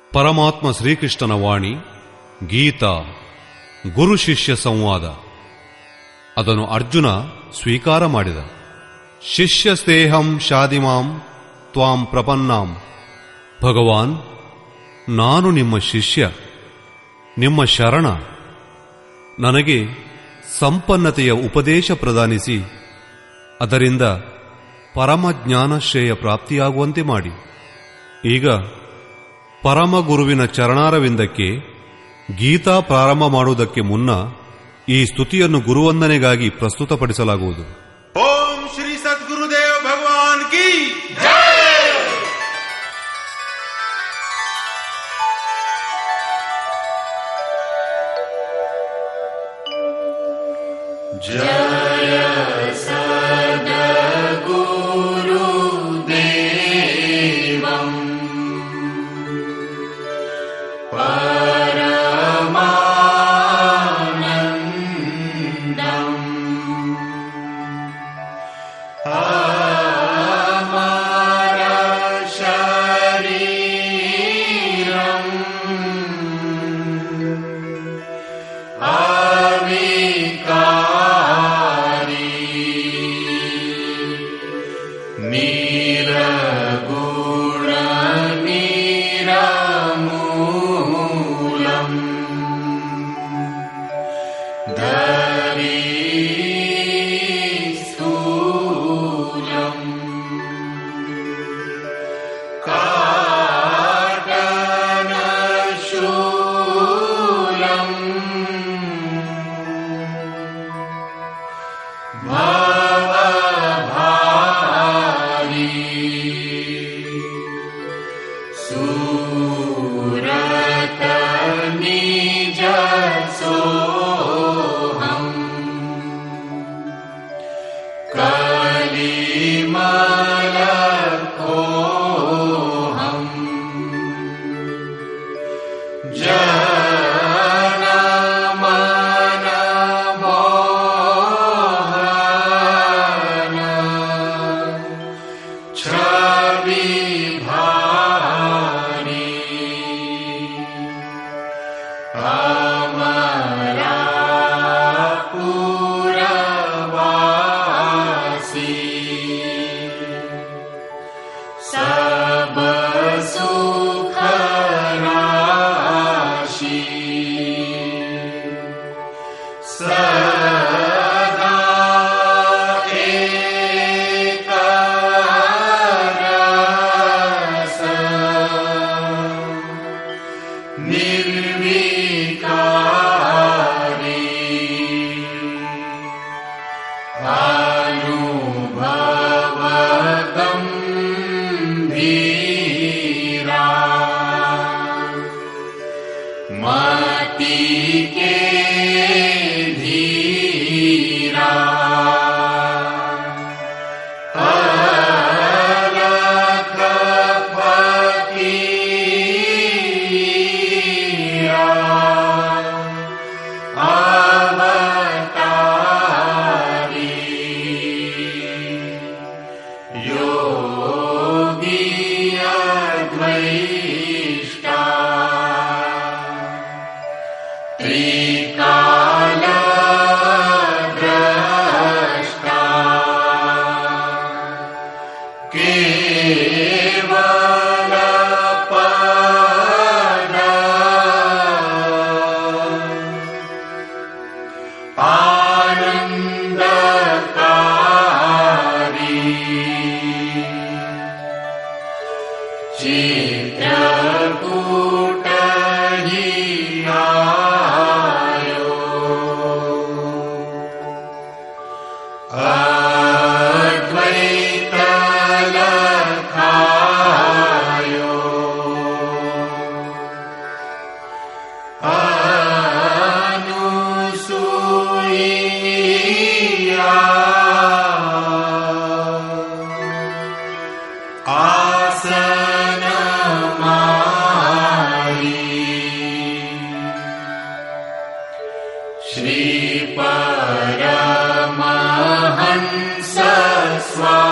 ಪರಮಾತ್ಮ ಶ್ರೀಕೃಷ್ಣನ ವಾಣಿ ಗೀತಾ ಗುರು ಶಿಷ್ಯ ಸಂವಾದ ಅದನ್ನು ಅರ್ಜುನ ಸ್ವೀಕಾರ ಮಾಡಿದ ಶಿಷ್ಯ ಸ್ನೇಹಂ ಶಾದಿಮಾಂ ತ್ವಾಂ ಪ್ರಪನ್ನಾಂ ಭಗವಾನ್ ನಾನು ನಿಮ್ಮ ಶಿಷ್ಯ ನಿಮ್ಮ ಶರಣ ನನಗೆ ಸಂಪನ್ನತೆಯ ಉಪದೇಶ ಪ್ರದಾನಿಸಿ ಅದರಿಂದ ಪರಮ ಜ್ಞಾನಶ್ರೇಯ ಪ್ರಾಪ್ತಿಯಾಗುವಂತೆ ಮಾಡಿ ಈಗ ಪರಮ ಗುರುವಿನ ಚರಣಾರವಿಂದಕ್ಕೆ ಗೀತಾ ಪ್ರಾರಂಭ ಮಾಡುವುದಕ್ಕೆ ಮುನ್ನ ಈ ಸ್ತುತಿಯನ್ನು ಗುರುವಂದನೆಗಾಗಿ ಪ್ರಸ್ತುತಪಡಿಸಲಾಗುವುದು ओम श्री सदगुरुदेव भगवान की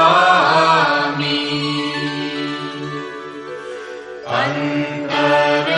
अन्तरङ्गो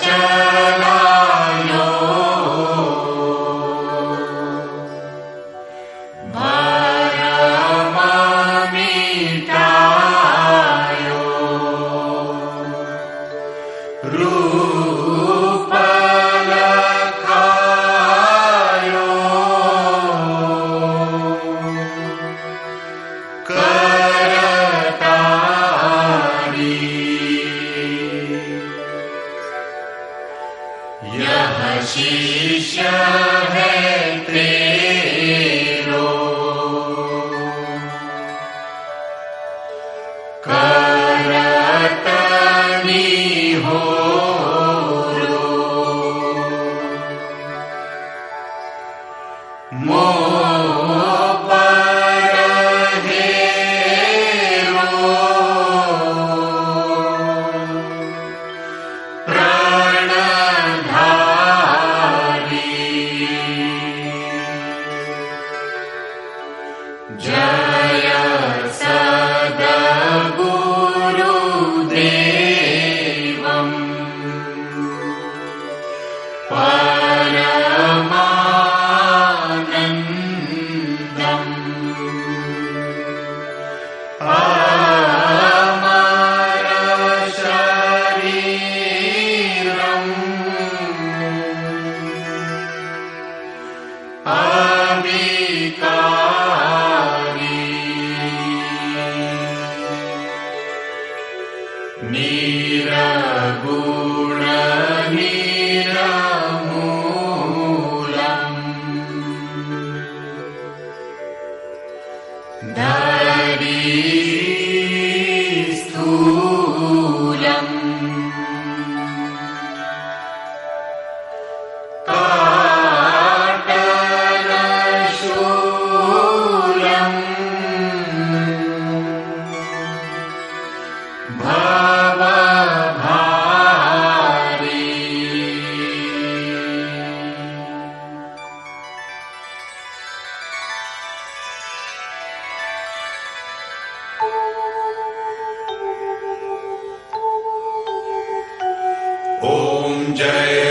ॐ जय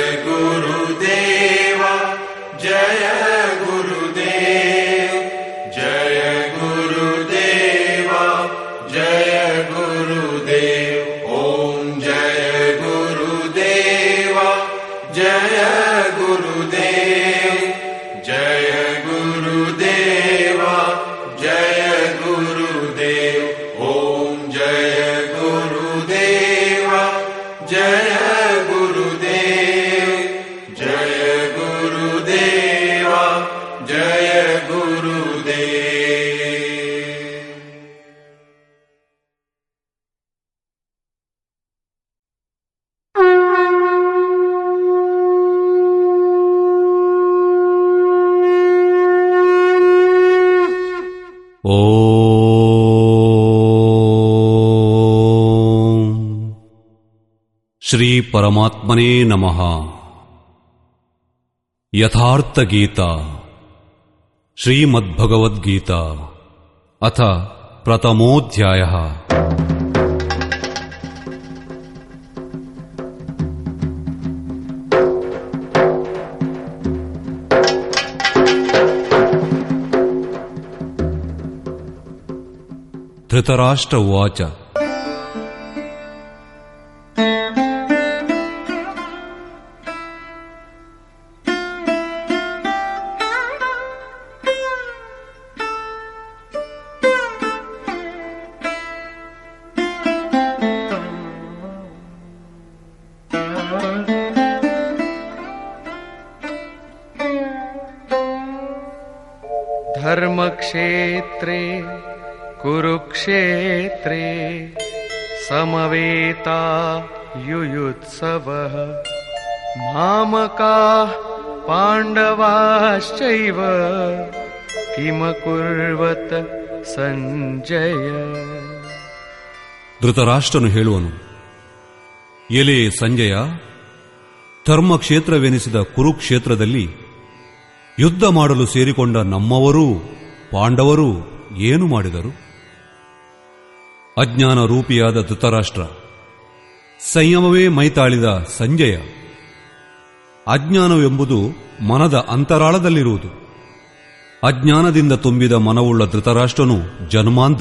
गुरुदेव जय गुरुदेव जय गुरुदेव जय गुरुदेव ॐ जय गुरुदेव जय गुरुदेव जय गुरुदेव जय गुरुदेव ॐ जय गुरुदेव जय गुरुदेव जय गुरुदेव जय गुरुदेव ಓಂ ಶ್ರೀ ಪರಮಾತ್ಮನೇ ನಮಃ ಯಥಾರ್ಥ ಗೀತಾ ಶ್ರೀಮದ್ಭಗವದ್ಗೀತಾ ಅಥ ಪ್ರಥಮೋಧ್ಯಾಯ ಧೃತರಾಷ್ಟ್ರ ಉವಾಚ धर्मक्षेत्रे कुरुक्षेत्रे समवेता युयुत्सवः मामकाः पाण्डवाश्चैव किमकुर्वत सञ्जय ಧೃತರಾಷ್ಟ್ರನು ಹೇಳುವನು ಎಲೆ ಸಂಜಯ ಧರ್ಮಕ್ಷೇತ್ರವೆನಿಸಿದ ಕುರುಕ್ಷೇತ್ರದಲ್ಲಿ ಯುದ್ಧ ಮಾಡಲು ಸೇರಿಕೊಂಡ ನಮ್ಮವರೂ ಪಾಂಡವರು ಏನು ಮಾಡಿದರು ಅಜ್ಞಾನ ರೂಪಿಯಾದ ಧೃತರಾಷ್ಟ್ರ ಸಂಯಮವೇ ಮೈತಾಳಿದ ಸಂಜಯ ಅಜ್ಞಾನವೆಂಬುದು ಮನದ ಅಂತರಾಳದಲ್ಲಿರುವುದು ಅಜ್ಞಾನದಿಂದ ತುಂಬಿದ ಮನವುಳ್ಳ ಧೃತರಾಷ್ಟ್ರನು ಜನ್ಮಾಂಧ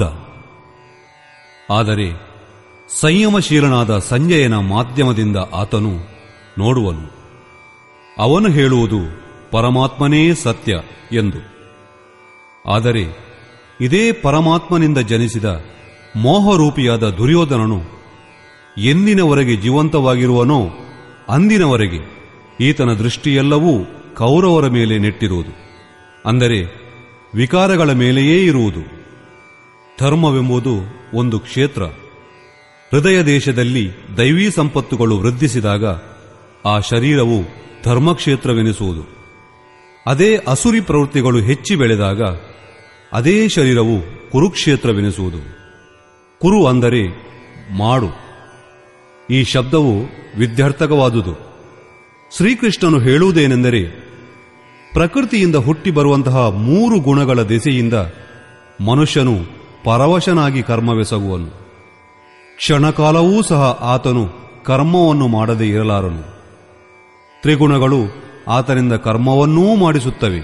ಆದರೆ ಸಂಯಮಶೀಲನಾದ ಸಂಜಯನ ಮಾಧ್ಯಮದಿಂದ ಆತನು ನೋಡುವನು ಅವನು ಹೇಳುವುದು ಪರಮಾತ್ಮನೇ ಸತ್ಯ ಎಂದು ಆದರೆ ಇದೇ ಪರಮಾತ್ಮನಿಂದ ಜನಿಸಿದ ಮೋಹರೂಪಿಯಾದ ದುರ್ಯೋಧನನು ಎಂದಿನವರೆಗೆ ಜೀವಂತವಾಗಿರುವನೋ ಅಂದಿನವರೆಗೆ ಈತನ ದೃಷ್ಟಿಯೆಲ್ಲವೂ ಕೌರವರ ಮೇಲೆ ನೆಟ್ಟಿರುವುದು ಅಂದರೆ ವಿಕಾರಗಳ ಮೇಲೆಯೇ ಇರುವುದು ಧರ್ಮವೆಂಬುದು ಒಂದು ಕ್ಷೇತ್ರ ಹೃದಯ ದೇಶದಲ್ಲಿ ದೈವೀ ಸಂಪತ್ತುಗಳು ವೃದ್ಧಿಸಿದಾಗ ಆ ಶರೀರವು ಧರ್ಮಕ್ಷೇತ್ರವೆನಿಸುವುದು ಅದೇ ಅಸುರಿ ಪ್ರವೃತ್ತಿಗಳು ಹೆಚ್ಚಿ ಬೆಳೆದಾಗ ಅದೇ ಶರೀರವು ಕುರುಕ್ಷೇತ್ರವೆನಿಸುವುದು ಕುರು ಅಂದರೆ ಮಾಡು ಈ ಶಬ್ದವು ವಿದ್ಯಾರ್ಥಕವಾದುದು ಶ್ರೀಕೃಷ್ಣನು ಹೇಳುವುದೇನೆಂದರೆ ಪ್ರಕೃತಿಯಿಂದ ಹುಟ್ಟಿ ಬರುವಂತಹ ಮೂರು ಗುಣಗಳ ದೆಸೆಯಿಂದ ಮನುಷ್ಯನು ಪರವಶನಾಗಿ ಕರ್ಮವೆಸಗುವನು ಕ್ಷಣಕಾಲವೂ ಸಹ ಆತನು ಕರ್ಮವನ್ನು ಮಾಡದೇ ಇರಲಾರನು ತ್ರಿಗುಣಗಳು ಆತನಿಂದ ಕರ್ಮವನ್ನೂ ಮಾಡಿಸುತ್ತವೆ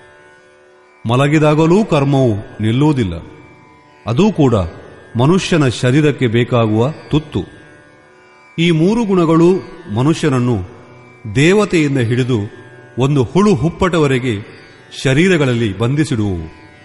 ಮಲಗಿದಾಗಲೂ ಕರ್ಮವು ನಿಲ್ಲುವುದಿಲ್ಲ ಅದೂ ಕೂಡ ಮನುಷ್ಯನ ಶರೀರಕ್ಕೆ ಬೇಕಾಗುವ ತುತ್ತು ಈ ಮೂರು ಗುಣಗಳು ಮನುಷ್ಯನನ್ನು ದೇವತೆಯಿಂದ ಹಿಡಿದು ಒಂದು ಹುಳು ಹುಪ್ಪಟವರೆಗೆ ಶರೀರಗಳಲ್ಲಿ ಬಂಧಿಸಿಡುವುವು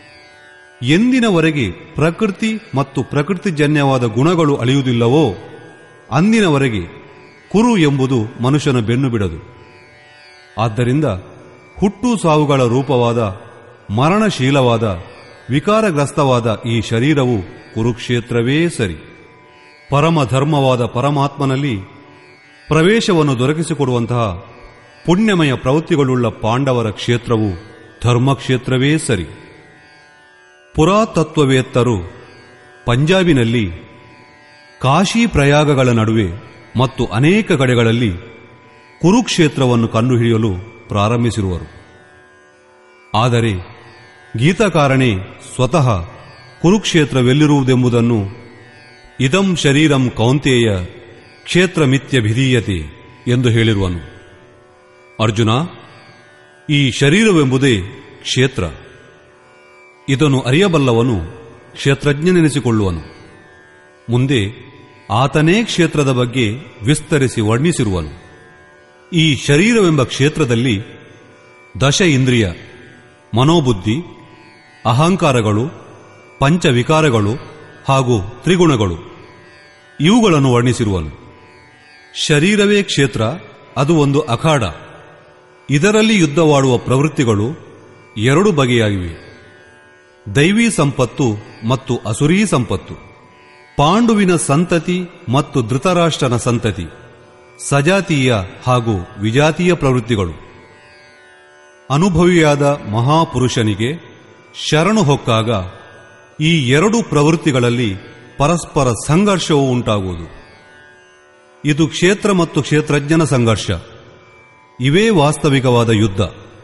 ಎಂದಿನವರೆಗೆ ಪ್ರಕೃತಿ ಮತ್ತು ಪ್ರಕೃತಿಜನ್ಯವಾದ ಗುಣಗಳು ಅಳಿಯುವುದಿಲ್ಲವೋ ಅಂದಿನವರೆಗೆ ಕುರು ಎಂಬುದು ಮನುಷ್ಯನ ಬೆನ್ನು ಬಿಡದು ಆದ್ದರಿಂದ ಹುಟ್ಟು ಸಾವುಗಳ ರೂಪವಾದ ಮರಣಶೀಲವಾದ ವಿಕಾರಗ್ರಸ್ತವಾದ ಈ ಶರೀರವು ಕುರುಕ್ಷೇತ್ರವೇ ಸರಿ ಪರಮಧರ್ಮವಾದ ಪರಮಾತ್ಮನಲ್ಲಿ ಪ್ರವೇಶವನ್ನು ದೊರಕಿಸಿಕೊಡುವಂತಹ ಪುಣ್ಯಮಯ ಪ್ರವೃತ್ತಿಗಳುಳ್ಳ ಪಾಂಡವರ ಕ್ಷೇತ್ರವು ಧರ್ಮಕ್ಷೇತ್ರವೇ ಸರಿ ಪುರಾತತ್ವವೇತ್ತರು ಪಂಜಾಬಿನಲ್ಲಿ ಕಾಶಿ ಪ್ರಯಾಗಗಳ ನಡುವೆ ಮತ್ತು ಅನೇಕ ಕಡೆಗಳಲ್ಲಿ ಕುರುಕ್ಷೇತ್ರವನ್ನು ಕಂಡುಹಿಡಿಯಲು ಪ್ರಾರಂಭಿಸಿರುವರು ಆದರೆ ಗೀತಕಾರಣೆ ಸ್ವತಃ ಕುರುಕ್ಷೇತ್ರವೆಲ್ಲಿರುವುದೆಂಬುದನ್ನು ಇದಂ ಶರೀರಂ ಕೌಂತೇಯ ಕ್ಷೇತ್ರಮಿತ್ಯಭಿಧೀಯತೆ ಎಂದು ಹೇಳಿರುವನು ಅರ್ಜುನ ಈ ಶರೀರವೆಂಬುದೇ ಕ್ಷೇತ್ರ ಇದನ್ನು ಅರಿಯಬಲ್ಲವನು ಕ್ಷೇತ್ರಜ್ಞನೆನಿಸಿಕೊಳ್ಳುವನು ಮುಂದೆ ಆತನೇ ಕ್ಷೇತ್ರದ ಬಗ್ಗೆ ವಿಸ್ತರಿಸಿ ವರ್ಣಿಸಿರುವನು ಈ ಶರೀರವೆಂಬ ಕ್ಷೇತ್ರದಲ್ಲಿ ದಶ ಇಂದ್ರಿಯ ಮನೋಬುದ್ಧಿ ಅಹಂಕಾರಗಳು ಪಂಚವಿಕಾರಗಳು ಹಾಗೂ ತ್ರಿಗುಣಗಳು ಇವುಗಳನ್ನು ವರ್ಣಿಸಿರುವನು ಶರೀರವೇ ಕ್ಷೇತ್ರ ಅದು ಒಂದು ಅಖಾಡ ಇದರಲ್ಲಿ ಯುದ್ಧವಾಡುವ ಪ್ರವೃತ್ತಿಗಳು ಎರಡು ಬಗೆಯಾಗಿವೆ ದೈವೀ ಸಂಪತ್ತು ಮತ್ತು ಅಸುರೀ ಸಂಪತ್ತು ಪಾಂಡುವಿನ ಸಂತತಿ ಮತ್ತು ಧೃತರಾಷ್ಟ್ರನ ಸಂತತಿ ಸಜಾತೀಯ ಹಾಗೂ ವಿಜಾತೀಯ ಪ್ರವೃತ್ತಿಗಳು ಅನುಭವಿಯಾದ ಮಹಾಪುರುಷನಿಗೆ ಶರಣು ಹೊಕ್ಕಾಗ ಈ ಎರಡು ಪ್ರವೃತ್ತಿಗಳಲ್ಲಿ ಪರಸ್ಪರ ಸಂಘರ್ಷವೂ ಉಂಟಾಗುವುದು ಇದು ಕ್ಷೇತ್ರ ಮತ್ತು ಕ್ಷೇತ್ರಜ್ಞನ ಸಂಘರ್ಷ ಇವೇ ವಾಸ್ತವಿಕವಾದ ಯುದ್ಧ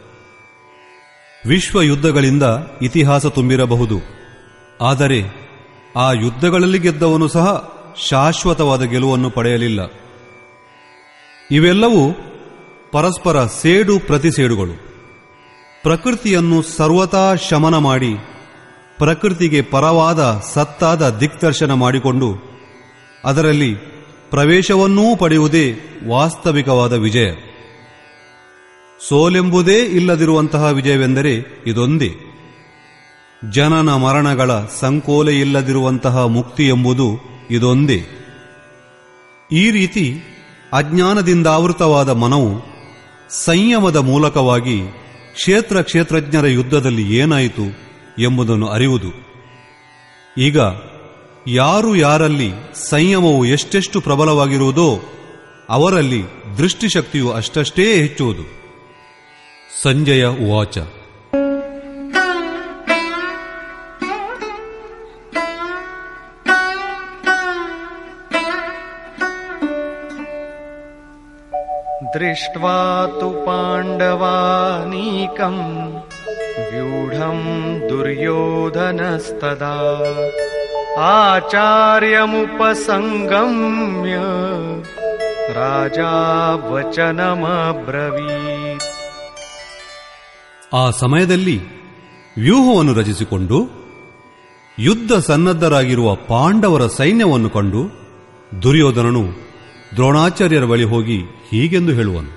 ವಿಶ್ವ ಯುದ್ಧಗಳಿಂದ ಇತಿಹಾಸ ತುಂಬಿರಬಹುದು ಆದರೆ ಆ ಯುದ್ಧಗಳಲ್ಲಿ ಗೆದ್ದವನು ಸಹ ಶಾಶ್ವತವಾದ ಗೆಲುವನ್ನು ಪಡೆಯಲಿಲ್ಲ ಇವೆಲ್ಲವೂ ಪರಸ್ಪರ ಸೇಡು ಪ್ರತಿಸೇಡುಗಳು ಪ್ರಕೃತಿಯನ್ನು ಸರ್ವತಾ ಶಮನ ಮಾಡಿ ಪ್ರಕೃತಿಗೆ ಪರವಾದ ಸತ್ತಾದ ದಿಗ್ದರ್ಶನ ಮಾಡಿಕೊಂಡು ಅದರಲ್ಲಿ ಪ್ರವೇಶವನ್ನೂ ಪಡೆಯುವುದೇ ವಾಸ್ತವಿಕವಾದ ವಿಜಯ ಸೋಲೆಂಬುದೇ ಇಲ್ಲದಿರುವಂತಹ ವಿಜಯವೆಂದರೆ ಇದೊಂದೇ ಜನನ ಮರಣಗಳ ಸಂಕೋಲೆ ಇಲ್ಲದಿರುವಂತಹ ಮುಕ್ತಿ ಎಂಬುದು ಇದೊಂದೇ ಈ ರೀತಿ ಅಜ್ಞಾನದಿಂದಾವೃತವಾದ ಮನವು ಸಂಯಮದ ಮೂಲಕವಾಗಿ ಕ್ಷೇತ್ರ ಕ್ಷೇತ್ರಜ್ಞರ ಯುದ್ಧದಲ್ಲಿ ಏನಾಯಿತು ಎಂಬುದನ್ನು ಅರಿಯುವುದು ಈಗ ಯಾರು ಯಾರಲ್ಲಿ ಸಂಯಮವು ಎಷ್ಟೆಷ್ಟು ಪ್ರಬಲವಾಗಿರುವುದೋ ಅವರಲ್ಲಿ ದೃಷ್ಟಿಶಕ್ತಿಯು ಅಷ್ಟಷ್ಟೇ ಹೆಚ್ಚುವುದು ಸಂಜಯ ಉವಾಚ दृष्ट्वा तु पाण्डवानीकम् व्यूढम् दुर्योधनस्तदा आचार्यमुपसङ्गम्य राजा वचनमब्रवीत् ಆ ಸಮಯದಲ್ಲಿ ವ್ಯೂಹವನ್ನು ರಚಿಸಿಕೊಂಡು ಯುದ್ಧ ಸನ್ನದ್ಧರಾಗಿರುವ ಪಾಂಡವರ ಸೈನ್ಯವನ್ನು ಕಂಡು ದುರ್ಯೋಧನನು ದ್ರೋಣಾಚಾರ್ಯರ ಬಳಿ ಹೋಗಿ ಹೀಗೆಂದು ಹೇಳುವನು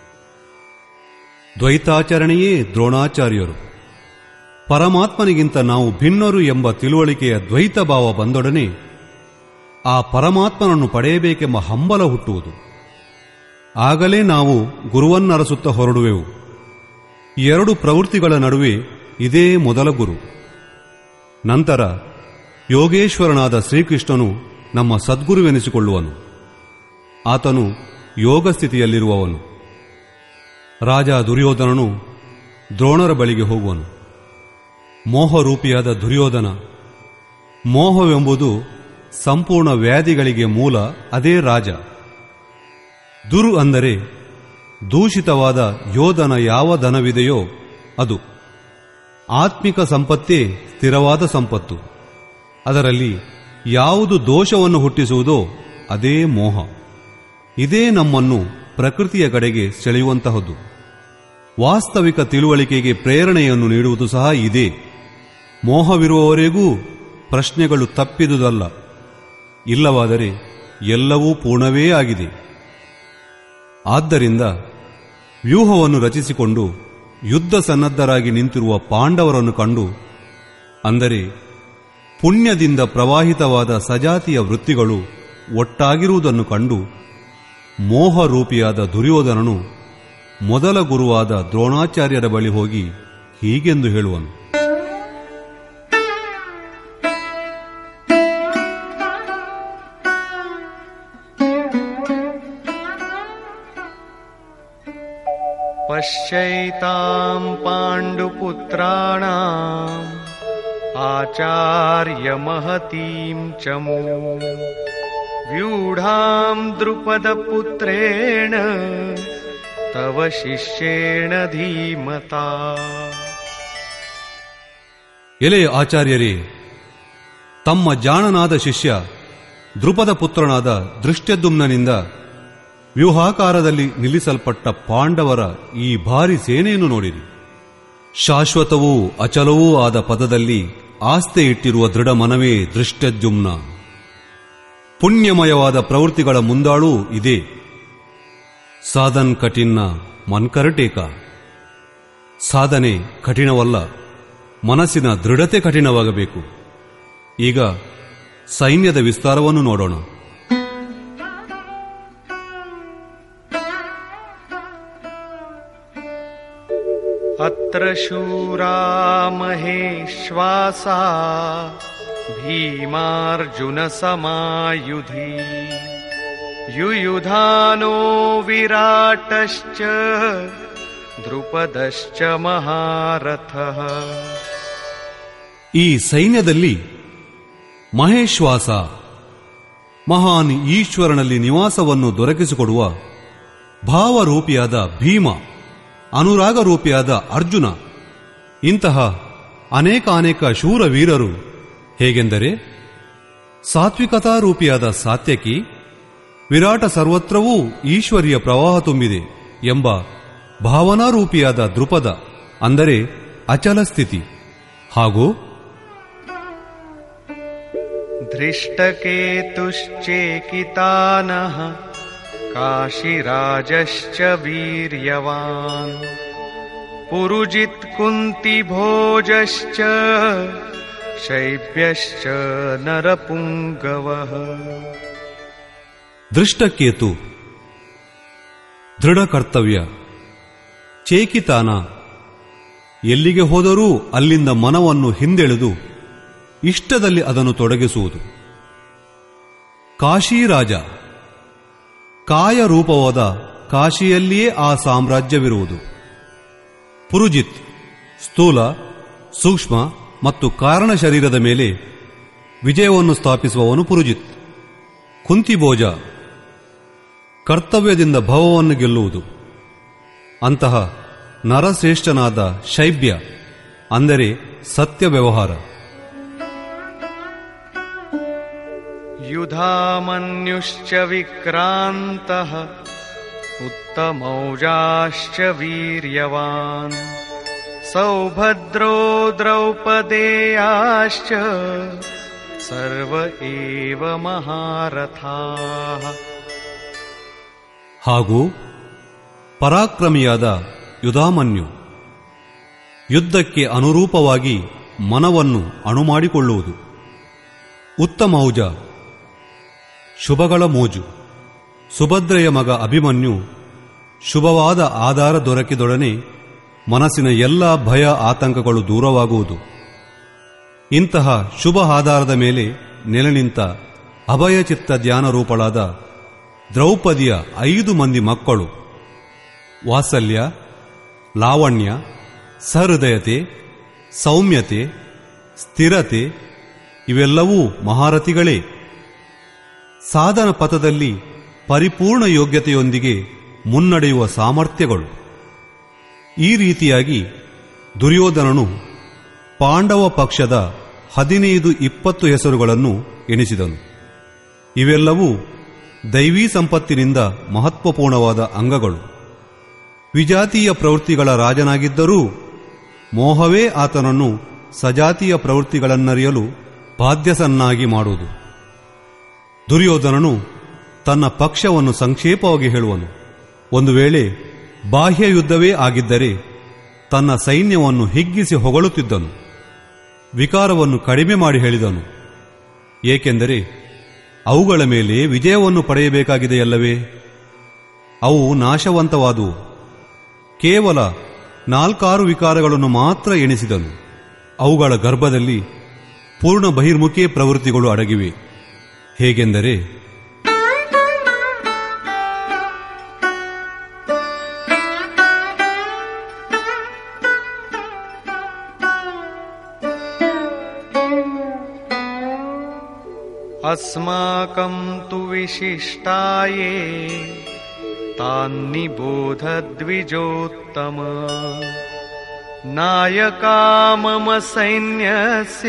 ದ್ವೈತಾಚರಣೆಯೇ ದ್ರೋಣಾಚಾರ್ಯರು ಪರಮಾತ್ಮನಿಗಿಂತ ನಾವು ಭಿನ್ನರು ಎಂಬ ತಿಳುವಳಿಕೆಯ ದ್ವೈತ ಭಾವ ಬಂದೊಡನೆ ಆ ಪರಮಾತ್ಮನನ್ನು ಪಡೆಯಬೇಕೆಂಬ ಹಂಬಲ ಹುಟ್ಟುವುದು ಆಗಲೇ ನಾವು ಗುರುವನ್ನರಸುತ್ತ ಹೊರಡುವೆವು ಎರಡು ಪ್ರವೃತ್ತಿಗಳ ನಡುವೆ ಇದೇ ಮೊದಲ ಗುರು ನಂತರ ಯೋಗೇಶ್ವರನಾದ ಶ್ರೀಕೃಷ್ಣನು ನಮ್ಮ ಸದ್ಗುರುವೆನಿಸಿಕೊಳ್ಳುವನು ಆತನು ಯೋಗ ಸ್ಥಿತಿಯಲ್ಲಿರುವವನು ರಾಜ ದುರ್ಯೋಧನನು ದ್ರೋಣರ ಬಳಿಗೆ ಹೋಗುವನು ಮೋಹರೂಪಿಯಾದ ದುರ್ಯೋಧನ ಮೋಹವೆಂಬುದು ಸಂಪೂರ್ಣ ವ್ಯಾಧಿಗಳಿಗೆ ಮೂಲ ಅದೇ ರಾಜ ದುರು ಅಂದರೆ ದೂಷಿತವಾದ ಯೋಧನ ಯಾವ ಧನವಿದೆಯೋ ಅದು ಆತ್ಮಿಕ ಸಂಪತ್ತೇ ಸ್ಥಿರವಾದ ಸಂಪತ್ತು ಅದರಲ್ಲಿ ಯಾವುದು ದೋಷವನ್ನು ಹುಟ್ಟಿಸುವುದೋ ಅದೇ ಮೋಹ ಇದೇ ನಮ್ಮನ್ನು ಪ್ರಕೃತಿಯ ಕಡೆಗೆ ಸೆಳೆಯುವಂತಹದ್ದು ವಾಸ್ತವಿಕ ತಿಳುವಳಿಕೆಗೆ ಪ್ರೇರಣೆಯನ್ನು ನೀಡುವುದು ಸಹ ಇದೇ ಮೋಹವಿರುವವರೆಗೂ ಪ್ರಶ್ನೆಗಳು ತಪ್ಪಿದುದಲ್ಲ ಇಲ್ಲವಾದರೆ ಎಲ್ಲವೂ ಪೂರ್ಣವೇ ಆಗಿದೆ ಆದ್ದರಿಂದ ವ್ಯೂಹವನ್ನು ರಚಿಸಿಕೊಂಡು ಯುದ್ಧ ಸನ್ನದ್ಧರಾಗಿ ನಿಂತಿರುವ ಪಾಂಡವರನ್ನು ಕಂಡು ಅಂದರೆ ಪುಣ್ಯದಿಂದ ಪ್ರವಾಹಿತವಾದ ಸಜಾತಿಯ ವೃತ್ತಿಗಳು ಒಟ್ಟಾಗಿರುವುದನ್ನು ಕಂಡು ಮೋಹರೂಪಿಯಾದ ದುರ್ಯೋಧನನು ಮೊದಲ ಗುರುವಾದ ದ್ರೋಣಾಚಾರ್ಯರ ಬಳಿ ಹೋಗಿ ಹೀಗೆಂದು ಹೇಳುವನು पश्यैताम् पाण्डुपुत्राणाम् आचार्यमहतीम् च मू व्यूढाम् द्रुपदपुत्रेण तव शिष्येण धीमता ಎಲೆಯ ಆಚಾರ್ಯರೇ ತಮ್ಮ ಜಾಣನಾದ ಶಿಷ್ಯ ದೃಪದ ಪುತ್ರನಾದ ದೃಷ್ಟ್ಯದುಮ್ನನಿಂದ ವ್ಯೂಹಾಕಾರದಲ್ಲಿ ನಿಲ್ಲಿಸಲ್ಪಟ್ಟ ಪಾಂಡವರ ಈ ಭಾರಿ ಸೇನೆಯನ್ನು ನೋಡಿರಿ ಶಾಶ್ವತವೂ ಅಚಲವೂ ಆದ ಪದದಲ್ಲಿ ಆಸ್ತೆ ಇಟ್ಟಿರುವ ದೃಢ ಮನವೇ ದೃಷ್ಟದ್ಯುಮ್ನ ಪುಣ್ಯಮಯವಾದ ಪ್ರವೃತ್ತಿಗಳ ಮುಂದಾಳೂ ಇದೆ ಸಾಧನ್ ಕಠಿಣ ಮನ್ಕರಟೇಕ ಸಾಧನೆ ಕಠಿಣವಲ್ಲ ಮನಸ್ಸಿನ ದೃಢತೆ ಕಠಿಣವಾಗಬೇಕು ಈಗ ಸೈನ್ಯದ ವಿಸ್ತಾರವನ್ನು ನೋಡೋಣ अत्र शूरा महेश्वासा भीमार्जुनसमायुधि युयुधानो विराटश्च द्रुपदश्च महारथः ಈ ಸೈನ್ಯದಲ್ಲಿ ಮಹೇಶ್ವಾಸ ಮಹಾನ್ ಈಶ್ವರನಲ್ಲಿ ನಿವಾಸವನ್ನು ದೊರಕಿಸಿಕೊಡುವ ಭಾವರೂಪಿಯಾದ ಭೀಮ ಅನುರಾಗ ರೂಪಿಯಾದ ಅರ್ಜುನ ಇಂತಹ ಅನೇಕ ಅನೇಕ ಶೂರವೀರರು ಹೇಗೆಂದರೆ ಸಾತ್ವಿಕತಾರೂಪಿಯಾದ ಸಾತ್ಯಕಿ ವಿರಾಟ ಸರ್ವತ್ರವೂ ಈಶ್ವರಿಯ ಪ್ರವಾಹ ತುಂಬಿದೆ ಎಂಬ ಭಾವನಾರೂಪಿಯಾದ ದೃಪದ ಅಂದರೆ ಅಚಲ ಸ್ಥಿತಿ ಹಾಗೂ धृष्टकेतुश्चेकितानः काशिराजश्च वीर्यवान् पुरुजित्कुन्तिभोजश्च शैब्यश्च नरपुङ्गवः ದೃಷ್ಟಕೇತು ದೃಢ ಕರ್ತವ್ಯ ಚೇಕಿತಾನ ಎಲ್ಲಿಗೆ ಹೋದರೂ ಅಲ್ಲಿಂದ ಮನವನ್ನು ಹಿಂದೆಳೆದು ಇಷ್ಟದಲ್ಲಿ ಅದನ್ನು ತೊಡಗಿಸುವುದು ಕಾಶಿರಾಜ ಕಾಯರೂಪವಾದ ಕಾಶಿಯಲ್ಲಿಯೇ ಆ ಸಾಮ್ರಾಜ್ಯವಿರುವುದು ಪುರುಜಿತ್ ಸ್ಥೂಲ ಸೂಕ್ಷ್ಮ ಮತ್ತು ಕಾರಣ ಶರೀರದ ಮೇಲೆ ವಿಜಯವನ್ನು ಸ್ಥಾಪಿಸುವವನು ಪುರುಜಿತ್ ಕುಂತಿಭೋಜ ಕರ್ತವ್ಯದಿಂದ ಭವವನ್ನು ಗೆಲ್ಲುವುದು ಅಂತಹ ನರಶ್ರೇಷ್ಠನಾದ ಶೈಬ್ಯ ಅಂದರೆ ಸತ್ಯ ವ್ಯವಹಾರ युधामन्युश्च विक्रान्तः उत्तमौजाश्च वीर्यवान् सौभद्रो द्रौपदेयाश्च सर्व एव महारथाः ಹಾಗೂ ಪರಾಕ್ರಮಿಯಾದ ಯುಧಾಮನ್ಯು ಯುದ್ಧಕ್ಕೆ ಅನುರೂಪವಾಗಿ ಮನವನ್ನು ಅಣುಮಾಡಿಕೊಳ್ಳುವುದು ಉತ್ತಮೌಜ ಶುಭಗಳ ಮೋಜು ಸುಭದ್ರೆಯ ಮಗ ಅಭಿಮನ್ಯು ಶುಭವಾದ ಆಧಾರ ದೊರಕಿದೊಡನೆ ಮನಸ್ಸಿನ ಎಲ್ಲ ಭಯ ಆತಂಕಗಳು ದೂರವಾಗುವುದು ಇಂತಹ ಶುಭ ಆಧಾರದ ಮೇಲೆ ನೆಲೆ ನಿಂತ ಅಭಯಚಿತ್ತ ಧ್ಯಾನರೂಪಳಾದ ದ್ರೌಪದಿಯ ಐದು ಮಂದಿ ಮಕ್ಕಳು ವಾತ್ಸಲ್ಯ ಲಾವಣ್ಯ ಸಹೃದಯತೆ ಸೌಮ್ಯತೆ ಸ್ಥಿರತೆ ಇವೆಲ್ಲವೂ ಮಹಾರಥಿಗಳೇ ಸಾಧನ ಪಥದಲ್ಲಿ ಪರಿಪೂರ್ಣ ಯೋಗ್ಯತೆಯೊಂದಿಗೆ ಮುನ್ನಡೆಯುವ ಸಾಮರ್ಥ್ಯಗಳು ಈ ರೀತಿಯಾಗಿ ದುರ್ಯೋಧನನು ಪಾಂಡವ ಪಕ್ಷದ ಹದಿನೈದು ಇಪ್ಪತ್ತು ಹೆಸರುಗಳನ್ನು ಎಣಿಸಿದನು ಇವೆಲ್ಲವೂ ದೈವೀ ಸಂಪತ್ತಿನಿಂದ ಮಹತ್ವಪೂರ್ಣವಾದ ಅಂಗಗಳು ವಿಜಾತೀಯ ಪ್ರವೃತ್ತಿಗಳ ರಾಜನಾಗಿದ್ದರೂ ಮೋಹವೇ ಆತನನ್ನು ಸಜಾತಿಯ ಪ್ರವೃತ್ತಿಗಳನ್ನರಿಯಲು ಬಾಧ್ಯಸನ್ನಾಗಿ ಮಾಡುವುದು ದುರ್ಯೋಧನನು ತನ್ನ ಪಕ್ಷವನ್ನು ಸಂಕ್ಷೇಪವಾಗಿ ಹೇಳುವನು ಒಂದು ವೇಳೆ ಬಾಹ್ಯ ಯುದ್ಧವೇ ಆಗಿದ್ದರೆ ತನ್ನ ಸೈನ್ಯವನ್ನು ಹಿಗ್ಗಿಸಿ ಹೊಗಳುತ್ತಿದ್ದನು ವಿಕಾರವನ್ನು ಕಡಿಮೆ ಮಾಡಿ ಹೇಳಿದನು ಏಕೆಂದರೆ ಅವುಗಳ ಮೇಲೆ ವಿಜಯವನ್ನು ಪಡೆಯಬೇಕಾಗಿದೆಯಲ್ಲವೇ ಅವು ನಾಶವಂತವಾದುವು ಕೇವಲ ನಾಲ್ಕಾರು ವಿಕಾರಗಳನ್ನು ಮಾತ್ರ ಎಣಿಸಿದನು ಅವುಗಳ ಗರ್ಭದಲ್ಲಿ ಪೂರ್ಣ ಬಹಿರ್ಮುಖಿ ಪ್ರವೃತ್ತಿಗಳು ಅಡಗಿವೆ ಹೇಗೆಂದರೆ अस्माकं तु विशिष्टाये तान्निबोधद्विजोत्तम नायका मम सैन्यस्य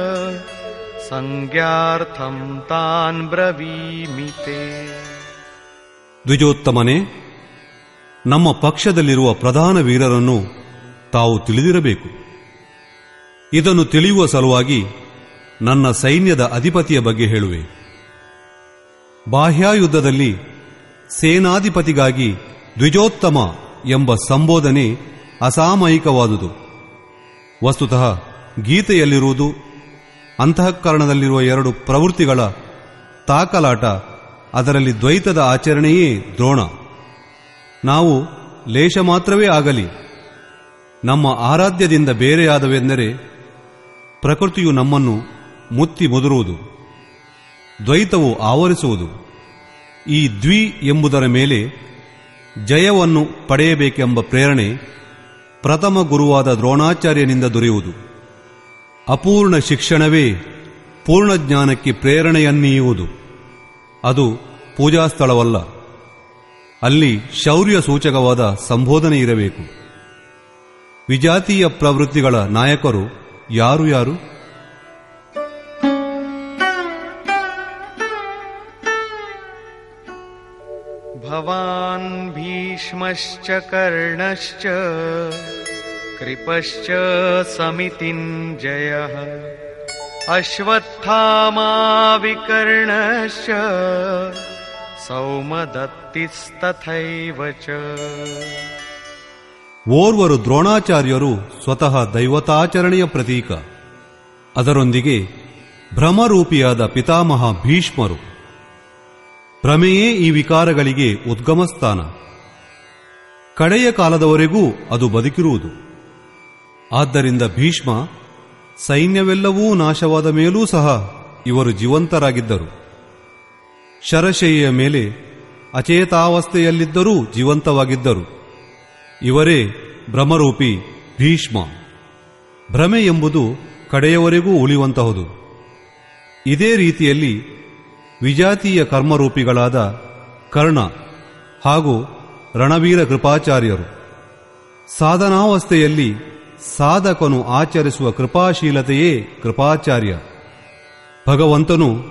संज्ञार्थं तान् ब्रवीमि ते ದ್ವಿಜೋತ್ತಮನೇ ನಮ್ಮ ಪಕ್ಷದಲ್ಲಿರುವ ಪ್ರಧಾನ ವೀರರನ್ನು ತಾವು ತಿಳಿದಿರಬೇಕು ಇದನ್ನು ತಿಳಿಯುವ ಸಲುವಾಗಿ ನನ್ನ ಸೈನ್ಯದ ಅಧಿಪತಿಯ ಬಗ್ಗೆ ಹೇಳುವೆ ಬಾಹ್ಯಾಯುದ್ಧದಲ್ಲಿ ಸೇನಾಧಿಪತಿಗಾಗಿ ದ್ವಿಜೋತ್ತಮ ಎಂಬ ಸಂಬೋಧನೆ ಅಸಾಮಯಿಕವಾದುದು ವಸ್ತುತಃ ಗೀತೆಯಲ್ಲಿರುವುದು ಅಂತಃಕರಣದಲ್ಲಿರುವ ಎರಡು ಪ್ರವೃತ್ತಿಗಳ ತಾಕಲಾಟ ಅದರಲ್ಲಿ ದ್ವೈತದ ಆಚರಣೆಯೇ ದ್ರೋಣ ನಾವು ಲೇಷ ಮಾತ್ರವೇ ಆಗಲಿ ನಮ್ಮ ಆರಾಧ್ಯದಿಂದ ಬೇರೆಯಾದವೆಂದರೆ ಪ್ರಕೃತಿಯು ನಮ್ಮನ್ನು ಮುತ್ತಿ ಮುದುರುವುದು ದ್ವೈತವು ಆವರಿಸುವುದು ಈ ದ್ವಿ ಎಂಬುದರ ಮೇಲೆ ಜಯವನ್ನು ಪಡೆಯಬೇಕೆಂಬ ಪ್ರೇರಣೆ ಪ್ರಥಮ ಗುರುವಾದ ದ್ರೋಣಾಚಾರ್ಯನಿಂದ ದೊರೆಯುವುದು ಅಪೂರ್ಣ ಶಿಕ್ಷಣವೇ ಪೂರ್ಣ ಜ್ಞಾನಕ್ಕೆ ಪ್ರೇರಣೆಯನ್ನೀಯುವುದು ಅದು ಪೂಜಾ ಸ್ಥಳವಲ್ಲ ಅಲ್ಲಿ ಶೌರ್ಯ ಸೂಚಕವಾದ ಸಂಬೋಧನೆ ಇರಬೇಕು ವಿಜಾತೀಯ ಪ್ರವೃತ್ತಿಗಳ ನಾಯಕರು ಯಾರು ಯಾರು भवान् भीष्मश्च कर्णश्च कृपश्च समितिञ्जयः अश्वत्थामाविकर्णश्च सौमदत्तिस्तथैव च ಓರ್ವರು ದ್ರೋಣಾಚಾರ್ಯರು ಸ್ವತಃ ದೈವತಾಚರಣೆಯ ಪ್ರತೀಕ ಅದರೊಂದಿಗೆ ಭ್ರಮರೂಪಿಯಾದ ಪಿತಾಮಹ ಭೀಷ್ಮರು ಭ್ರಮೆಯೇ ಈ ವಿಕಾರಗಳಿಗೆ ಉದ್ಗಮ ಸ್ಥಾನ ಕಡೆಯ ಕಾಲದವರೆಗೂ ಅದು ಬದುಕಿರುವುದು ಆದ್ದರಿಂದ ಭೀಷ್ಮ ಸೈನ್ಯವೆಲ್ಲವೂ ನಾಶವಾದ ಮೇಲೂ ಸಹ ಇವರು ಜೀವಂತರಾಗಿದ್ದರು ಶರಶಯ್ಯ ಮೇಲೆ ಅಚೇತಾವಸ್ಥೆಯಲ್ಲಿದ್ದರೂ ಜೀವಂತವಾಗಿದ್ದರು ಇವರೇ ಭ್ರಮರೂಪಿ ಭೀಷ್ಮ ಭ್ರಮೆ ಎಂಬುದು ಕಡೆಯವರೆಗೂ ಉಳಿಯುವಂತಹುದು ಇದೇ ರೀತಿಯಲ್ಲಿ ವಿಜಾತೀಯ ಕರ್ಮರೂಪಿಗಳಾದ ಕರ್ಣ ಹಾಗೂ ರಣವೀರ ಕೃಪಾಚಾರ್ಯರು ಸಾಧನಾವಸ್ಥೆಯಲ್ಲಿ ಸಾಧಕನು ಆಚರಿಸುವ ಕೃಪಾಶೀಲತೆಯೇ ಕೃಪಾಚಾರ್ಯ ಭಗವಂತನು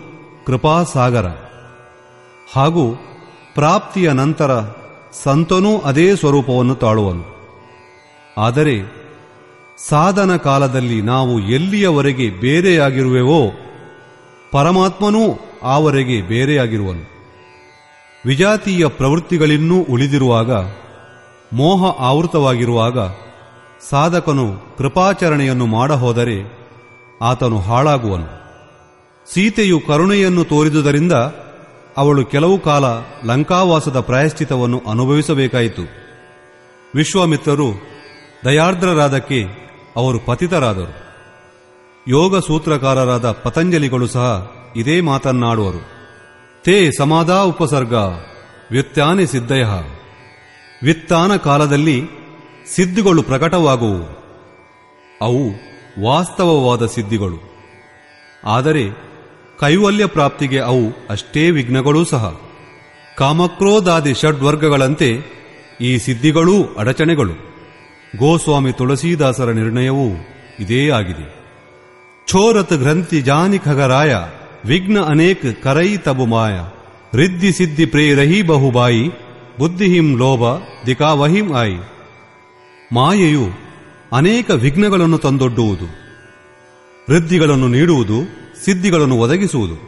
ಕೃಪಾಸಾಗರ ಹಾಗೂ ಪ್ರಾಪ್ತಿಯ ನಂತರ ಸಂತನೂ ಅದೇ ಸ್ವರೂಪವನ್ನು ತಾಳುವನು ಆದರೆ ಸಾಧನ ಕಾಲದಲ್ಲಿ ನಾವು ಎಲ್ಲಿಯವರೆಗೆ ಬೇರೆಯಾಗಿರುವೆವೋ ಪರಮಾತ್ಮನೂ ಆವರೆಗೆ ಬೇರೆಯಾಗಿರುವನು ವಿಜಾತೀಯ ಪ್ರವೃತ್ತಿಗಳಿನ್ನೂ ಉಳಿದಿರುವಾಗ ಮೋಹ ಆವೃತವಾಗಿರುವಾಗ ಸಾಧಕನು ಕೃಪಾಚರಣೆಯನ್ನು ಮಾಡಹೋದರೆ ಆತನು ಹಾಳಾಗುವನು ಸೀತೆಯು ಕರುಣೆಯನ್ನು ತೋರಿದುದರಿಂದ ಅವಳು ಕೆಲವು ಕಾಲ ಲಂಕಾವಾಸದ ಪ್ರಾಯಶ್ಚಿತವನ್ನು ಅನುಭವಿಸಬೇಕಾಯಿತು ವಿಶ್ವಾಮಿತ್ರರು ದಯಾರ್ದ್ರರಾದಕ್ಕೆ ಅವರು ಪತಿತರಾದರು ಯೋಗ ಸೂತ್ರಕಾರರಾದ ಪತಂಜಲಿಗಳು ಸಹ ಇದೇ ಮಾತನ್ನಾಡುವರು ತೇ ಸಮಾಧಾ ಉಪಸರ್ಗ ವ್ಯುತ್ಯಾನೆ ಸಿದ್ಧಯ ವ್ಯುತ್ಥಾನ ಕಾಲದಲ್ಲಿ ಸಿದ್ಧಿಗಳು ಪ್ರಕಟವಾಗುವು ಅವು ವಾಸ್ತವವಾದ ಸಿದ್ಧಿಗಳು ಆದರೆ ಕೈವಲ್ಯ ಪ್ರಾಪ್ತಿಗೆ ಅವು ಅಷ್ಟೇ ವಿಘ್ನಗಳೂ ಸಹ ಕಾಮಕ್ರೋಧಾದಿ ಷಡ್ವರ್ಗಗಳಂತೆ ಈ ಸಿದ್ಧಿಗಳೂ ಅಡಚಣೆಗಳು ಗೋಸ್ವಾಮಿ ತುಳಸೀದಾಸರ ನಿರ್ಣಯವೂ ಇದೇ ಆಗಿದೆ ಛೋರತ್ ಗ್ರಂಥಿ ಜಾನಿ ಖಗರಾಯ ವಿಘ್ನ ಅನೇಕ ಕರೈ ತಬು ಮಾಯ ರಿದ್ಧಿ ಸಿದ್ಧಿ ಪ್ರೇರಹಿ ಬಹುಬಾಯಿ ಬುದ್ಧಿಹಿಂ ಲೋಭ ದಿಕಾವಹಿಂ ಆಯಿ ಮಾಯೆಯು ಅನೇಕ ವಿಘ್ನಗಳನ್ನು ತಂದೊಡ್ಡುವುದು ವೃದ್ಧಿಗಳನ್ನು ನೀಡುವುದು ಸಿದ್ಧಿಗಳನ್ನು ಒದಗಿಸುವುದು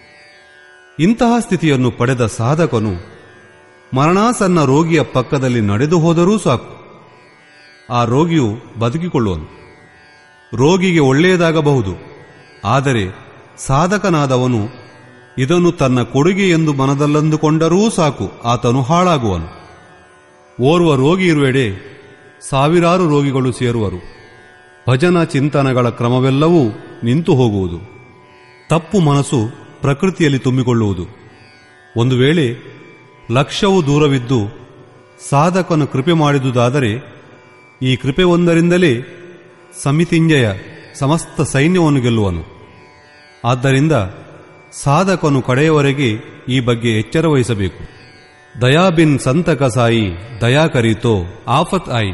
ಇಂತಹ ಸ್ಥಿತಿಯನ್ನು ಪಡೆದ ಸಾಧಕನು ಮರಣಾಸನ್ನ ರೋಗಿಯ ಪಕ್ಕದಲ್ಲಿ ನಡೆದು ಹೋದರೂ ಸಾಕು ಆ ರೋಗಿಯು ಬದುಕಿಕೊಳ್ಳುವನು ರೋಗಿಗೆ ಒಳ್ಳೆಯದಾಗಬಹುದು ಆದರೆ ಸಾಧಕನಾದವನು ಇದನ್ನು ತನ್ನ ಕೊಡುಗೆ ಎಂದು ಮನದಲ್ಲಂದುಕೊಂಡರೂ ಸಾಕು ಆತನು ಹಾಳಾಗುವನು ಓರ್ವ ರೋಗಿ ಇರುವೆಡೆ ಸಾವಿರಾರು ರೋಗಿಗಳು ಸೇರುವರು ಭಜನ ಚಿಂತನಗಳ ಕ್ರಮವೆಲ್ಲವೂ ನಿಂತು ಹೋಗುವುದು ತಪ್ಪು ಮನಸ್ಸು ಪ್ರಕೃತಿಯಲ್ಲಿ ತುಂಬಿಕೊಳ್ಳುವುದು ಒಂದು ವೇಳೆ ಲಕ್ಷ್ಯವು ದೂರವಿದ್ದು ಸಾಧಕನು ಕೃಪೆ ಮಾಡಿದುದಾದರೆ ಈ ಕೃಪೆ ಒಂದರಿಂದಲೇ ಸಮಿತಿಂಜಯ ಸಮಸ್ತ ಸೈನ್ಯವನ್ನು ಗೆಲ್ಲುವನು ಆದ್ದರಿಂದ ಸಾಧಕನು ಕಡೆಯವರೆಗೆ ಈ ಬಗ್ಗೆ ಎಚ್ಚರ ವಹಿಸಬೇಕು ದಯಾಬಿನ್ ಸಂತಕ ಸಾಯಿ ದಯಾ ಕರೀತೋ ಆಫತ್ ಆಯಿ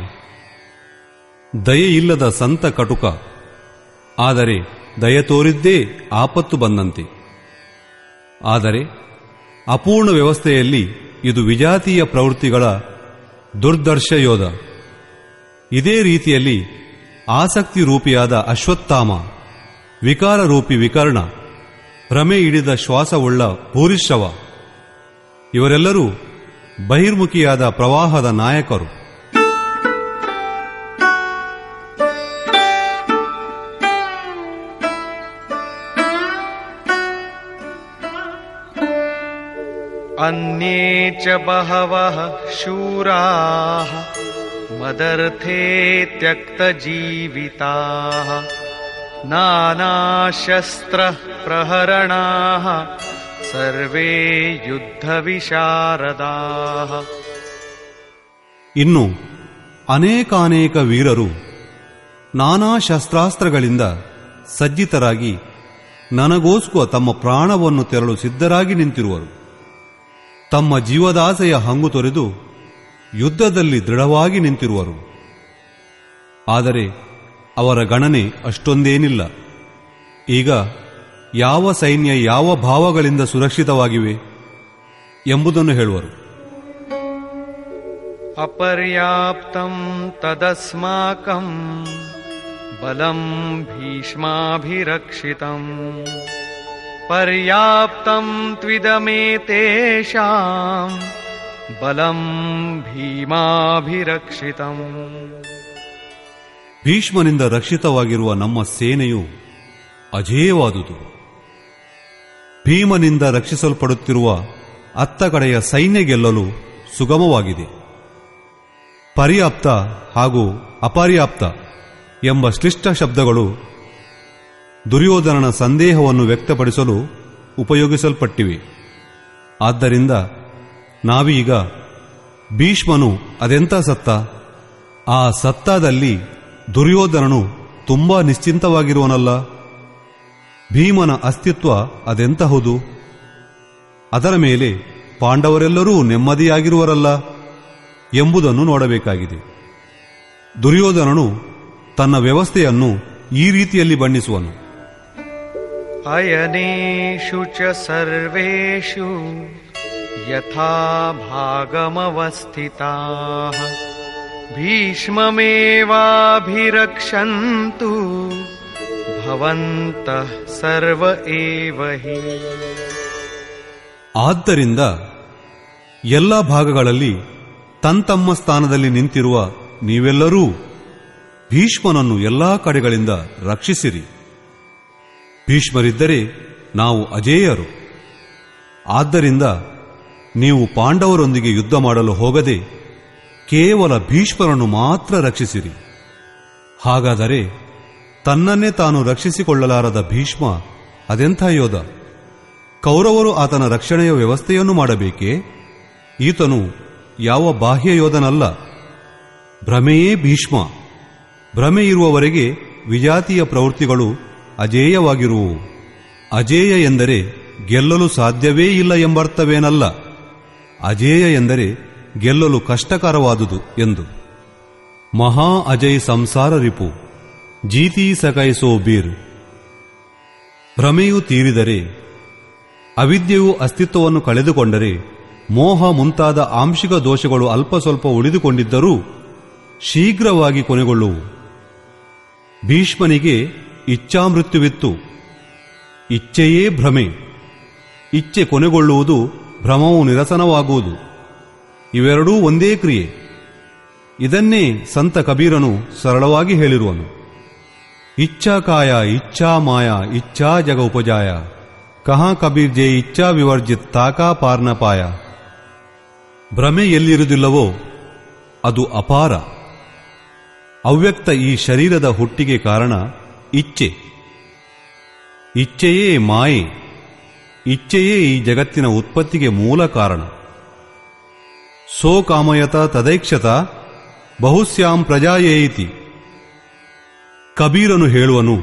ದಯೆಯಿಲ್ಲದ ಸಂತ ಕಟುಕ ಆದರೆ ದಯ ತೋರಿದ್ದೇ ಆಪತ್ತು ಬಂದಂತೆ ಆದರೆ ಅಪೂರ್ಣ ವ್ಯವಸ್ಥೆಯಲ್ಲಿ ಇದು ವಿಜಾತೀಯ ಪ್ರವೃತ್ತಿಗಳ ದುರ್ದರ್ಶ ಯೋಧ ಇದೇ ರೀತಿಯಲ್ಲಿ ಆಸಕ್ತಿ ರೂಪಿಯಾದ ಅಶ್ವತ್ಥಾಮ ವಿಕಾರ ರೂಪಿ ವಿಕರ್ಣ ಭ್ರಮೆ ಹಿಡಿದ ಶ್ವಾಸವುಳ್ಳ ಭೂರಿಶ್ರವ ಇವರೆಲ್ಲರೂ ಬಹಿರ್ಮುಖಿಯಾದ ಪ್ರವಾಹದ ನಾಯಕರು अन्ये च बहवः शूराः मदर्थे त्यक्तजीविताः नानाशस्त्रः प्रहरणाः सर्वे युद्धविशारदाः ಇನ್ನು ಅನೇಕಾನೇಕ ವೀರರು ನಾನಾ ಶಸ್ತ್ರಾಸ್ತ್ರಗಳಿಂದ ಸಜ್ಜಿತರಾಗಿ ನನಗೋಸ್ಕರ ತಮ್ಮ ಪ್ರಾಣವನ್ನು ತೆರಳು ಸಿದ್ಧರಾಗಿ ನಿಂತಿರುವರು ತಮ್ಮ ಜೀವದಾಸೆಯ ಹಂಗು ತೊರೆದು ಯುದ್ಧದಲ್ಲಿ ದೃಢವಾಗಿ ನಿಂತಿರುವರು ಆದರೆ ಅವರ ಗಣನೆ ಅಷ್ಟೊಂದೇನಿಲ್ಲ ಈಗ ಯಾವ ಸೈನ್ಯ ಯಾವ ಭಾವಗಳಿಂದ ಸುರಕ್ಷಿತವಾಗಿವೆ ಎಂಬುದನ್ನು ಹೇಳುವರು अपर्याप्तम् तदस्माकम् बलम् भीष्माभिरक्षितम् पर्याप्तम् त्विदमेतेषाम् बलम् भीमाभिरक्षितम् ಭೀಷ್ಮನಿಂದ ರಕ್ಷಿತವಾಗಿರುವ ನಮ್ಮ ಸೇನೆಯು ಅಜೇಯವಾದುದು ಭೀಮನಿಂದ ರಕ್ಷಿಸಲ್ಪಡುತ್ತಿರುವ ಅತ್ತ ಕಡೆಯ ಸೈನ್ಯ ಗೆಲ್ಲಲು ಸುಗಮವಾಗಿದೆ ಪರ್ಯಾಪ್ತ ಹಾಗೂ ಅಪರ್ಯಾಪ್ತ ಎಂಬ ಶ್ಲಿಷ್ಟ ಶಬ್ದಗಳು ದುರ್ಯೋಧನನ ಸಂದೇಹವನ್ನು ವ್ಯಕ್ತಪಡಿಸಲು ಉಪಯೋಗಿಸಲ್ಪಟ್ಟಿವೆ ಆದ್ದರಿಂದ ನಾವೀಗ ಭೀಷ್ಮನು ಅದೆಂಥ ಸತ್ತ ಆ ಸತ್ತಾದಲ್ಲಿ ದುರ್ಯೋಧನನು ತುಂಬಾ ನಿಶ್ಚಿಂತವಾಗಿರುವನಲ್ಲ ಭೀಮನ ಅಸ್ತಿತ್ವ ಅದೆಂತಹುದು ಅದರ ಮೇಲೆ ಪಾಂಡವರೆಲ್ಲರೂ ನೆಮ್ಮದಿಯಾಗಿರುವರಲ್ಲ ಎಂಬುದನ್ನು ನೋಡಬೇಕಾಗಿದೆ ದುರ್ಯೋಧನನು ತನ್ನ ವ್ಯವಸ್ಥೆಯನ್ನು ಈ ರೀತಿಯಲ್ಲಿ ಬಣ್ಣಿಸುವನು अयनेषु च सर्वेषु यथा भागमवस्थिताः भीष्ममेवाभिरक्षन्तु भवन्तः सर्व एव हि ಆದ್ದರಿಂದ ಎಲ್ಲ ಭಾಗಗಳಲ್ಲಿ ತन्तಮ್ಮ ಸ್ಥಾನದಲ್ಲಿ ನಿಂತಿರುವ ನೀವೆಲ್ಲರೂ ಭೀಷ್ಮನನ್ನು ಎಲ್ಲಾ ಕಡೆಗಳಿಂದ ರಕ್ಷಿಸಿರಿ ಭೀಷ್ಮರಿದ್ದರೆ ನಾವು ಅಜೇಯರು ಆದ್ದರಿಂದ ನೀವು ಪಾಂಡವರೊಂದಿಗೆ ಯುದ್ಧ ಮಾಡಲು ಹೋಗದೆ ಕೇವಲ ಭೀಷ್ಮರನ್ನು ಮಾತ್ರ ರಕ್ಷಿಸಿರಿ ಹಾಗಾದರೆ ತನ್ನನ್ನೇ ತಾನು ರಕ್ಷಿಸಿಕೊಳ್ಳಲಾರದ ಭೀಷ್ಮ ಅದೆಂಥ ಯೋಧ ಕೌರವರು ಆತನ ರಕ್ಷಣೆಯ ವ್ಯವಸ್ಥೆಯನ್ನು ಮಾಡಬೇಕೇ ಈತನು ಯಾವ ಬಾಹ್ಯ ಯೋಧನಲ್ಲ ಭ್ರಮೆಯೇ ಭೀಷ್ಮ ಭ್ರಮೆ ಇರುವವರೆಗೆ ವಿಜಾತಿಯ ಪ್ರವೃತ್ತಿಗಳು ಅಜೇಯವಾಗಿರುವು ಅಜೇಯ ಎಂದರೆ ಗೆಲ್ಲಲು ಸಾಧ್ಯವೇ ಇಲ್ಲ ಎಂಬರ್ಥವೇನಲ್ಲ ಅಜೇಯ ಎಂದರೆ ಗೆಲ್ಲಲು ಕಷ್ಟಕರವಾದುದು ಎಂದು ಮಹಾ ಅಜಯ್ ಸಂಸಾರ ರಿಪು ಜೀತಿ ಸಕೈಸೋ ಬೀರ್ ಭ್ರಮೆಯು ತೀರಿದರೆ ಅವಿದ್ಯೆಯು ಅಸ್ತಿತ್ವವನ್ನು ಕಳೆದುಕೊಂಡರೆ ಮೋಹ ಮುಂತಾದ ಆಂಶಿಕ ದೋಷಗಳು ಅಲ್ಪ ಸ್ವಲ್ಪ ಉಳಿದುಕೊಂಡಿದ್ದರೂ ಶೀಘ್ರವಾಗಿ ಕೊನೆಗೊಳ್ಳುವು ಭೀಷ್ಮನಿಗೆ ಇಚ್ಛಾಮೃತ್ಯುವಿತ್ತು ಇಚ್ಛೆಯೇ ಭ್ರಮೆ ಇಚ್ಛೆ ಕೊನೆಗೊಳ್ಳುವುದು ಭ್ರಮವು ನಿರಸನವಾಗುವುದು ಇವೆರಡೂ ಒಂದೇ ಕ್ರಿಯೆ ಇದನ್ನೇ ಸಂತ ಕಬೀರನು ಸರಳವಾಗಿ ಹೇಳಿರುವನು ಇಚ್ಛಾಕಾಯ ಇಚ್ಛಾ ಮಾಯ ಇಚ್ಛಾ ಜಗ ಉಪಜಾಯ ಕಹಾ ಕಬೀರ್ ಜೆ ಇಚ್ಛಾ ವಿವರ್ಜಿತ್ ತಾಕಾ ಪಾರ್ನಪಾಯ ಭ್ರಮೆ ಎಲ್ಲಿರುವುದಿಲ್ಲವೋ ಅದು ಅಪಾರ ಅವ್ಯಕ್ತ ಈ ಶರೀರದ ಹುಟ್ಟಿಗೆ ಕಾರಣ ಇಚ್ಛೆ ಇಚ್ಛೆಯೇ ಮಾಯೆ ಇಚ್ಛೆಯೇ ಈ ಜಗತ್ತಿನ ಉತ್ಪತ್ತಿಗೆ ಮೂಲ ಕಾರಣ ಸೋ ಕಾಮಯತ ತದೈಕ್ಷತ ಬಹುಸ್ಯಾಂ ಪ್ರಜಾಯೇಯಿತಿ ಕಬೀರನು ಹೇಳುವನು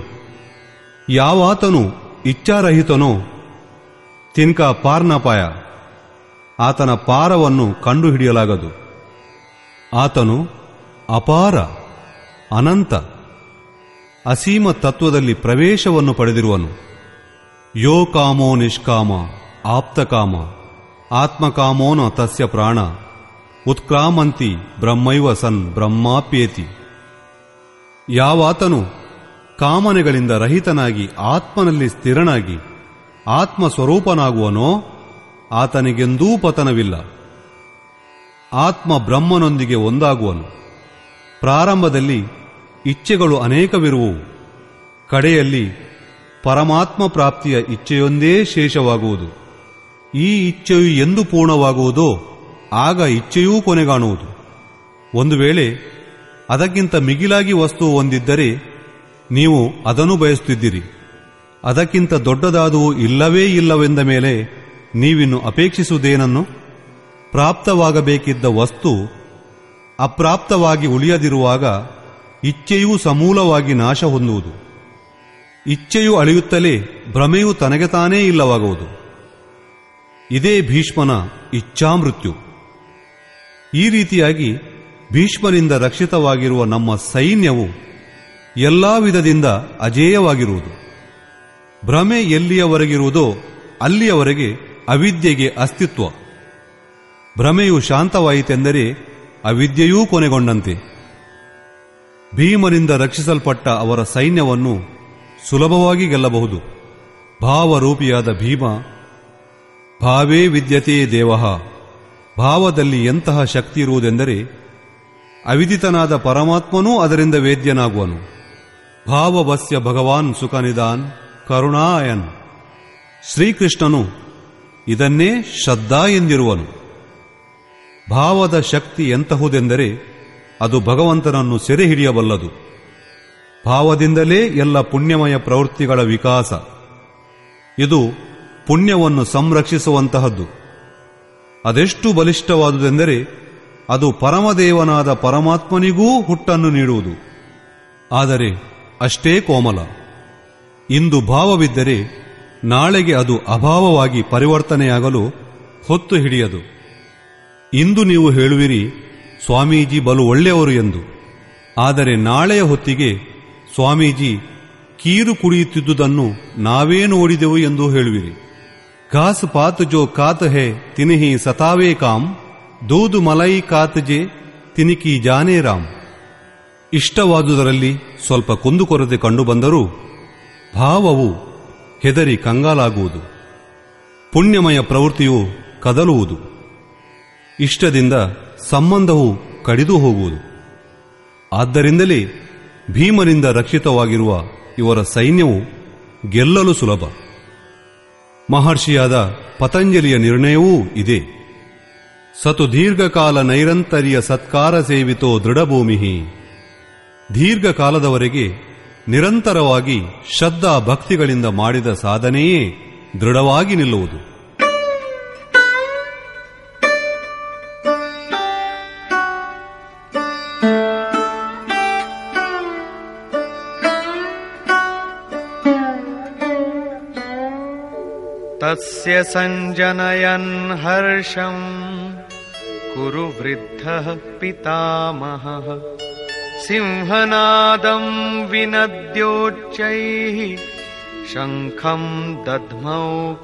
ಯಾವಾತನು ಇಚ್ಛಾರಹಿತನೋ ತಿನ್ಕ ಪಾರ್ನಪಾಯ ಆತನ ಪಾರವನ್ನು ಕಂಡುಹಿಡಿಯಲಾಗದು ಆತನು ಅಪಾರ ಅನಂತ ಅಸೀಮ ತತ್ವದಲ್ಲಿ ಪ್ರವೇಶವನ್ನು ಪಡೆದಿರುವನು ಯೋ ಕಾಮೋ ನಿಷ್ಕಾಮ ಆಪ್ತಕಾಮ ಆತ್ಮಕಾಮೋನ ತಸ್ಯ ಪ್ರಾಣ ಉತ್ಕ್ರಾಮಂತಿ ಬ್ರಹ್ಮೈವ ಸನ್ ಬ್ರಹ್ಮಾಪ್ಯೇತಿ ಯಾವಾತನು ಕಾಮನೆಗಳಿಂದ ರಹಿತನಾಗಿ ಆತ್ಮನಲ್ಲಿ ಸ್ಥಿರನಾಗಿ ಆತ್ಮ ಸ್ವರೂಪನಾಗುವನೋ ಆತನಿಗೆಂದೂ ಪತನವಿಲ್ಲ ಆತ್ಮ ಬ್ರಹ್ಮನೊಂದಿಗೆ ಒಂದಾಗುವನು ಪ್ರಾರಂಭದಲ್ಲಿ ಇಚ್ಛೆಗಳು ಅನೇಕವಿರುವು ಕಡೆಯಲ್ಲಿ ಪರಮಾತ್ಮ ಪ್ರಾಪ್ತಿಯ ಇಚ್ಛೆಯೊಂದೇ ಶೇಷವಾಗುವುದು ಈ ಇಚ್ಛೆಯು ಎಂದು ಪೂರ್ಣವಾಗುವುದೋ ಆಗ ಇಚ್ಛೆಯೂ ಕೊನೆಗಾಣುವುದು ಒಂದು ವೇಳೆ ಅದಕ್ಕಿಂತ ಮಿಗಿಲಾಗಿ ವಸ್ತು ಹೊಂದಿದ್ದರೆ ನೀವು ಅದನ್ನು ಬಯಸುತ್ತಿದ್ದಿರಿ ಅದಕ್ಕಿಂತ ದೊಡ್ಡದಾದುವು ಇಲ್ಲವೇ ಇಲ್ಲವೆಂದ ಮೇಲೆ ನೀವಿನ್ನು ಅಪೇಕ್ಷಿಸುವುದೇನನ್ನು ಪ್ರಾಪ್ತವಾಗಬೇಕಿದ್ದ ವಸ್ತು ಅಪ್ರಾಪ್ತವಾಗಿ ಉಳಿಯದಿರುವಾಗ ಇಚ್ಛೆಯೂ ಸಮೂಲವಾಗಿ ನಾಶ ಹೊಂದುವುದು ಇಚ್ಛೆಯು ಅಳಿಯುತ್ತಲೇ ಭ್ರಮೆಯು ತನಗೆ ತಾನೇ ಇಲ್ಲವಾಗುವುದು ಇದೇ ಭೀಷ್ಮನ ಇಚ್ಛಾಮೃತ್ಯು ಈ ರೀತಿಯಾಗಿ ಭೀಷ್ಮರಿಂದ ರಕ್ಷಿತವಾಗಿರುವ ನಮ್ಮ ಸೈನ್ಯವು ಎಲ್ಲಾ ವಿಧದಿಂದ ಅಜೇಯವಾಗಿರುವುದು ಭ್ರಮೆ ಎಲ್ಲಿಯವರೆಗಿರುವುದೋ ಅಲ್ಲಿಯವರೆಗೆ ಅವಿದ್ಯೆಗೆ ಅಸ್ತಿತ್ವ ಭ್ರಮೆಯು ಶಾಂತವಾಯಿತೆಂದರೆ ಅವಿದ್ಯೆಯೂ ಕೊನೆಗೊಂಡಂತೆ ಭೀಮನಿಂದ ರಕ್ಷಿಸಲ್ಪಟ್ಟ ಅವರ ಸೈನ್ಯವನ್ನು ಸುಲಭವಾಗಿ ಗೆಲ್ಲಬಹುದು ಭಾವರೂಪಿಯಾದ ಭೀಮ ಭಾವೇ ವಿದ್ಯತೆ ದೇವಃ ಭಾವದಲ್ಲಿ ಎಂತಹ ಶಕ್ತಿ ಇರುವುದೆಂದರೆ ಅವಿದಿತನಾದ ಪರಮಾತ್ಮನೂ ಅದರಿಂದ ವೇದ್ಯನಾಗುವನು ಭಾವವಸ್ಯ ಭಗವಾನ್ ಸುಖನಿದಾನ್ ಕರುಣಾಯನ್ ಶ್ರೀಕೃಷ್ಣನು ಇದನ್ನೇ ಶ್ರದ್ಧಾ ಎಂದಿರುವನು ಭಾವದ ಶಕ್ತಿ ಎಂತಹುದೆಂದರೆ ಅದು ಭಗವಂತನನ್ನು ಸೆರೆ ಹಿಡಿಯಬಲ್ಲದು ಭಾವದಿಂದಲೇ ಎಲ್ಲ ಪುಣ್ಯಮಯ ಪ್ರವೃತ್ತಿಗಳ ವಿಕಾಸ ಇದು ಪುಣ್ಯವನ್ನು ಸಂರಕ್ಷಿಸುವಂತಹದ್ದು ಅದೆಷ್ಟು ಬಲಿಷ್ಠವಾದುದೆಂದರೆ ಅದು ಪರಮದೇವನಾದ ಪರಮಾತ್ಮನಿಗೂ ಹುಟ್ಟನ್ನು ನೀಡುವುದು ಆದರೆ ಅಷ್ಟೇ ಕೋಮಲ ಇಂದು ಭಾವವಿದ್ದರೆ ನಾಳೆಗೆ ಅದು ಅಭಾವವಾಗಿ ಪರಿವರ್ತನೆಯಾಗಲು ಹೊತ್ತು ಹಿಡಿಯದು ಇಂದು ನೀವು ಹೇಳುವಿರಿ ಸ್ವಾಮೀಜಿ ಬಲು ಒಳ್ಳೆಯವರು ಎಂದು ಆದರೆ ನಾಳೆಯ ಹೊತ್ತಿಗೆ ಸ್ವಾಮೀಜಿ ಕೀರು ಕುಡಿಯುತ್ತಿದ್ದುದನ್ನು ನಾವೇ ನೋಡಿದೆವು ಎಂದು ಹೇಳುವಿರಿ घास पात जो कात है तिनही सतावे काम ದೂದು ಮಲೈ ಕಾತಜೆ ತಿನಿಕಿ ಜಾನೇ ರಾಮ್ ಇಷ್ಟವಾದುದರಲ್ಲಿ ಸ್ವಲ್ಪ ಕುಂದುಕೊರತೆ ಕಂಡುಬಂದರೂ ಭಾವವು ಹೆದರಿ ಕಂಗಾಲಾಗುವುದು ಪುಣ್ಯಮಯ ಪ್ರವೃತ್ತಿಯು ಕದಲುವುದು ಇಷ್ಟದಿಂದ ಸಂಬಂಧವು ಕಡಿದು ಹೋಗುವುದು ಆದ್ದರಿಂದಲೇ ಭೀಮನಿಂದ ರಕ್ಷಿತವಾಗಿರುವ ಇವರ ಸೈನ್ಯವು ಗೆಲ್ಲಲು ಸುಲಭ ಮಹರ್ಷಿಯಾದ ಪತಂಜಲಿಯ ನಿರ್ಣಯವೂ ಇದೆ ಸತು ದೀರ್ಘಕಾಲ ನೈರಂತರ್ಯ ಸತ್ಕಾರ ಸೇವಿತೋ ದೃಢಭೂಮಿ ದೀರ್ಘಕಾಲದವರೆಗೆ ನಿರಂತರವಾಗಿ ಶ್ರದ್ಧಾ ಭಕ್ತಿಗಳಿಂದ ಮಾಡಿದ ಸಾಧನೆಯೇ ದೃಢವಾಗಿ ನಿಲ್ಲುವುದು तस्य सञ्जनयन् हर्षम् कुरु वृद्धः पितामहः सिंहनादम् विनद्योच्चैः शङ्खम् दध्मौ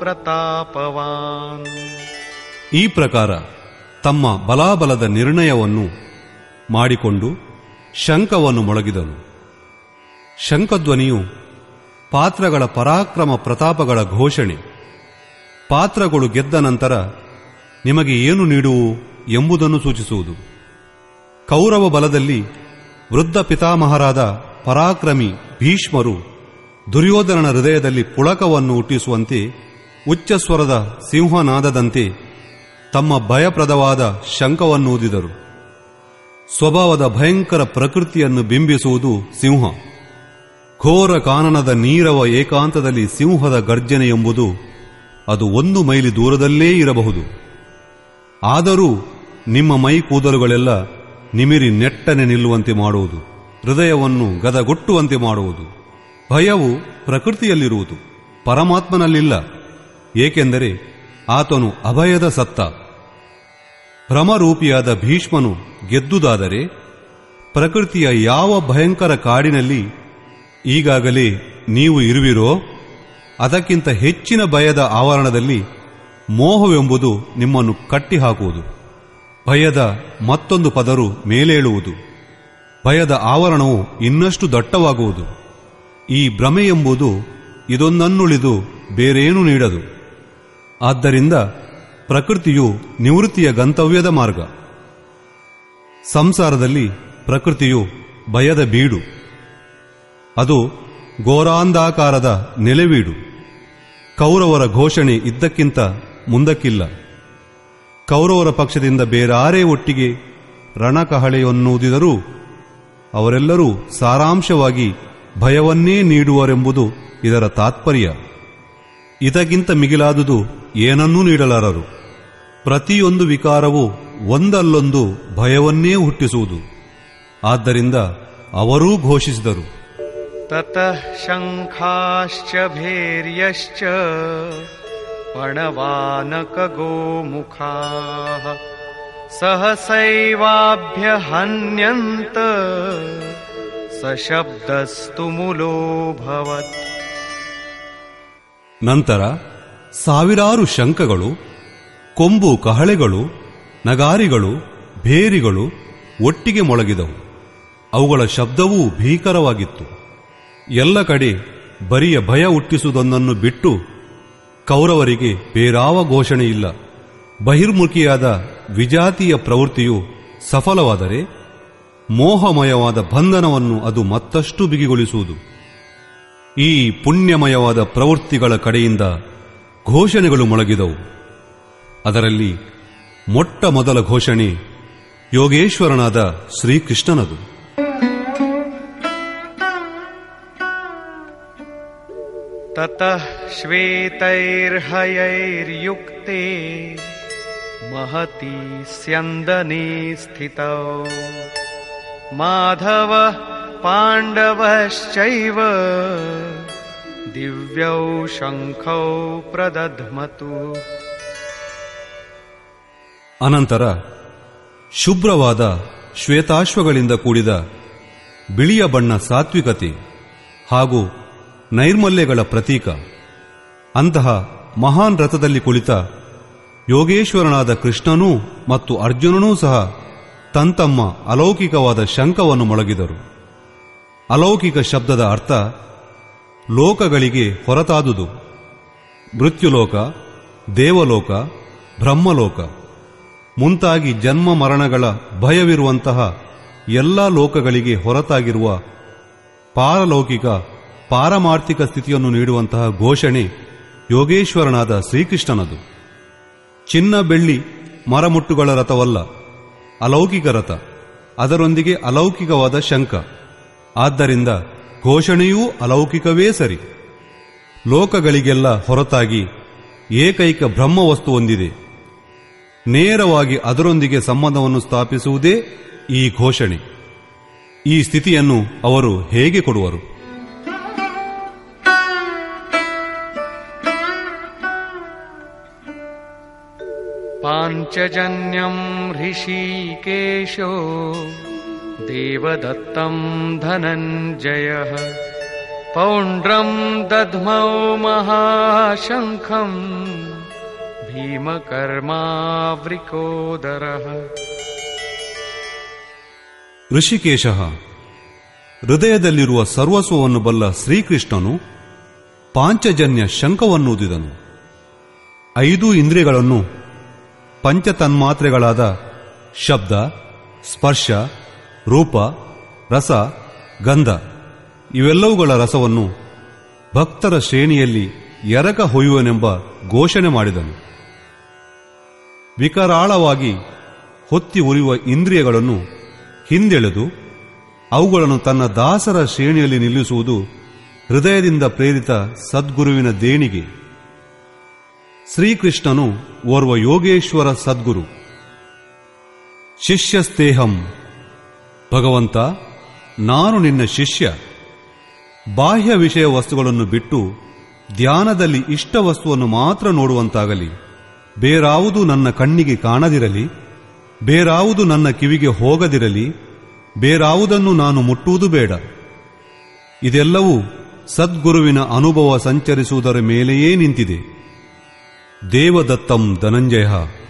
प्रतापवान् ಈ ಪ್ರಕಾರ ತಮ್ಮ ಬಲಾಬಲದ ನಿರ್ಣಯವನ್ನು ಮಾಡಿಕೊಂಡು ಶಂಖವನ್ನು ಮೊಳಗಿದನು ಶಂಖಧ್ವನಿಯು ಪಾತ್ರಗಳ ಪರಾಕ್ರಮ ಪ್ರತಾಪಗಳ ಘೋಷಣೆ ಪಾತ್ರಗಳು ಗೆದ್ದ ನಂತರ ನಿಮಗೆ ಏನು ನೀಡುವು ಎಂಬುದನ್ನು ಸೂಚಿಸುವುದು ಕೌರವ ಬಲದಲ್ಲಿ ವೃದ್ಧ ಪಿತಾಮಹರಾದ ಪರಾಕ್ರಮಿ ಭೀಷ್ಮರು ದುರ್ಯೋಧನನ ಹೃದಯದಲ್ಲಿ ಪುಳಕವನ್ನು ಹುಟ್ಟಿಸುವಂತೆ ಉಚ್ಚಸ್ವರದ ಸಿಂಹನಾದದಂತೆ ತಮ್ಮ ಭಯಪ್ರದವಾದ ಶಂಕವನ್ನು ಊದಿದರು ಸ್ವಭಾವದ ಭಯಂಕರ ಪ್ರಕೃತಿಯನ್ನು ಬಿಂಬಿಸುವುದು ಸಿಂಹ ಘೋರ ಕಾನನದ ನೀರವ ಏಕಾಂತದಲ್ಲಿ ಸಿಂಹದ ಗರ್ಜನೆ ಎಂಬುದು ಅದು ಒಂದು ಮೈಲಿ ದೂರದಲ್ಲೇ ಇರಬಹುದು ಆದರೂ ನಿಮ್ಮ ಮೈ ಕೂದಲುಗಳೆಲ್ಲ ನಿಮಿರಿ ನೆಟ್ಟನೆ ನಿಲ್ಲುವಂತೆ ಮಾಡುವುದು ಹೃದಯವನ್ನು ಗದಗೊಟ್ಟುವಂತೆ ಮಾಡುವುದು ಭಯವು ಪ್ರಕೃತಿಯಲ್ಲಿರುವುದು ಪರಮಾತ್ಮನಲ್ಲಿಲ್ಲ ಏಕೆಂದರೆ ಆತನು ಅಭಯದ ಸತ್ತ ಭ್ರಮರೂಪಿಯಾದ ಭೀಷ್ಮನು ಗೆದ್ದುದಾದರೆ ಪ್ರಕೃತಿಯ ಯಾವ ಭಯಂಕರ ಕಾಡಿನಲ್ಲಿ ಈಗಾಗಲೇ ನೀವು ಇರುವಿರೋ ಅದಕ್ಕಿಂತ ಹೆಚ್ಚಿನ ಭಯದ ಆವರಣದಲ್ಲಿ ಮೋಹವೆಂಬುದು ನಿಮ್ಮನ್ನು ಕಟ್ಟಿಹಾಕುವುದು ಭಯದ ಮತ್ತೊಂದು ಪದರು ಮೇಲೇಳುವುದು ಭಯದ ಆವರಣವು ಇನ್ನಷ್ಟು ದಟ್ಟವಾಗುವುದು ಈ ಭ್ರಮೆ ಎಂಬುದು ಇದೊಂದನ್ನುಳಿದು ಬೇರೇನೂ ನೀಡದು ಆದ್ದರಿಂದ ಪ್ರಕೃತಿಯು ನಿವೃತ್ತಿಯ ಗಂತವ್ಯದ ಮಾರ್ಗ ಸಂಸಾರದಲ್ಲಿ ಪ್ರಕೃತಿಯು ಭಯದ ಬೀಡು ಅದು ಘೋರಾಂಧಾಕಾರದ ನೆಲೆವೀಡು ಕೌರವರ ಘೋಷಣೆ ಇದ್ದಕ್ಕಿಂತ ಮುಂದಕ್ಕಿಲ್ಲ ಕೌರವರ ಪಕ್ಷದಿಂದ ಬೇರಾರೇ ಒಟ್ಟಿಗೆ ರಣಕಹಳೆಯನ್ನುವುದಿದರೂ ಅವರೆಲ್ಲರೂ ಸಾರಾಂಶವಾಗಿ ಭಯವನ್ನೇ ನೀಡುವರೆಂಬುದು ಇದರ ತಾತ್ಪರ್ಯ ಇದಕ್ಕಿಂತ ಮಿಗಿಲಾದುದು ಏನನ್ನೂ ನೀಡಲಾರರು ಪ್ರತಿಯೊಂದು ವಿಕಾರವೂ ಒಂದಲ್ಲೊಂದು ಭಯವನ್ನೇ ಹುಟ್ಟಿಸುವುದು ಆದ್ದರಿಂದ ಅವರೂ ಘೋಷಿಸಿದರು ततः शङ्खाश्च भैर्यश्च पणवानकगोमुखाः सहसैवाभ्यहन्यन्त सशब्दस्तु मुलोऽभवत् ನಂತರ ಸಾವಿರಾರು ಶಂಖಗಳು ಕೊಂಬು ಕಹಳೆಗಳು ನಗಾರಿಗಳು ಭೇರಿಗಳು ಒಟ್ಟಿಗೆ ಮೊಳಗಿದವು ಅವುಗಳ ಶಬ್ದವೂ ಭೀಕರವಾಗಿತ್ತು ಎಲ್ಲ ಕಡೆ ಬರಿಯ ಭಯ ಹುಟ್ಟಿಸುವುದೊಂದನ್ನು ಬಿಟ್ಟು ಕೌರವರಿಗೆ ಬೇರಾವ ಘೋಷಣೆ ಇಲ್ಲ ಬಹಿರ್ಮುಖಿಯಾದ ವಿಜಾತಿಯ ಪ್ರವೃತ್ತಿಯು ಸಫಲವಾದರೆ ಮೋಹಮಯವಾದ ಬಂಧನವನ್ನು ಅದು ಮತ್ತಷ್ಟು ಬಿಗಿಗೊಳಿಸುವುದು ಈ ಪುಣ್ಯಮಯವಾದ ಪ್ರವೃತ್ತಿಗಳ ಕಡೆಯಿಂದ ಘೋಷಣೆಗಳು ಮೊಳಗಿದವು ಅದರಲ್ಲಿ ಮೊಟ್ಟ ಮೊದಲ ಘೋಷಣೆ ಯೋಗೇಶ್ವರನಾದ ಶ್ರೀಕೃಷ್ಣನದು ततः श्वेतैर्हयैर्युक्ते महती स्यन्दने स्थितौ माधवः पाण्डवश्चैव दिव्यौ शङ्खौ प्रदध्मतु ಅನಂತರ ಶುಭ್ರವಾದ ಶ್ವೇತಾಶ್ವಗಳಿಂದ ಕೂಡಿದ ಬಿಳಿಯ ಬಣ್ಣ ಸಾತ್ವಿಕತೆ ಹಾಗೂ ನೈರ್ಮಲ್ಯಗಳ ಪ್ರತೀಕ ಅಂತಹ ಮಹಾನ್ ರಥದಲ್ಲಿ ಕುಳಿತ ಯೋಗೇಶ್ವರನಾದ ಕೃಷ್ಣನೂ ಮತ್ತು ಅರ್ಜುನನೂ ಸಹ ತಂತಮ್ಮ ಅಲೌಕಿಕವಾದ ಶಂಕವನ್ನು ಮೊಳಗಿದರು ಅಲೌಕಿಕ ಶಬ್ದದ ಅರ್ಥ ಲೋಕಗಳಿಗೆ ಹೊರತಾದುದು ಮೃತ್ಯುಲೋಕ ದೇವಲೋಕ ಬ್ರಹ್ಮಲೋಕ ಮುಂತಾಗಿ ಜನ್ಮ ಮರಣಗಳ ಭಯವಿರುವಂತಹ ಎಲ್ಲ ಲೋಕಗಳಿಗೆ ಹೊರತಾಗಿರುವ ಪಾರಲೌಕಿಕ ಪಾರಮಾರ್ಥಿಕ ಸ್ಥಿತಿಯನ್ನು ನೀಡುವಂತಹ ಘೋಷಣೆ ಯೋಗೇಶ್ವರನಾದ ಶ್ರೀಕೃಷ್ಣನದು ಚಿನ್ನ ಬೆಳ್ಳಿ ಮರಮುಟ್ಟುಗಳ ರಥವಲ್ಲ ಅಲೌಕಿಕ ರಥ ಅದರೊಂದಿಗೆ ಅಲೌಕಿಕವಾದ ಶಂಕ ಆದ್ದರಿಂದ ಘೋಷಣೆಯೂ ಅಲೌಕಿಕವೇ ಸರಿ ಲೋಕಗಳಿಗೆಲ್ಲ ಹೊರತಾಗಿ ಏಕೈಕ ಬ್ರಹ್ಮವಸ್ತು ಹೊಂದಿದೆ ನೇರವಾಗಿ ಅದರೊಂದಿಗೆ ಸಂಬಂಧವನ್ನು ಸ್ಥಾಪಿಸುವುದೇ ಈ ಘೋಷಣೆ ಈ ಸ್ಥಿತಿಯನ್ನು ಅವರು ಹೇಗೆ ಕೊಡುವರು पाञ्चजन्यम् ऋषिकेशो देवदत्तम् धनञ्जयः पौण्ड्रम् दध्मौ महाशङ्खम् भीमकर्मावृकोदरः ಋಷಿಕೇಶ ಹೃದಯದಲ್ಲಿರುವ ಸರ್ವಸ್ವವನ್ನು ಬಲ್ಲ ಶ್ರೀಕೃಷ್ಣನು ಪಾಂಚಜನ್ಯ ಶಂಕವನ್ನೂದಿದನು ಐದು ಇಂದ್ರಿಯಗಳನ್ನು ಪಂಚತನ್ಮಾತ್ರೆಗಳಾದ ಶಬ್ದ ಸ್ಪರ್ಶ ರೂಪ ರಸ ಗಂಧ ಇವೆಲ್ಲವುಗಳ ರಸವನ್ನು ಭಕ್ತರ ಶ್ರೇಣಿಯಲ್ಲಿ ಎರಕ ಹೊಯ್ಯುವನೆಂಬ ಘೋಷಣೆ ಮಾಡಿದನು ವಿಕರಾಳವಾಗಿ ಹೊತ್ತಿ ಉರಿಯುವ ಇಂದ್ರಿಯಗಳನ್ನು ಹಿಂದೆಳೆದು ಅವುಗಳನ್ನು ತನ್ನ ದಾಸರ ಶ್ರೇಣಿಯಲ್ಲಿ ನಿಲ್ಲಿಸುವುದು ಹೃದಯದಿಂದ ಪ್ರೇರಿತ ಸದ್ಗುರುವಿನ ದೇಣಿಗೆ ಶ್ರೀಕೃಷ್ಣನು ಓರ್ವ ಯೋಗೇಶ್ವರ ಸದ್ಗುರು ಶಿಷ್ಯಸ್ತೇಹಂ ಭಗವಂತ ನಾನು ನಿನ್ನ ಶಿಷ್ಯ ಬಾಹ್ಯ ವಿಷಯ ವಸ್ತುಗಳನ್ನು ಬಿಟ್ಟು ಧ್ಯಾನದಲ್ಲಿ ಇಷ್ಟ ವಸ್ತುವನ್ನು ಮಾತ್ರ ನೋಡುವಂತಾಗಲಿ ಬೇರಾವುದು ನನ್ನ ಕಣ್ಣಿಗೆ ಕಾಣದಿರಲಿ ಬೇರಾವುದು ನನ್ನ ಕಿವಿಗೆ ಹೋಗದಿರಲಿ ಬೇರಾವುದನ್ನು ನಾನು ಮುಟ್ಟುವುದು ಬೇಡ ಇದೆಲ್ಲವೂ ಸದ್ಗುರುವಿನ ಅನುಭವ ಸಂಚರಿಸುವುದರ ಮೇಲೆಯೇ ನಿಂತಿದೆ ದೇವದತ್ತಂ ಧನಂಜಯ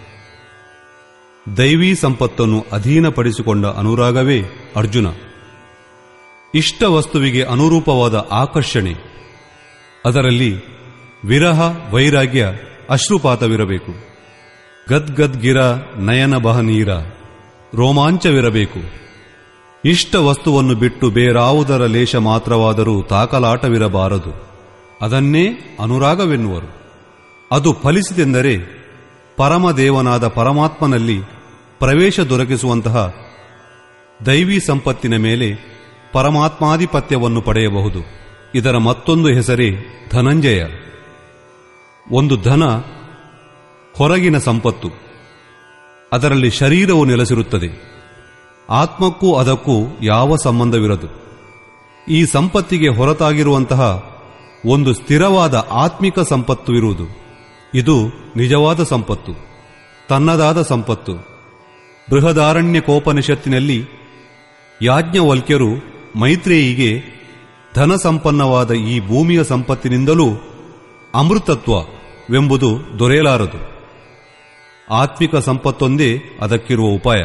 ದೈವೀ ಸಂಪತ್ತನ್ನು ಅಧೀನಪಡಿಸಿಕೊಂಡ ಅನುರಾಗವೇ ಅರ್ಜುನ ಇಷ್ಟ ವಸ್ತುವಿಗೆ ಅನುರೂಪವಾದ ಆಕರ್ಷಣೆ ಅದರಲ್ಲಿ ವಿರಹ ವೈರಾಗ್ಯ ಅಶ್ರುಪಾತವಿರಬೇಕು ಗದ್ಗದ್ಗಿರ ನಯನ ಬಹನೀರ ರೋಮಾಂಚವಿರಬೇಕು ಇಷ್ಟ ವಸ್ತುವನ್ನು ಬಿಟ್ಟು ಬೇರಾವುದರ ಲೇಷ ಮಾತ್ರವಾದರೂ ತಾಕಲಾಟವಿರಬಾರದು ಅದನ್ನೇ ಅನುರಾಗವೆನ್ನುವರು ಅದು ಫಲಿಸಿದೆಂದರೆ ಪರಮದೇವನಾದ ಪರಮಾತ್ಮನಲ್ಲಿ ಪ್ರವೇಶ ದೊರಕಿಸುವಂತಹ ದೈವೀ ಸಂಪತ್ತಿನ ಮೇಲೆ ಪರಮಾತ್ಮಾಧಿಪತ್ಯವನ್ನು ಪಡೆಯಬಹುದು ಇದರ ಮತ್ತೊಂದು ಹೆಸರೇ ಧನಂಜಯ ಒಂದು ಧನ ಹೊರಗಿನ ಸಂಪತ್ತು ಅದರಲ್ಲಿ ಶರೀರವು ನೆಲೆಸಿರುತ್ತದೆ ಆತ್ಮಕ್ಕೂ ಅದಕ್ಕೂ ಯಾವ ಸಂಬಂಧವಿರದು ಈ ಸಂಪತ್ತಿಗೆ ಹೊರತಾಗಿರುವಂತಹ ಒಂದು ಸ್ಥಿರವಾದ ಆತ್ಮಿಕ ಸಂಪತ್ತು ಇರುವುದು ಇದು ನಿಜವಾದ ಸಂಪತ್ತು ತನ್ನದಾದ ಸಂಪತ್ತು ಬೃಹದಾರಣ್ಯಕೋಪನಿಷತ್ತಿನಲ್ಲಿ ಯಾಜ್ಞವಲ್ಕ್ಯರು ಮೈತ್ರೇಯಿಗೆ ಧನ ಸಂಪನ್ನವಾದ ಈ ಭೂಮಿಯ ಸಂಪತ್ತಿನಿಂದಲೂ ಅಮೃತತ್ವವೆಂಬುದು ದೊರೆಯಲಾರದು ಆತ್ಮಿಕ ಸಂಪತ್ತೊಂದೇ ಅದಕ್ಕಿರುವ ಉಪಾಯ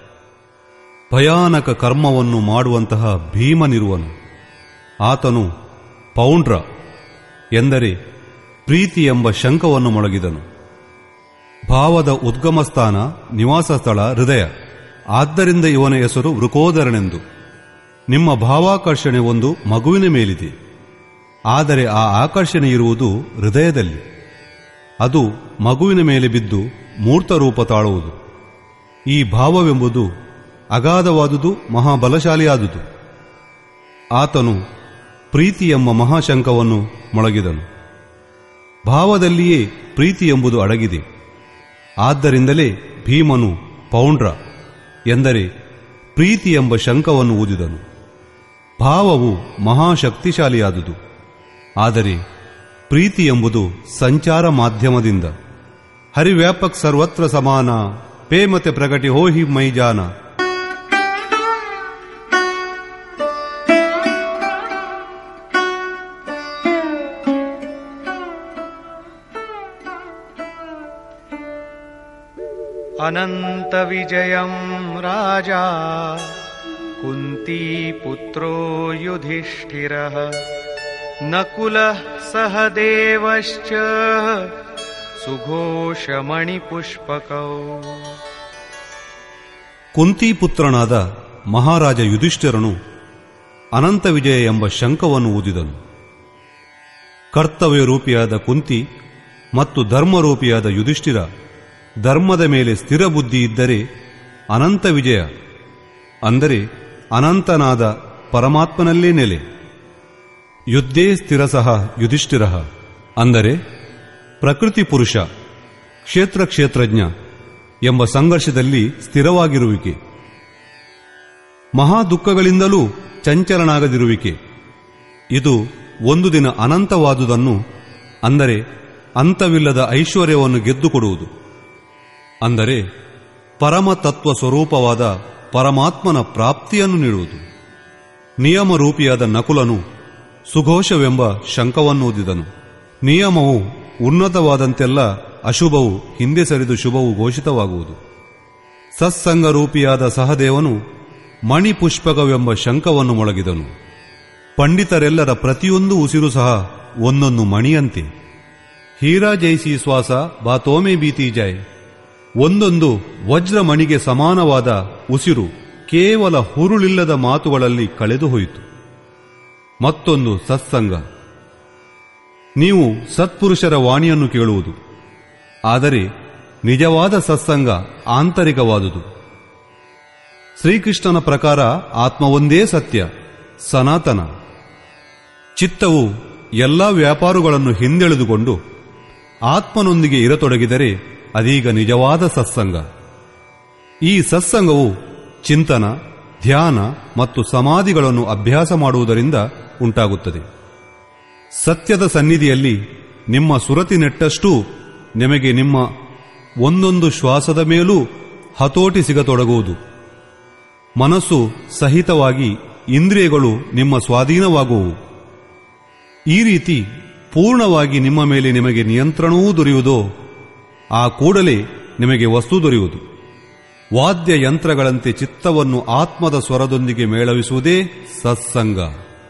ಭಯಾನಕ ಕರ್ಮವನ್ನು ಮಾಡುವಂತಹ ಭೀಮನಿರುವನು ಆತನು ಪೌಂಡ್ರ ಎಂದರೆ ಪ್ರೀತಿ ಎಂಬ ಶಂಕವನ್ನು ಮೊಳಗಿದನು ಭಾವದ ಉದ್ಗಮ ಸ್ಥಾನ ನಿವಾಸ ಸ್ಥಳ ಹೃದಯ ಆದ್ದರಿಂದ ಇವನ ಹೆಸರು ವೃಕೋದರನೆಂದು ನಿಮ್ಮ ಭಾವಾಕರ್ಷಣೆ ಒಂದು ಮಗುವಿನ ಮೇಲಿದೆ ಆದರೆ ಆ ಆಕರ್ಷಣೆ ಇರುವುದು ಹೃದಯದಲ್ಲಿ ಅದು ಮಗುವಿನ ಮೇಲೆ ಬಿದ್ದು ಮೂರ್ತ ರೂಪ ತಾಳುವುದು ಈ ಭಾವವೆಂಬುದು ಅಗಾಧವಾದುದು ಮಹಾಬಲಶಾಲಿಯಾದುದು ಆತನು ಪ್ರೀತಿ ಎಂಬ ಮಹಾಶಂಕವನ್ನು ಮೊಳಗಿದನು ಭಾವದಲ್ಲಿಯೇ ಪ್ರೀತಿ ಎಂಬುದು ಅಡಗಿದೆ ಆದ್ದರಿಂದಲೇ ಭೀಮನು ಪೌಂಡ್ರ ಎಂದರೆ ಪ್ರೀತಿ ಎಂಬ ಶಂಕವನ್ನು ಊದಿದನು ಭಾವವು ಮಹಾಶಕ್ತಿಶಾಲಿಯಾದುದು ಆದರೆ ಪ್ರೀತಿ ಎಂಬುದು ಸಂಚಾರ ಮಾಧ್ಯಮದಿಂದ ಹರಿವ್ಯಾಪಕ್ ಸರ್ವತ್ರ ಸಮಾನ ಪೇಮತೆ ಪ್ರಗಟಿ ಹೋಹಿ ಮೈಜಾನ अनन्तविजयं राजा कुन्तीपुत्रो युधिष्ठिरः नकुलः सह देवश्च सुघोषमणिपुष्पकौ ಕುಂತಿಪುತ್ರನಾದ ಮಹಾರಾಜ ಯುಧಿಷ್ಠಿರನು ಅನಂತ ವಿಜಯ ಎಂಬ ಶಂಖವನ್ನು ಊದಿದನು ಕರ್ತವ್ಯ ರೂಪಿಯಾದ ಕುಂತಿ ಮತ್ತು ಧರ್ಮರೂಪಿಯಾದ ಯುಧಿಷ್ಠಿರ ಧರ್ಮದ ಮೇಲೆ ಸ್ಥಿರ ಬುದ್ಧಿ ಇದ್ದರೆ ಅನಂತ ವಿಜಯ ಅಂದರೆ ಅನಂತನಾದ ಪರಮಾತ್ಮನಲ್ಲೇ ನೆಲೆ ಯುದ್ಧೇ ಸ್ಥಿರಸಃ ಯುಧಿಷ್ಠಿರ ಅಂದರೆ ಪ್ರಕೃತಿ ಪುರುಷ ಕ್ಷೇತ್ರ ಕ್ಷೇತ್ರಜ್ಞ ಎಂಬ ಸಂಘರ್ಷದಲ್ಲಿ ಸ್ಥಿರವಾಗಿರುವಿಕೆ ಮಹಾ ದುಃಖಗಳಿಂದಲೂ ಚಂಚಲನಾಗದಿರುವಿಕೆ ಇದು ಒಂದು ದಿನ ಅನಂತವಾದುದನ್ನು ಅಂದರೆ ಅಂತವಿಲ್ಲದ ಐಶ್ವರ್ಯವನ್ನು ಗೆದ್ದುಕೊಡುವುದು ಅಂದರೆ ಪರಮ ತತ್ವ ಸ್ವರೂಪವಾದ ಪರಮಾತ್ಮನ ಪ್ರಾಪ್ತಿಯನ್ನು ನೀಡುವುದು ನಿಯಮರೂಪಿಯಾದ ನಕುಲನು ಸುಘೋಷವೆಂಬ ಶಂಕವನ್ನು ಓದಿದನು ನಿಯಮವು ಉನ್ನತವಾದಂತೆಲ್ಲ ಅಶುಭವು ಹಿಂದೆ ಸರಿದು ಶುಭವು ಘೋಷಿತವಾಗುವುದು ಸತ್ಸಂಗರೂಪಿಯಾದ ಸಹದೇವನು ಮಣಿಪುಷ್ಪಕವೆಂಬ ಶಂಕವನ್ನು ಮೊಳಗಿದನು ಪಂಡಿತರೆಲ್ಲರ ಪ್ರತಿಯೊಂದು ಉಸಿರು ಸಹ ಒಂದೊಂದು ಮಣಿಯಂತೆ ಹೀರಾ ಜೈಸಿ ಶ್ವಾಸ ಬಾತೋಮೆ ಬೀತಿ ಜಾಯ್ ಒಂದೊಂದು ವಜ್ರ ಮಣಿಗೆ ಸಮಾನವಾದ ಉಸಿರು ಕೇವಲ ಹುರುಳಿಲ್ಲದ ಮಾತುಗಳಲ್ಲಿ ಕಳೆದು ಹೋಯಿತು ಮತ್ತೊಂದು ಸತ್ಸಂಗ ನೀವು ಸತ್ಪುರುಷರ ವಾಣಿಯನ್ನು ಕೇಳುವುದು ಆದರೆ ನಿಜವಾದ ಸತ್ಸಂಗ ಆಂತರಿಕವಾದುದು ಶ್ರೀಕೃಷ್ಣನ ಪ್ರಕಾರ ಆತ್ಮವೊಂದೇ ಸತ್ಯ ಸನಾತನ ಚಿತ್ತವು ಎಲ್ಲ ವ್ಯಾಪಾರಗಳನ್ನು ಹಿಂದೆಳೆದುಕೊಂಡು ಆತ್ಮನೊಂದಿಗೆ ಇರತೊಡಗಿದರೆ ಅದೀಗ ನಿಜವಾದ ಸತ್ಸಂಗ ಈ ಸತ್ಸಂಗವು ಚಿಂತನ ಧ್ಯಾನ ಮತ್ತು ಸಮಾಧಿಗಳನ್ನು ಅಭ್ಯಾಸ ಮಾಡುವುದರಿಂದ ಉಂಟಾಗುತ್ತದೆ ಸತ್ಯದ ಸನ್ನಿಧಿಯಲ್ಲಿ ನಿಮ್ಮ ಸುರತಿ ನೆಟ್ಟಷ್ಟೂ ನಿಮಗೆ ನಿಮ್ಮ ಒಂದೊಂದು ಶ್ವಾಸದ ಮೇಲೂ ಹತೋಟಿ ಸಿಗತೊಡಗುವುದು ಮನಸ್ಸು ಸಹಿತವಾಗಿ ಇಂದ್ರಿಯಗಳು ನಿಮ್ಮ ಸ್ವಾಧೀನವಾಗುವು ಈ ರೀತಿ ಪೂರ್ಣವಾಗಿ ನಿಮ್ಮ ಮೇಲೆ ನಿಮಗೆ ನಿಯಂತ್ರಣವೂ ದೊರೆಯುವುದೋ ಆ ಕೂಡಲೇ ನಿಮಗೆ ವಸ್ತು ದೊರೆಯುವುದು ವಾದ್ಯ ಯಂತ್ರಗಳಂತೆ ಚಿತ್ತವನ್ನು ಆತ್ಮದ ಸ್ವರದೊಂದಿಗೆ ಮೇಳವಿಸುವುದೇ ಸತ್ಸಂಗ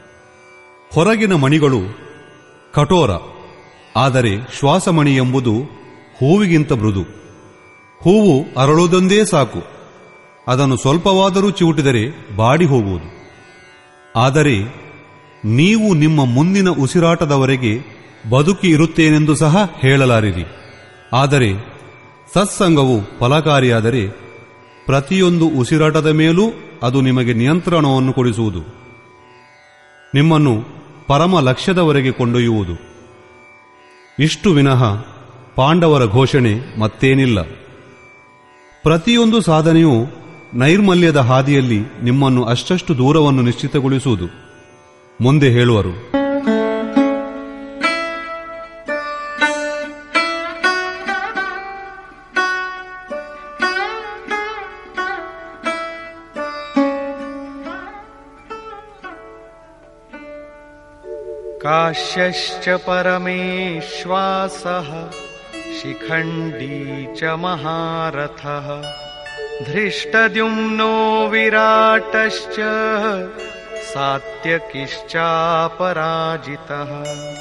ಹೊರಗಿನ ಮಣಿಗಳು ಕಠೋರ ಆದರೆ ಶ್ವಾಸಮಣಿ ಎಂಬುದು ಹೂವಿಗಿಂತ ಮೃದು ಹೂವು ಅರಳುವುದೊಂದೇ ಸಾಕು ಅದನ್ನು ಸ್ವಲ್ಪವಾದರೂ ಚಿವುಟಿದರೆ ಬಾಡಿ ಹೋಗುವುದು ಆದರೆ ನೀವು ನಿಮ್ಮ ಮುಂದಿನ ಉಸಿರಾಟದವರೆಗೆ ಬದುಕಿ ಇರುತ್ತೇನೆಂದು ಸಹ ಹೇಳಲಾರಿರಿ ಆದರೆ ಸತ್ಸಂಗವು ಫಲಕಾರಿಯಾದರೆ ಪ್ರತಿಯೊಂದು ಉಸಿರಾಟದ ಮೇಲೂ ಅದು ನಿಮಗೆ ನಿಯಂತ್ರಣವನ್ನು ಕೊಡಿಸುವುದು ನಿಮ್ಮನ್ನು ಪರಮ ಲಕ್ಷ್ಯದವರೆಗೆ ಕೊಂಡೊಯ್ಯುವುದು ಇಷ್ಟು ವಿನಃ ಪಾಂಡವರ ಘೋಷಣೆ ಮತ್ತೇನಿಲ್ಲ ಪ್ರತಿಯೊಂದು ಸಾಧನೆಯು ನೈರ್ಮಲ್ಯದ ಹಾದಿಯಲ್ಲಿ ನಿಮ್ಮನ್ನು ಅಷ್ಟಷ್ಟು ದೂರವನ್ನು ನಿಶ್ಚಿತಗೊಳಿಸುವುದು ಮುಂದೆ ಹೇಳುವರು काश्यश्च परमेश्वासः शिखण्डी च महारथः धृष्टद्युम्नो विराटश्च सात्यकिश्चापराजितः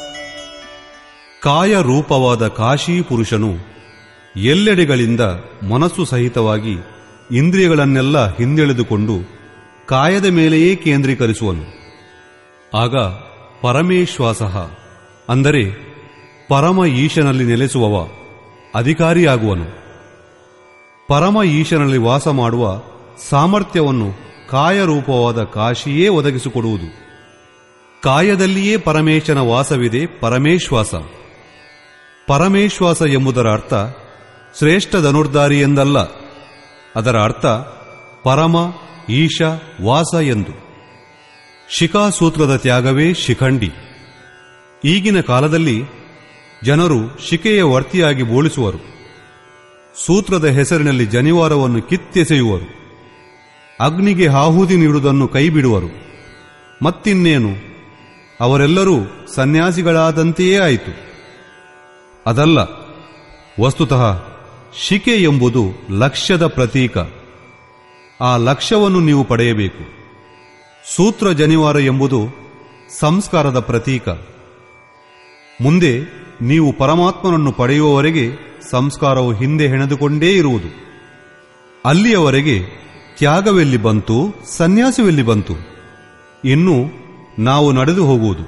ಕಾಯ ರೂಪವಾದ ಕಾಶಿ ಪುರುಷನು ಎಲ್ಲೆಡೆಗಳಿಂದ ಮನಸ್ಸು ಸಹಿತವಾಗಿ ಇಂದ್ರಿಯಗಳನ್ನೆಲ್ಲ ಹಿಂದೆಳೆದುಕೊಂಡು ಕಾಯದ ಮೇಲೆಯೇ ಕೇಂದ್ರೀಕರಿಸುವನು ಆಗ ಪರಮೇಶ್ವಾಸ ಅಂದರೆ ಪರಮ ಈಶನಲ್ಲಿ ನೆಲೆಸುವವ ಅಧಿಕಾರಿಯಾಗುವನು ಪರಮ ಈಶನಲ್ಲಿ ವಾಸ ಮಾಡುವ ಸಾಮರ್ಥ್ಯವನ್ನು ಕಾಯರೂಪವಾದ ಕಾಶಿಯೇ ಒದಗಿಸಿಕೊಡುವುದು ಕಾಯದಲ್ಲಿಯೇ ಪರಮೇಶನ ವಾಸವಿದೆ ಪರಮೇಶ್ವಾಸ ಪರಮೇಶ್ವಾಸ ಎಂಬುದರ ಅರ್ಥ ಶ್ರೇಷ್ಠ ಧನುರ್ಧಾರಿ ಎಂದಲ್ಲ ಅದರ ಅರ್ಥ ಪರಮ ಈಶ ವಾಸ ಎಂದು ಶಿಖಾಸೂತ್ರದ ತ್ಯಾಗವೇ ಶಿಖಂಡಿ ಈಗಿನ ಕಾಲದಲ್ಲಿ ಜನರು ಶಿಕೆಯ ವರ್ತಿಯಾಗಿ ಬೋಳಿಸುವರು ಸೂತ್ರದ ಹೆಸರಿನಲ್ಲಿ ಜನಿವಾರವನ್ನು ಕಿತ್ತೆಸೆಯುವರು ಅಗ್ನಿಗೆ ಆಹುತಿ ನೀಡುವುದನ್ನು ಕೈಬಿಡುವರು ಮತ್ತಿನ್ನೇನು ಅವರೆಲ್ಲರೂ ಸನ್ಯಾಸಿಗಳಾದಂತೆಯೇ ಆಯಿತು ಅದಲ್ಲ ವಸ್ತುತಃ ಶಿಕೆ ಎಂಬುದು ಲಕ್ಷ್ಯದ ಪ್ರತೀಕ ಆ ಲಕ್ಷ್ಯವನ್ನು ನೀವು ಪಡೆಯಬೇಕು ಸೂತ್ರ ಜನಿವಾರ ಎಂಬುದು ಸಂಸ್ಕಾರದ ಪ್ರತೀಕ ಮುಂದೆ ನೀವು ಪರಮಾತ್ಮನನ್ನು ಪಡೆಯುವವರೆಗೆ ಸಂಸ್ಕಾರವು ಹಿಂದೆ ಹೆಣೆದುಕೊಂಡೇ ಇರುವುದು ಅಲ್ಲಿಯವರೆಗೆ ತ್ಯಾಗವೆಲ್ಲಿ ಬಂತು ಸನ್ಯಾಸವೆಲ್ಲಿ ಬಂತು ಇನ್ನು ನಾವು ನಡೆದು ಹೋಗುವುದು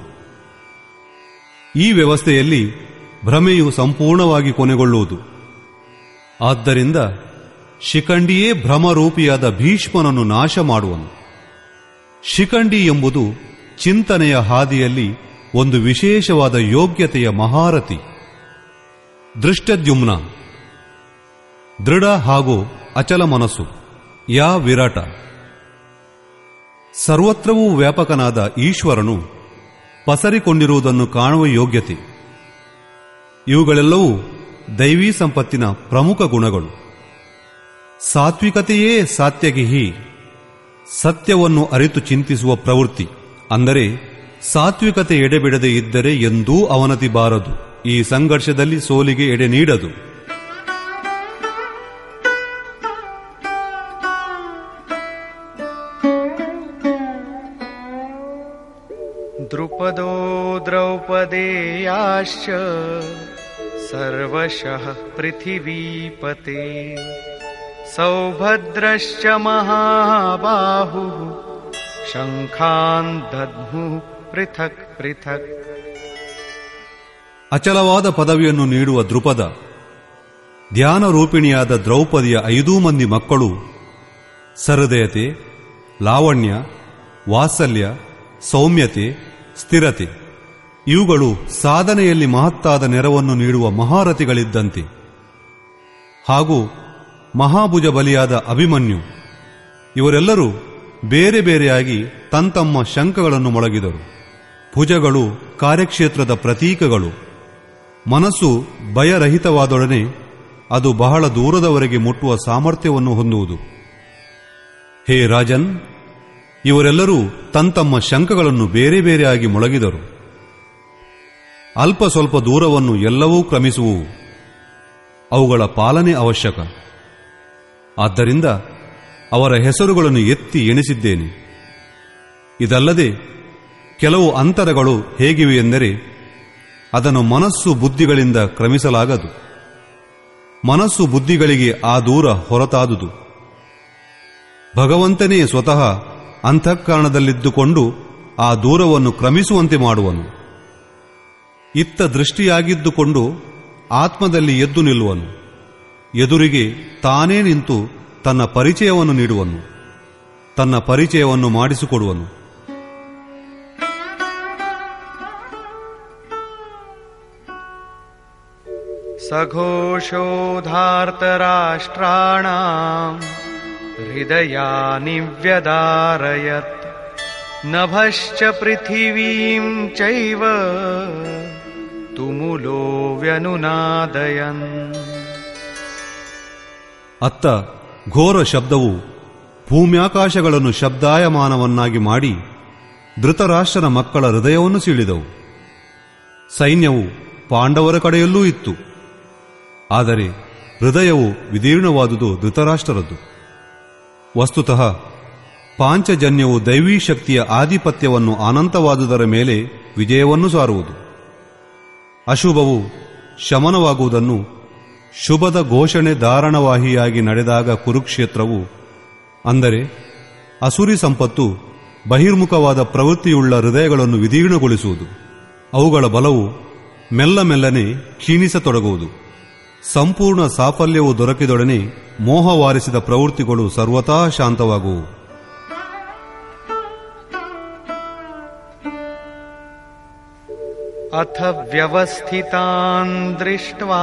ಈ ವ್ಯವಸ್ಥೆಯಲ್ಲಿ ಭ್ರಮೆಯು ಸಂಪೂರ್ಣವಾಗಿ ಕೊನೆಗೊಳ್ಳುವುದು ಆದ್ದರಿಂದ ಶಿಖಂಡಿಯೇ ಭ್ರಮರೂಪಿಯಾದ ಭೀಷ್ಮನನ್ನು ನಾಶ ಮಾಡುವನು ಶಿಖಂಡಿ ಎಂಬುದು ಚಿಂತನೆಯ ಹಾದಿಯಲ್ಲಿ ಒಂದು ವಿಶೇಷವಾದ ಯೋಗ್ಯತೆಯ ಮಹಾರಥಿ ದೃಷ್ಟದ್ಯುಮ್ನ ದೃಢ ಹಾಗೂ ಅಚಲ ಮನಸ್ಸು ಯಾ ವಿರಾಟ ಸರ್ವತ್ರವೂ ವ್ಯಾಪಕನಾದ ಈಶ್ವರನು ಪಸರಿಕೊಂಡಿರುವುದನ್ನು ಕಾಣುವ ಯೋಗ್ಯತೆ ಇವುಗಳೆಲ್ಲವೂ ದೈವೀ ಸಂಪತ್ತಿನ ಪ್ರಮುಖ ಗುಣಗಳು ಸಾತ್ವಿಕತೆಯೇ ಸಾತ್ಯಗಿಹಿ ಸತ್ಯವನ್ನು ಅರಿತು ಚಿಂತಿಸುವ ಪ್ರವೃತ್ತಿ ಅಂದರೆ ಸಾತ್ವಿಕತೆ ಎಡೆಬಿಡದೆ ಇದ್ದರೆ ಎಂದೂ ಅವನತಿ ಬಾರದು ಈ ಸಂಘರ್ಷದಲ್ಲಿ ಸೋಲಿಗೆ ಎಡೆ ನೀಡದು द्रुपदो द्रौपदेयाश्च सर्वशः पृथिवीपते सौभद्रश्च महाबाहुः शङ्खान् दद्मुः पृथक् पृथक् ಅಚಲವಾದ ಪದವಿಯನ್ನು ನೀಡುವ ದೃಪದ ಧ್ಯಾನ ರೂಪಿಣಿಯಾದ ದ್ರೌಪದಿಯ ಐದೂ ಮಂದಿ ಮಕ್ಕಳು ಸಹೃದಯತೆ ಲಾವಣ್ಯ ವಾತ್ಸಲ್ಯ ಸೌಮ್ಯತೆ ಸ್ಥಿರತೆ ಇವುಗಳು ಸಾಧನೆಯಲ್ಲಿ ಮಹತ್ತಾದ ನೆರವನ್ನು ನೀಡುವ ಮಹಾರಥಿಗಳಿದ್ದಂತೆ ಹಾಗೂ ಮಹಾಭುಜ ಬಲಿಯಾದ ಅಭಿಮನ್ಯು ಇವರೆಲ್ಲರೂ ಬೇರೆ ಬೇರೆಯಾಗಿ ತಂತಮ್ಮ ಶಂಕಗಳನ್ನು ಮೊಳಗಿದರು ಭುಜಗಳು ಕಾರ್ಯಕ್ಷೇತ್ರದ ಪ್ರತೀಕಗಳು ಮನಸ್ಸು ಭಯರಹಿತವಾದೊಡನೆ ಅದು ಬಹಳ ದೂರದವರೆಗೆ ಮುಟ್ಟುವ ಸಾಮರ್ಥ್ಯವನ್ನು ಹೊಂದುವುದು ಹೇ ರಾಜನ್ ಇವರೆಲ್ಲರೂ ತಂತಮ್ಮ ಶಂಕಗಳನ್ನು ಬೇರೆ ಬೇರೆಯಾಗಿ ಮೊಳಗಿದರು ಅಲ್ಪ ಸ್ವಲ್ಪ ದೂರವನ್ನು ಎಲ್ಲವೂ ಕ್ರಮಿಸುವುವು ಅವುಗಳ ಪಾಲನೆ ಅವಶ್ಯಕ ಆದ್ದರಿಂದ ಅವರ ಹೆಸರುಗಳನ್ನು ಎತ್ತಿ ಎಣಿಸಿದ್ದೇನೆ ಇದಲ್ಲದೆ ಕೆಲವು ಅಂತರಗಳು ಹೇಗಿವೆ ಎಂದರೆ ಅದನ್ನು ಮನಸ್ಸು ಬುದ್ಧಿಗಳಿಂದ ಕ್ರಮಿಸಲಾಗದು ಮನಸ್ಸು ಬುದ್ಧಿಗಳಿಗೆ ಆ ದೂರ ಹೊರತಾದುದು ಭಗವಂತನೇ ಸ್ವತಃ ಅಂತಃಕರಣದಲ್ಲಿದ್ದುಕೊಂಡು ಆ ದೂರವನ್ನು ಕ್ರಮಿಸುವಂತೆ ಮಾಡುವನು ಇತ್ತ ದೃಷ್ಟಿಯಾಗಿದ್ದುಕೊಂಡು ಆತ್ಮದಲ್ಲಿ ಎದ್ದು ನಿಲ್ಲುವನು ಎದುರಿಗೆ ತಾನೇ ನಿಂತು ತನ್ನ ಪರಿಚಯವನ್ನು ನೀಡುವನು ತನ್ನ ಪರಿಚಯವನ್ನು ಮಾಡಿಸಿಕೊಡುವನು सघोषोधार्तराष्ट्राणाम् हृदयानि व्यदारयत् नभश्च पृथिवीम् चैव तुमुलो व्यनुनादयन् ಅತ್ತ ಘೋರ ಶಬ್ದವು ಭೂಮ್ಯಾಕಾಶಗಳನ್ನು ಶಬ್ದಾಯಮಾನವನ್ನಾಗಿ ಮಾಡಿ ಧೃತರಾಷ್ಟ್ರನ ಮಕ್ಕಳ ಹೃದಯವನ್ನು ಸೀಳಿದವು ಸೈನ್ಯವು ಪಾಂಡವರ ಕಡೆಯಲ್ಲೂ ಇತ್ತು ಆದರೆ ಹೃದಯವು ವಿದೀರ್ಣವಾದುದು ಧೃತರಾಷ್ಟ್ರರದ್ದು ವಸ್ತುತಃ ಪಾಂಚಜನ್ಯವು ದೈವೀ ಶಕ್ತಿಯ ಆಧಿಪತ್ಯವನ್ನು ಅನಂತವಾದುದರ ಮೇಲೆ ವಿಜಯವನ್ನು ಸಾರುವುದು ಅಶುಭವು ಶಮನವಾಗುವುದನ್ನು ಶುಭದ ಘೋಷಣೆ ಧಾರಣವಾಹಿಯಾಗಿ ನಡೆದಾಗ ಕುರುಕ್ಷೇತ್ರವು ಅಂದರೆ ಅಸುರಿ ಸಂಪತ್ತು ಬಹಿರ್ಮುಖವಾದ ಪ್ರವೃತ್ತಿಯುಳ್ಳ ಹೃದಯಗಳನ್ನು ವಿದೀರ್ಣಗೊಳಿಸುವುದು ಅವುಗಳ ಬಲವು ಮೆಲ್ಲ ಮೆಲ್ಲನೆ ಕ್ಷೀಣಿಸತೊಡಗುವುದು ಸಂಪೂರ್ಣ ಸಾಫಲ್ಯವು ದೊರಕಿದೊಡನೆ ಮೋಹವಾರಿಸಿದ ಪ್ರವೃತ್ತಿಗಳು ಸರ್ವತಾ ಶಾಂತವಾಗುವು अथ व्यवस्थितान् दृष्ट्वा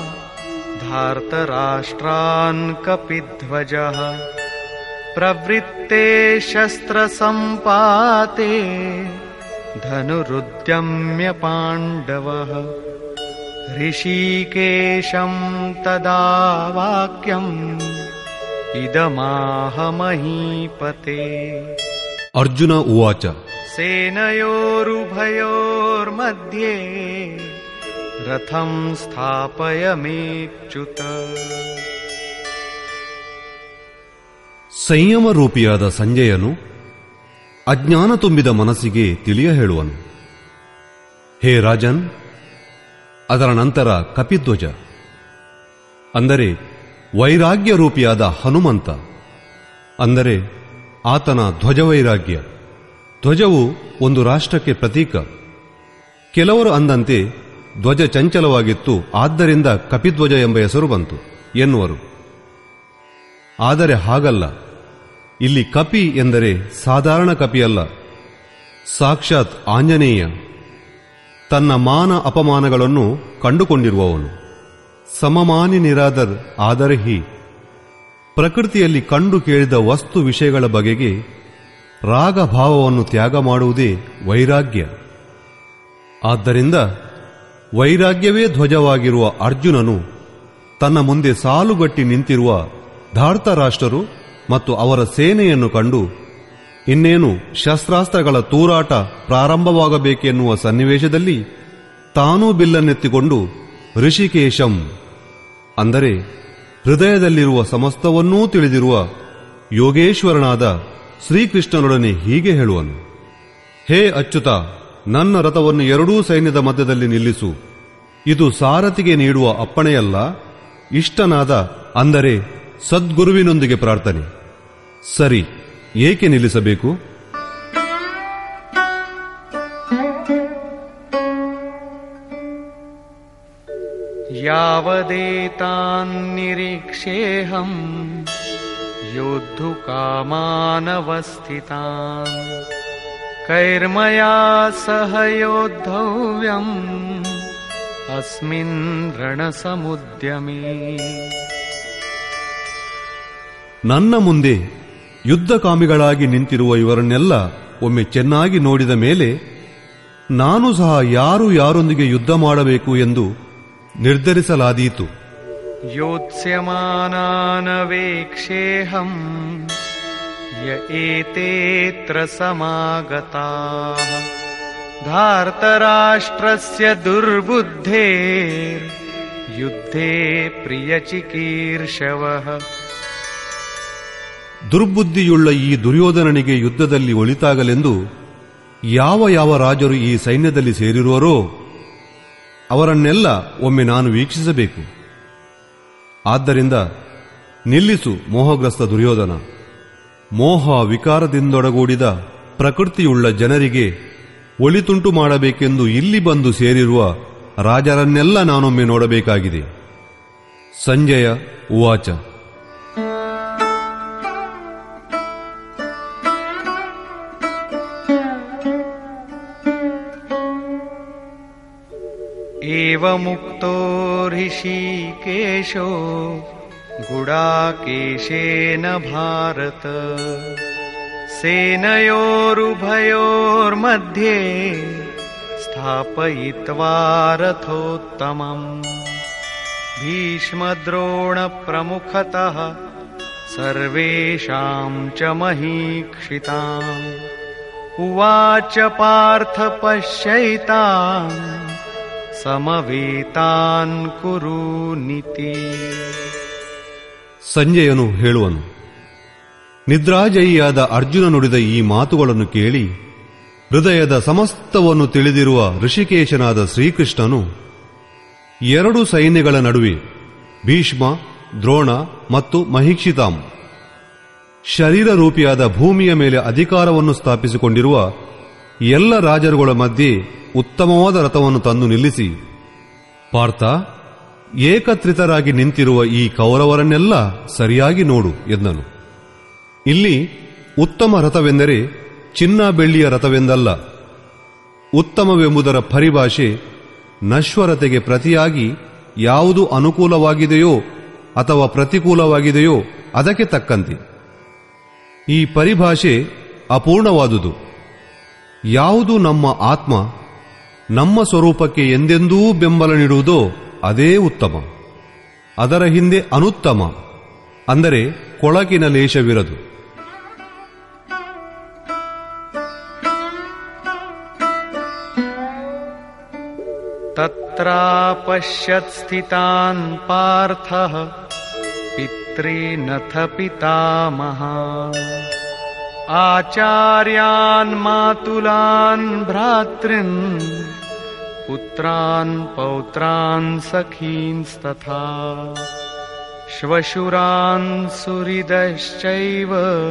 धार्तराष्ट्रान् कपिध्वजः प्रवृत्ते शस्त्रसम्पाते धनुरुद्यम्य पाण्डवः ऋषिकेशम् तदा वाक्यम् इदमाह महीपते ಅರ್ಜುನ ಉವಾಚ सेनयोरुभयोर्मध्ये रथं स्थापयमेच्युत ಸಂಯಮ ರೂಪಿಯಾದ ಸಂಜಯನು ಅಜ್ಞಾನ ತುಂಬಿದ ಮನಸ್ಸಿಗೆ ತಿಳಿಯ ಹೇಳುವನು ಹೇ ರಾಜನ್ ಅದರ ನಂತರ ಕಪಿಧ್ವಜ ಅಂದರೆ ವೈರಾಗ್ಯ ರೂಪಿಯಾದ ಹನುಮಂತ ಅಂದರೆ ಆತನ ಧ್ವಜವೈರಾಗ್ಯ ಧ್ವಜವು ಒಂದು ರಾಷ್ಟ್ರಕ್ಕೆ ಪ್ರತೀಕ ಕೆಲವರು ಅಂದಂತೆ ಧ್ವಜ ಚಂಚಲವಾಗಿತ್ತು ಆದ್ದರಿಂದ ಕಪಿಧ್ವಜ ಎಂಬ ಹೆಸರು ಬಂತು ಎನ್ನುವರು ಆದರೆ ಹಾಗಲ್ಲ ಇಲ್ಲಿ ಕಪಿ ಎಂದರೆ ಸಾಧಾರಣ ಕಪಿಯಲ್ಲ ಸಾಕ್ಷಾತ್ ಆಂಜನೇಯ ತನ್ನ ಮಾನ ಅಪಮಾನಗಳನ್ನು ಕಂಡುಕೊಂಡಿರುವವನು ಸಮಮಾನಿ ನಿರಾದರ್ ಆದರ್ಹಿ ಪ್ರಕೃತಿಯಲ್ಲಿ ಕಂಡು ಕೇಳಿದ ವಸ್ತು ವಿಷಯಗಳ ಬಗೆಗೆ ರಾಗಭಾವವನ್ನು ತ್ಯಾಗ ಮಾಡುವುದೇ ವೈರಾಗ್ಯ ಆದ್ದರಿಂದ ವೈರಾಗ್ಯವೇ ಧ್ವಜವಾಗಿರುವ ಅರ್ಜುನನು ತನ್ನ ಮುಂದೆ ಸಾಲುಗಟ್ಟಿ ನಿಂತಿರುವ ಧಾರ್ತರಾಷ್ಟ್ರರು ಮತ್ತು ಅವರ ಸೇನೆಯನ್ನು ಕಂಡು ಇನ್ನೇನು ಶಸ್ತ್ರಾಸ್ತ್ರಗಳ ತೂರಾಟ ಪ್ರಾರಂಭವಾಗಬೇಕೆನ್ನುವ ಸನ್ನಿವೇಶದಲ್ಲಿ ತಾನೂ ಬಿಲ್ಲನ್ನೆತ್ತಿಕೊಂಡು ಋಷಿಕೇಶಂ ಅಂದರೆ ಹೃದಯದಲ್ಲಿರುವ ಸಮಸ್ತವನ್ನೂ ತಿಳಿದಿರುವ ಯೋಗೇಶ್ವರನಾದ ಶ್ರೀಕೃಷ್ಣನೊಡನೆ ಹೀಗೆ ಹೇಳುವನು ಹೇ ಅಚ್ಯುತ ನನ್ನ ರಥವನ್ನು ಎರಡೂ ಸೈನ್ಯದ ಮಧ್ಯದಲ್ಲಿ ನಿಲ್ಲಿಸು ಇದು ಸಾರಥಿಗೆ ನೀಡುವ ಅಪ್ಪಣೆಯಲ್ಲ ಇಷ್ಟನಾದ ಅಂದರೆ ಸದ್ಗುರುವಿನೊಂದಿಗೆ ಪ್ರಾರ್ಥನೆ ಸರಿ ಏಕೆ ನಿಲ್ಲಿಸಬೇಕು यावदेतान्निरीक्षेऽहम् योद्धुकामानवस्थितान् कैर्मया सह योद्धव्यम् अस्मिन् रणसमुद्यमे ನನ್ನ ಮುಂದೆ ಯುದ್ಧಕಾಮಿಗಳಾಗಿ ನಿಂತಿರುವ ಇವರನ್ನೆಲ್ಲ ಒಮ್ಮೆ ಚೆನ್ನಾಗಿ ನೋಡಿದ ಮೇಲೆ ನಾನು ಸಹ ಯಾರು ಯಾರೊಂದಿಗೆ ಯುದ್ಧ ಮಾಡಬೇಕು ಎಂದು ನಿರ್ಧರಿಸಲಾದೀತು योत्स्यमानानवेक्षेऽहम् य एतेऽत्र समागताः धार्तराष्ट्रस्य दुर्बुद्धेर्युद्धे प्रियचिकीर्षवः ದುರ್ಬುದ್ಧಿಯುಳ್ಳ ಈ ದುರ್ಯೋಧನನಿಗೆ ಯುದ್ಧದಲ್ಲಿ ಒಳಿತಾಗಲೆಂದು ಯಾವ ಯಾವ ರಾಜರು ಈ ಸೈನ್ಯದಲ್ಲಿ ಸೇರಿರುವರೋ ಅವರನ್ನೆಲ್ಲ ಒಮ್ಮೆ ನಾನು ವೀಕ್ಷಿಸಬೇಕು ಆದ್ದರಿಂದ ನಿಲ್ಲಿಸು ಮೋಹಗ್ರಸ್ತ ದುರ್ಯೋಧನ ಮೋಹ ವಿಕಾರದಿಂದೊಡಗೂಡಿದ ಪ್ರಕೃತಿಯುಳ್ಳ ಜನರಿಗೆ ಒಳಿತುಂಟು ಮಾಡಬೇಕೆಂದು ಇಲ್ಲಿ ಬಂದು ಸೇರಿರುವ ರಾಜರನ್ನೆಲ್ಲ ನಾನೊಮ್ಮೆ ನೋಡಬೇಕಾಗಿದೆ ಸಂಜಯ ಉವಾಚ एवमुक्तो ऋषिकेशो गुडाकेशेन भारत सेनयोरुभयोर्मध्ये स्थापयित्वा रथोत्तमम् भीष्मद्रोणप्रमुखतः सर्वेषाम् च महीक्षिताम् उवाच पार्थ पश्यैतान् ಸಮವೇತಾನ್ ಕುರು ನಿತಿ ಸಂಜಯನು ಹೇಳುವನು ನಿದ್ರಾಜಯಿಯಾದ ಅರ್ಜುನ ನುಡಿದ ಈ ಮಾತುಗಳನ್ನು ಕೇಳಿ ಹೃದಯದ ಸಮಸ್ತವನ್ನು ತಿಳಿದಿರುವ ಋಷಿಕೇಶನಾದ ಶ್ರೀಕೃಷ್ಣನು ಎರಡು ಸೈನ್ಯಗಳ ನಡುವೆ ಭೀಷ್ಮ ದ್ರೋಣ ಮತ್ತು ಮಹಿಕ್ಷಿತಾಂ ಶರೀರ ರೂಪಿಯಾದ ಭೂಮಿಯ ಮೇಲೆ ಅಧಿಕಾರವನ್ನು ಸ್ಥಾಪಿಸಿಕೊಂಡಿರುವ ಎಲ್ಲ ರಾಜರುಗಳ ಮಧ್ಯೆ ಉತ್ತಮವಾದ ರಥವನ್ನು ತಂದು ನಿಲ್ಲಿಸಿ ಪಾರ್ಥ ಏಕತ್ರಿತರಾಗಿ ನಿಂತಿರುವ ಈ ಕೌರವರನ್ನೆಲ್ಲ ಸರಿಯಾಗಿ ನೋಡು ಎಂದನು ಇಲ್ಲಿ ಉತ್ತಮ ರಥವೆಂದರೆ ಚಿನ್ನ ಬೆಳ್ಳಿಯ ರಥವೆಂದಲ್ಲ ಉತ್ತಮವೆಂಬುದರ ಪರಿಭಾಷೆ ನಶ್ವರತೆಗೆ ಪ್ರತಿಯಾಗಿ ಯಾವುದು ಅನುಕೂಲವಾಗಿದೆಯೋ ಅಥವಾ ಪ್ರತಿಕೂಲವಾಗಿದೆಯೋ ಅದಕ್ಕೆ ತಕ್ಕಂತೆ ಈ ಪರಿಭಾಷೆ ಅಪೂರ್ಣವಾದುದು ಯಾವುದು ನಮ್ಮ ಆತ್ಮ ನಮ್ಮ ಸ್ವರೂಪಕ್ಕೆ ಎಂದೆಂದೂ ಬೆಂಬಲ ನೀಡುವುದೋ ಅದೇ ಉತ್ತಮ ಅದರ ಹಿಂದೆ ಅನುತ್ತಮ ಅಂದರೆ ಕೊಳಕಿನ ಲೇಷವಿರದು ತತ್ರ तत्रापश्यत् स्थितान् पार्थः पितॄनथ पितामहा आचार्यान् मातुलान् भ्रातॄन् पुत्रान् पौत्रान् सखींस्तथा श्वशुरान् सुहृदश्चैव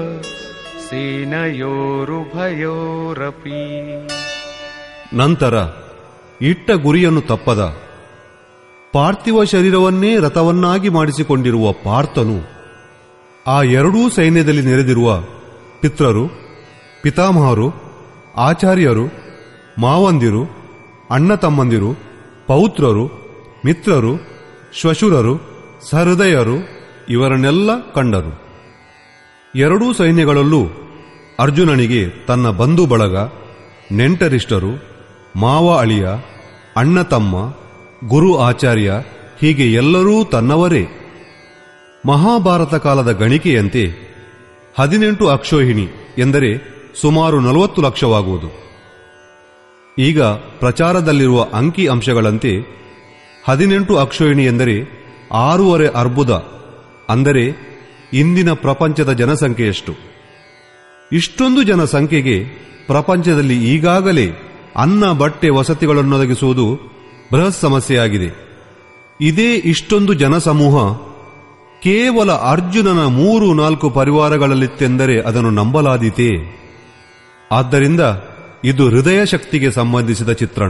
ಸೇನಯೋರುಭಯೋರಪಿ ನಂತರ ಇಟ್ಟ ಗುರಿಯನ್ನು ತಪ್ಪದ ಪಾರ್ಥಿವ ಶರೀರವನ್ನೇ ರಥವನ್ನಾಗಿ ಮಾಡಿಸಿಕೊಂಡಿರುವ ಪಾರ್ಥನು ಆ ಎರಡೂ ಸೈನ್ಯದಲ್ಲಿ ನೆರೆದಿರುವ ಪಿತ್ರರು ಪಿತಾಮಹರು ಆಚಾರ್ಯರು ಮಾವಂದಿರು ಅಣ್ಣ ತಮ್ಮಂದಿರು ಪೌತ್ರರು ಮಿತ್ರರು ಶ್ವಶುರರು ಸಹೃದಯರು ಇವರನ್ನೆಲ್ಲ ಕಂಡರು ಎರಡೂ ಸೈನ್ಯಗಳಲ್ಲೂ ಅರ್ಜುನನಿಗೆ ತನ್ನ ಬಂಧು ಬಳಗ ನೆಂಟರಿಷ್ಟರು ಮಾವ ಅಳಿಯ ಅಣ್ಣ ತಮ್ಮ ಗುರು ಆಚಾರ್ಯ ಹೀಗೆ ಎಲ್ಲರೂ ತನ್ನವರೇ ಮಹಾಭಾರತ ಕಾಲದ ಗಣಿಕೆಯಂತೆ ಹದಿನೆಂಟು ಅಕ್ಷೋಹಿಣಿ ಎಂದರೆ ಸುಮಾರು ನಲವತ್ತು ಲಕ್ಷವಾಗುವುದು ಈಗ ಪ್ರಚಾರದಲ್ಲಿರುವ ಅಂಕಿ ಅಂಶಗಳಂತೆ ಹದಿನೆಂಟು ಅಕ್ಷೋಹಿಣಿ ಎಂದರೆ ಆರೂವರೆ ಅರ್ಬುದ ಅಂದರೆ ಇಂದಿನ ಪ್ರಪಂಚದ ಜನಸಂಖ್ಯೆಯಷ್ಟು ಇಷ್ಟೊಂದು ಜನಸಂಖ್ಯೆಗೆ ಪ್ರಪಂಚದಲ್ಲಿ ಈಗಾಗಲೇ ಅನ್ನ ಬಟ್ಟೆ ವಸತಿಗಳನ್ನೊದಗಿಸುವುದು ಬೃಹತ್ ಸಮಸ್ಯೆಯಾಗಿದೆ ಇದೇ ಇಷ್ಟೊಂದು ಜನಸಮೂಹ ಕೇವಲ ಅರ್ಜುನನ ಮೂರು ನಾಲ್ಕು ಪರಿವಾರಗಳಲ್ಲಿತ್ತೆಂದರೆ ಅದನ್ನು ನಂಬಲಾದೀತೇ ಆದ್ದರಿಂದ ಇದು ಹೃದಯ ಶಕ್ತಿಗೆ ಸಂಬಂಧಿಸಿದ ಚಿತ್ರಣ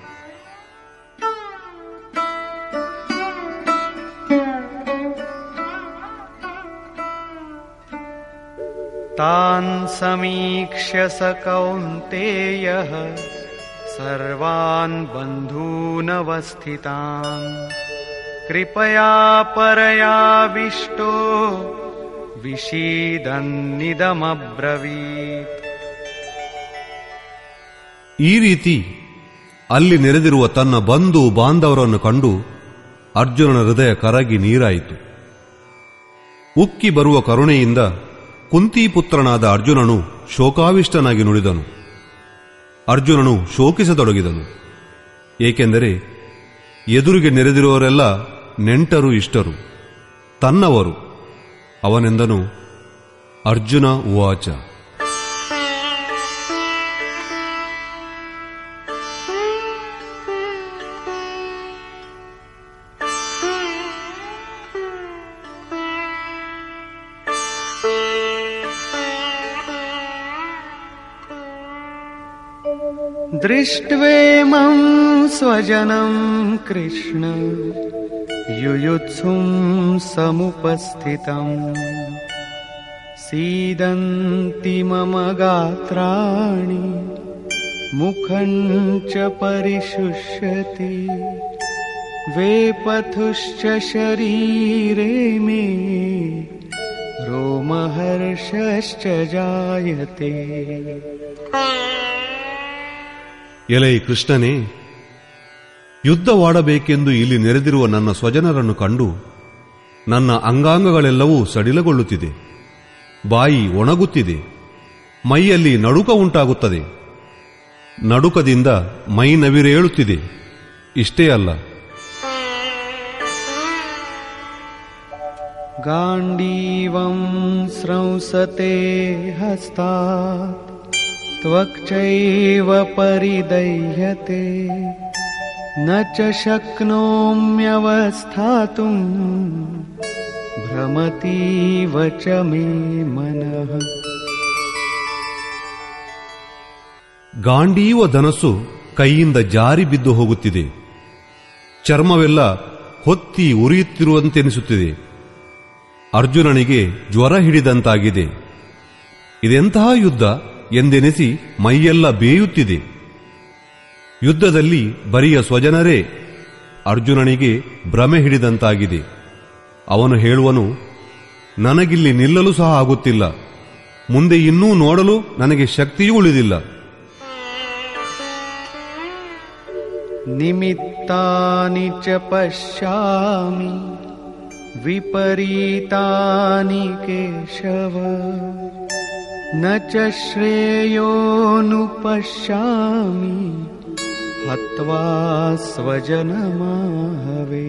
तान् समीक्ष्य स कौन्तेयः सर्वान् बन्धूनवस्थितान् कृपया परयाविष्टो विषीदन्निदमब्रवीत् ಈ ರೀತಿ ಅಲ್ಲಿ ನೆರೆದಿರುವ ತನ್ನ ಬಂಧು ಬಾಂಧವರನ್ನು ಕಂಡು ಅರ್ಜುನನ ಹೃದಯ ಕರಗಿ ನೀರಾಯಿತು ಉಕ್ಕಿ ಬರುವ ಕರುಣೆಯಿಂದ ಕುಂತಿಪುತ್ರನಾದ ಅರ್ಜುನನು ಶೋಕಾವಿಷ್ಟನಾಗಿ ನುಡಿದನು ಅರ್ಜುನನು ಶೋಕಿಸತೊಡಗಿದನು ಏಕೆಂದರೆ ಎದುರಿಗೆ ನೆರೆದಿರುವವರೆಲ್ಲ ನೆಂಟರು ಇಷ್ಟರು ತನ್ನವರು ಅವನೆಂದನು ಅರ್ಜುನ ಉವಾಚ दृष्ट्वेमं स्वजनं कृष्ण युयुत्सुं समुपस्थितम् सीदन्ति मम गात्राणि मुखं च परिशुष्यति वेपथुश्च शरीरे मे रोमहर्षश्च जायते ಎಲೈ ಕೃಷ್ಣನೇ ಯುದ್ಧವಾಡಬೇಕೆಂದು ಇಲ್ಲಿ ನೆರೆದಿರುವ ನನ್ನ ಸ್ವಜನರನ್ನು ಕಂಡು ನನ್ನ ಅಂಗಾಂಗಗಳೆಲ್ಲವೂ ಸಡಿಲಗೊಳ್ಳುತ್ತಿದೆ ಬಾಯಿ ಒಣಗುತ್ತಿದೆ ಮೈಯಲ್ಲಿ ನಡುಕ ಉಂಟಾಗುತ್ತದೆ ನಡುಕದಿಂದ ಮೈ ನವಿರೇಳುತ್ತಿದೆ ಇಷ್ಟೇ ಅಲ್ಲ गाण्डीवं स्रंसते हस्तात् त्वक्चैव परिदह्यते न च शक्नोम्यवस्थातुम् भ्रमतीव च मे मनः ಗಾಂಡೀವ ಧನಸ್ಸು ಕೈಯಿಂದ ಜಾರಿ ಬಿದ್ದು ಹೋಗುತ್ತಿದೆ ಚರ್ಮವೆಲ್ಲ ಹೊತ್ತಿ ಉರಿಯುತ್ತಿರುವಂತೆನಿಸುತ್ತಿದೆ ಅರ್ಜುನನಿಗೆ ಜ್ವರ ಹಿಡಿದಂತಾಗಿದೆ ಇದೆಂತಹ ಯುದ್ಧ ಎಂದೆನಿಸಿ ಮೈಯೆಲ್ಲ ಬೇಯುತ್ತಿದೆ ಯುದ್ಧದಲ್ಲಿ ಬರಿಯ ಸ್ವಜನರೇ ಅರ್ಜುನನಿಗೆ ಭ್ರಮೆ ಹಿಡಿದಂತಾಗಿದೆ ಅವನು ಹೇಳುವನು ನನಗಿಲ್ಲಿ ನಿಲ್ಲಲು ಸಹ ಆಗುತ್ತಿಲ್ಲ ಮುಂದೆ ಇನ್ನೂ ನೋಡಲು ನನಗೆ ಶಕ್ತಿಯೂ ಉಳಿದಿಲ್ಲ निमित्तानि च पश्यामि विपरीतानि केशव न च श्रेयोनुपश्यामि हत्वा स्वजनमाहवे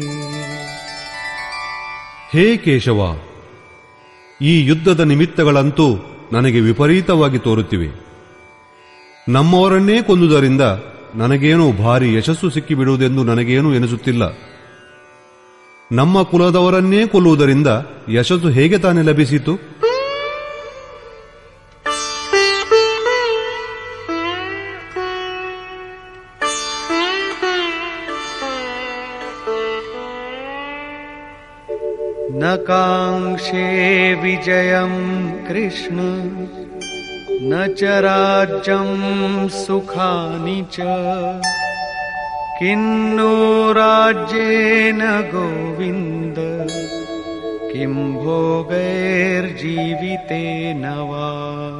ಹೇ ಕೇಶವ ಈ ಯುದ್ಧದ ನಿಮಿತ್ತಗಳಂತೂ ನನಗೆ ವಿಪರೀತವಾಗಿ ತೋರುತ್ತಿವೆ ನಮ್ಮವರನ್ನೇ ಕೊಂದುದರಿಂದ ನನಗೇನು ಭಾರಿ ಯಶಸ್ಸು ಸಿಕ್ಕಿಬಿಡುವುದೆಂದು ನನಗೇನು ಎನಿಸುತ್ತಿಲ್ಲ ನಮ್ಮ ಕುಲದವರನ್ನೇ ಕೊಲ್ಲುವುದರಿಂದ ಯಶಸ್ಸು ಹೇಗೆ ತಾನೇ ಲಭಿಸಿತು न काङ्क्षे विजयम् कृष्ण न च राज्यम् सुखानि च किन्नो राज्येन गोविन्द किं भोगैर्जीवितेन वा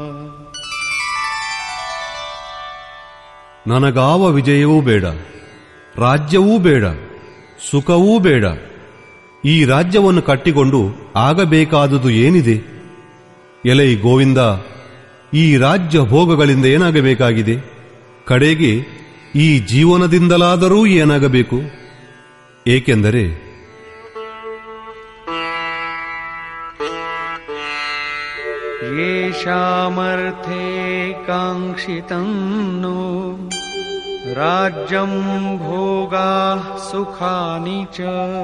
ನನಗಾವ ವಿಜಯವೂ ಬೇಡ ರಾಜ್ಯವೂ ಬೇಡ ಸುಖವೂ ಬೇಡ ಈ ರಾಜ್ಯವನ್ನು ಕಟ್ಟಿಕೊಂಡು ಆಗಬೇಕಾದುದು ಏನಿದೆ ಎಲೈ ಗೋವಿಂದ ಈ ರಾಜ್ಯ ಭೋಗಗಳಿಂದ ಏನಾಗಬೇಕಾಗಿದೆ ಕಡೆಗೆ ಈ ಜೀವನದಿಂದಲಾದರೂ ಏನಾಗಬೇಕು ಏಕೆಂದರೆ येषामर्थे काङ्क्षितम् नो राज्यम् भोगाः सुखानि च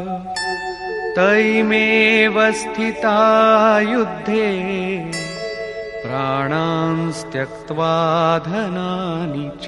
तैमेव स्थिता युद्धे प्राणांस्त्यक्त्वा धनानि च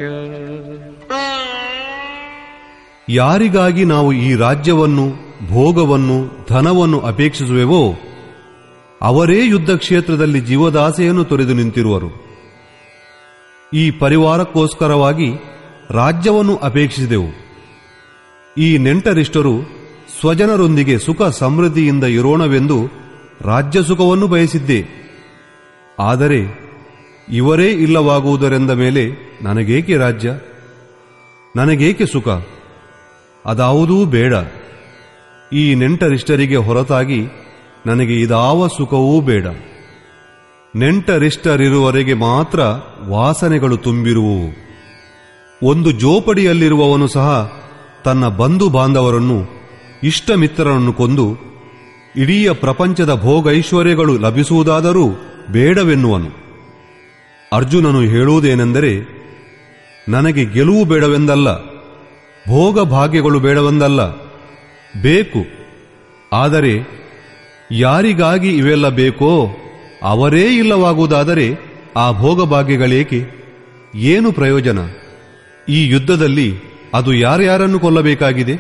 ಯಾರಿಗಾಗಿ ನಾವು ಈ ರಾಜ್ಯವನ್ನು ಭೋಗವನ್ನು ಧನವನ್ನು ಅಪೇಕ್ಷಿಸುವೆವೋ ಅವರೇ ಯುದ್ಧ ಕ್ಷೇತ್ರದಲ್ಲಿ ಜೀವದಾಸೆಯನ್ನು ತೊರೆದು ನಿಂತಿರುವರು ಈ ಪರಿವಾರಕ್ಕೋಸ್ಕರವಾಗಿ ರಾಜ್ಯವನ್ನು ಅಪೇಕ್ಷಿಸಿದೆವು ಈ ನೆಂಟರಿಷ್ಟರು ಸ್ವಜನರೊಂದಿಗೆ ಸುಖ ಸಮೃದ್ಧಿಯಿಂದ ಇರೋಣವೆಂದು ರಾಜ್ಯ ಸುಖವನ್ನು ಬಯಸಿದ್ದೆ ಆದರೆ ಇವರೇ ಇಲ್ಲವಾಗುವುದರೆಂದ ಮೇಲೆ ನನಗೇಕೆ ರಾಜ್ಯ ನನಗೇಕೆ ಸುಖ ಅದಾವುದೂ ಬೇಡ ಈ ನೆಂಟರಿಷ್ಟರಿಗೆ ಹೊರತಾಗಿ ನನಗೆ ಇದಾವ ಸುಖವೂ ಬೇಡ ನೆಂಟರಿಷ್ಟರಿರುವವರೆಗೆ ಮಾತ್ರ ವಾಸನೆಗಳು ತುಂಬಿರುವುವು ಒಂದು ಜೋಪಡಿಯಲ್ಲಿರುವವನು ಸಹ ತನ್ನ ಬಂಧು ಬಾಂಧವರನ್ನು ಇಷ್ಟ ಮಿತ್ರರನ್ನು ಕೊಂದು ಇಡೀ ಪ್ರಪಂಚದ ಭೋಗೈಶ್ವರ್ಯಗಳು ಲಭಿಸುವುದಾದರೂ ಬೇಡವೆನ್ನುವನು ಅರ್ಜುನನು ಹೇಳುವುದೇನೆಂದರೆ ನನಗೆ ಗೆಲುವು ಬೇಡವೆಂದಲ್ಲ ಭೋಗ ಭಾಗ್ಯಗಳು ಬೇಡವೆಂದಲ್ಲ ಬೇಕು ಆದರೆ ಯಾರಿಗಾಗಿ ಇವೆಲ್ಲ ಬೇಕೋ ಅವರೇ ಇಲ್ಲವಾಗುವುದಾದರೆ ಆ ಭೋಗ ಭಾಗ್ಯಗಳೇಕೆ ಏನು ಪ್ರಯೋಜನ ಈ ಯುದ್ಧದಲ್ಲಿ ಅದು ಯಾರ್ಯಾರನ್ನು ಕೊಲ್ಲಬೇಕಾಗಿದೆ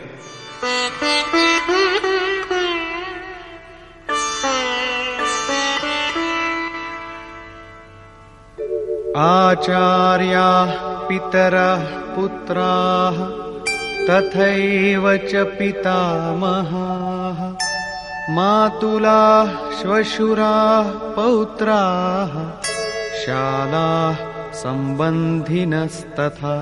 आचार्याः पितरः पुत्राः तथैव च पितामहाः मातुलाः श्वशुराः पौत्राः शालाः सम्बन्धिनस्तथा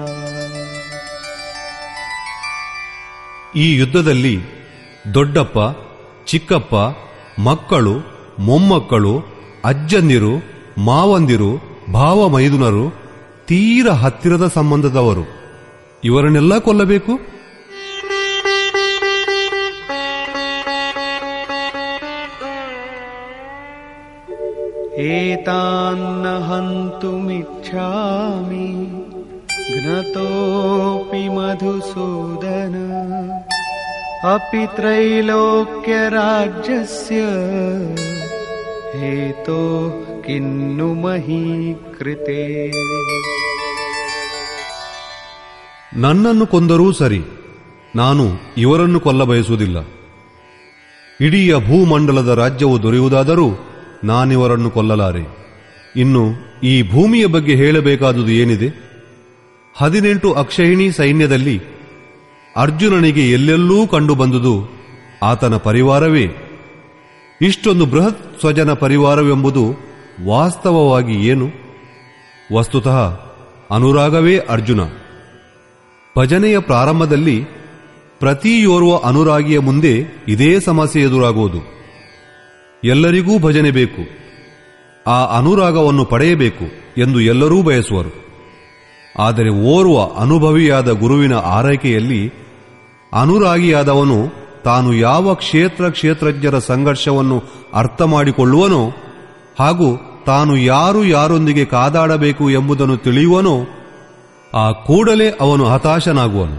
ಈ ಯುದ್ಧದಲ್ಲಿ ದೊಡ್ಡಪ್ಪ ಚಿಕ್ಕಪ್ಪ ಮಕ್ಕಳು ಮೊಮ್ಮಕ್ಕಳು ಅಜ್ಜಂದಿರು ಮಾವಂದಿರು ಭಾವ ಮೈದುನರು ತೀರ ಹತ್ತಿರದ ಸಂಬಂಧದವರು ಇವರನ್ನೆಲ್ಲ ಕೊಲ್ಲಬೇಕು एतान्न हन्तुमिच्छामि घ्नतोऽपि मधुसूदन अपि त्रैलोक्यराज्यस्य हेतो किन्नु मही कृते ನನ್ನನ್ನು ಕೊಂದರೂ ಸರಿ ನಾನು ಇವರನ್ನು ಕೊಲ್ಲ ಬಯಸುವುದಿಲ್ಲ ಇಡೀ ಭೂಮಂಡಲದ ರಾಜ್ಯವು ದೊರೆಯುವುದಾದರೂ ನಾನಿವರನ್ನು ಕೊಲ್ಲಲಾರೆ ಇನ್ನು ಈ ಭೂಮಿಯ ಬಗ್ಗೆ ಹೇಳಬೇಕಾದುದು ಏನಿದೆ ಹದಿನೆಂಟು ಅಕ್ಷಯಿಣಿ ಸೈನ್ಯದಲ್ಲಿ ಅರ್ಜುನನಿಗೆ ಎಲ್ಲೆಲ್ಲೂ ಕಂಡುಬಂದುದು ಆತನ ಪರಿವಾರವೇ ಇಷ್ಟೊಂದು ಬೃಹತ್ ಸ್ವಜನ ಪರಿವಾರವೆಂಬುದು ವಾಸ್ತವವಾಗಿ ಏನು ವಸ್ತುತಃ ಅನುರಾಗವೇ ಅರ್ಜುನ ಭಜನೆಯ ಪ್ರಾರಂಭದಲ್ಲಿ ಪ್ರತಿಯೋರ್ವ ಅನುರಾಗಿಯ ಮುಂದೆ ಇದೇ ಸಮಸ್ಯೆ ಎದುರಾಗುವುದು ಎಲ್ಲರಿಗೂ ಭಜನೆ ಬೇಕು ಆ ಅನುರಾಗವನ್ನು ಪಡೆಯಬೇಕು ಎಂದು ಎಲ್ಲರೂ ಬಯಸುವರು ಆದರೆ ಓರ್ವ ಅನುಭವಿಯಾದ ಗುರುವಿನ ಆರೈಕೆಯಲ್ಲಿ ಅನುರಾಗಿಯಾದವನು ತಾನು ಯಾವ ಕ್ಷೇತ್ರ ಕ್ಷೇತ್ರಜ್ಞರ ಸಂಘರ್ಷವನ್ನು ಅರ್ಥ ಮಾಡಿಕೊಳ್ಳುವನೋ ಹಾಗೂ ತಾನು ಯಾರು ಯಾರೊಂದಿಗೆ ಕಾದಾಡಬೇಕು ಎಂಬುದನ್ನು ತಿಳಿಯುವನೋ ಆ ಕೂಡಲೇ ಅವನು ಹತಾಶನಾಗುವನು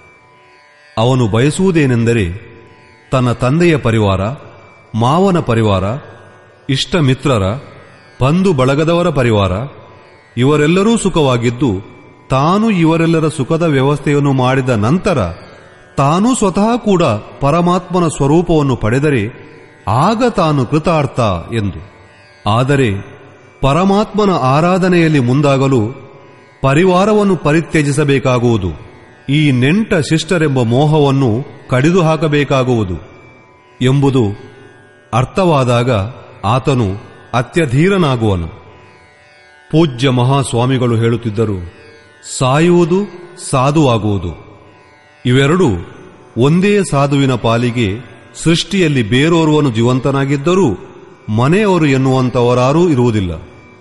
ಅವನು ಬಯಸುವುದೇನೆಂದರೆ ತನ್ನ ತಂದೆಯ ಪರಿವಾರ ಮಾವನ ಪರಿವಾರ ಇಷ್ಟ ಮಿತ್ರರ ಬಂಧು ಬಳಗದವರ ಪರಿವಾರ ಇವರೆಲ್ಲರೂ ಸುಖವಾಗಿದ್ದು ತಾನು ಇವರೆಲ್ಲರ ಸುಖದ ವ್ಯವಸ್ಥೆಯನ್ನು ಮಾಡಿದ ನಂತರ ತಾನು ಸ್ವತಃ ಕೂಡ ಪರಮಾತ್ಮನ ಸ್ವರೂಪವನ್ನು ಪಡೆದರೆ ಆಗ ತಾನು ಕೃತಾರ್ಥ ಎಂದು ಆದರೆ ಪರಮಾತ್ಮನ ಆರಾಧನೆಯಲ್ಲಿ ಮುಂದಾಗಲು ಪರಿವಾರವನ್ನು ಪರಿತ್ಯಜಿಸಬೇಕಾಗುವುದು ಈ ನೆಂಟ ಶಿಷ್ಟರೆಂಬ ಮೋಹವನ್ನು ಕಡಿದು ಹಾಕಬೇಕಾಗುವುದು ಎಂಬುದು ಅರ್ಥವಾದಾಗ ಆತನು ಅತ್ಯಧೀರನಾಗುವನು ಪೂಜ್ಯ ಮಹಾಸ್ವಾಮಿಗಳು ಹೇಳುತ್ತಿದ್ದರು ಸಾಯುವುದು ಸಾಧುವಾಗುವುದು ಇವೆರಡೂ ಒಂದೇ ಸಾಧುವಿನ ಪಾಲಿಗೆ ಸೃಷ್ಟಿಯಲ್ಲಿ ಬೇರೋರ್ವನು ಜೀವಂತನಾಗಿದ್ದರೂ ಮನೆಯವರು ಎನ್ನುವಂತವರಾರೂ ಇರುವುದಿಲ್ಲ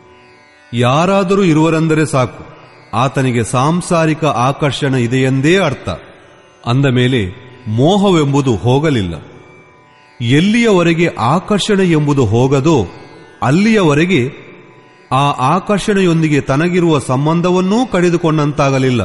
ಯಾರಾದರೂ ಇರುವರೆಂದರೆ ಸಾಕು ಆತನಿಗೆ ಸಾಂಸಾರಿಕ ಆಕರ್ಷಣೆ ಇದೆಯೆಂದೇ ಅರ್ಥ ಅಂದ ಮೇಲೆ ಮೋಹವೆಂಬುದು ಹೋಗಲಿಲ್ಲ ಎಲ್ಲಿಯವರೆಗೆ ಆಕರ್ಷಣೆ ಎಂಬುದು ಹೋಗದೋ ಅಲ್ಲಿಯವರೆಗೆ ಆ ಆಕರ್ಷಣೆಯೊಂದಿಗೆ ತನಗಿರುವ ಸಂಬಂಧವನ್ನೂ ಕಡಿದುಕೊಂಡಂತಾಗಲಿಲ್ಲ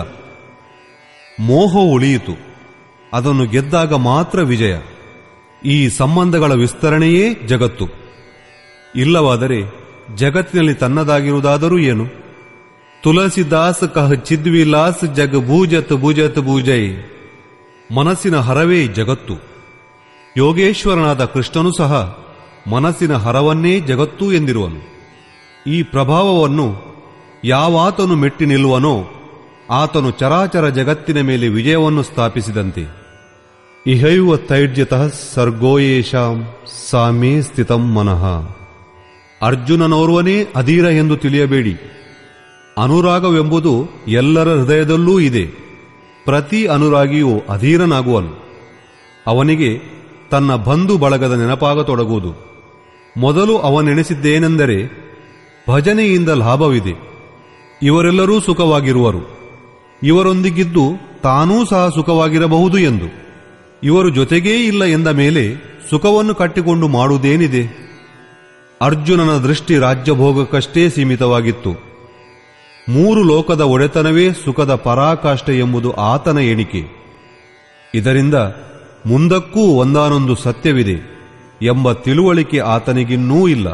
ಮೋಹ ಉಳಿಯಿತು ಅದನ್ನು ಗೆದ್ದಾಗ ಮಾತ್ರ ವಿಜಯ ಈ ಸಂಬಂಧಗಳ ವಿಸ್ತರಣೆಯೇ ಜಗತ್ತು ಇಲ್ಲವಾದರೆ ಜಗತ್ತಿನಲ್ಲಿ ತನ್ನದಾಗಿರುವುದಾದರೂ ಏನು ತುಳಸಿದಾಸ್ ಕಹ ಚಿದ್ವಿಲಾಸ್ ಜಗ ಭೂಜತ್ ಭುಜತ್ ಭೂಜೈ ಮನಸ್ಸಿನ ಹರವೇ ಜಗತ್ತು ಯೋಗೇಶ್ವರನಾದ ಕೃಷ್ಣನು ಸಹ ಮನಸ್ಸಿನ ಹರವನ್ನೇ ಜಗತ್ತು ಎಂದಿರುವನು ಈ ಪ್ರಭಾವವನ್ನು ಯಾವಾತನು ಮೆಟ್ಟಿ ನಿಲ್ಲುವನೋ ಆತನು ಚರಾಚರ ಜಗತ್ತಿನ ಮೇಲೆ ವಿಜಯವನ್ನು ಸ್ಥಾಪಿಸಿದಂತೆ ಇಹೈವ ತೈಡ್ಯತಃ ಸರ್ಗೋಯೇಷಾಂ ಸಾಮೇ ಸ್ಥಿತಂ ಮನಃ ಅರ್ಜುನನೋರ್ವನೇ ಅಧೀರ ಎಂದು ತಿಳಿಯಬೇಡಿ ಅನುರಾಗವೆಂಬುದು ಎಲ್ಲರ ಹೃದಯದಲ್ಲೂ ಇದೆ ಪ್ರತಿ ಅನುರಾಗಿಯೂ ಅಧೀರನಾಗುವನು ಅವನಿಗೆ ತನ್ನ ಬಂಧು ಬಳಗದ ನೆನಪಾಗತೊಡಗುವುದು ಮೊದಲು ಅವನೆನೆಸಿದ್ದೇನೆಂದರೆ ಭಜನೆಯಿಂದ ಲಾಭವಿದೆ ಇವರೆಲ್ಲರೂ ಸುಖವಾಗಿರುವರು ಇವರೊಂದಿಗಿದ್ದು ತಾನೂ ಸಹ ಸುಖವಾಗಿರಬಹುದು ಎಂದು ಇವರು ಜೊತೆಗೇ ಇಲ್ಲ ಎಂದ ಮೇಲೆ ಸುಖವನ್ನು ಕಟ್ಟಿಕೊಂಡು ಮಾಡುವುದೇನಿದೆ ಅರ್ಜುನನ ದೃಷ್ಟಿ ರಾಜ್ಯಭೋಗಕ್ಕಷ್ಟೇ ಸೀಮಿತವಾಗಿತ್ತು ಮೂರು ಲೋಕದ ಒಡೆತನವೇ ಸುಖದ ಪರಾಕಾಷ್ಠೆ ಎಂಬುದು ಆತನ ಎಣಿಕೆ ಇದರಿಂದ ಮುಂದಕ್ಕೂ ಒಂದಾನೊಂದು ಸತ್ಯವಿದೆ ಎಂಬ ತಿಳುವಳಿಕೆ ಆತನಿಗಿನ್ನೂ ಇಲ್ಲ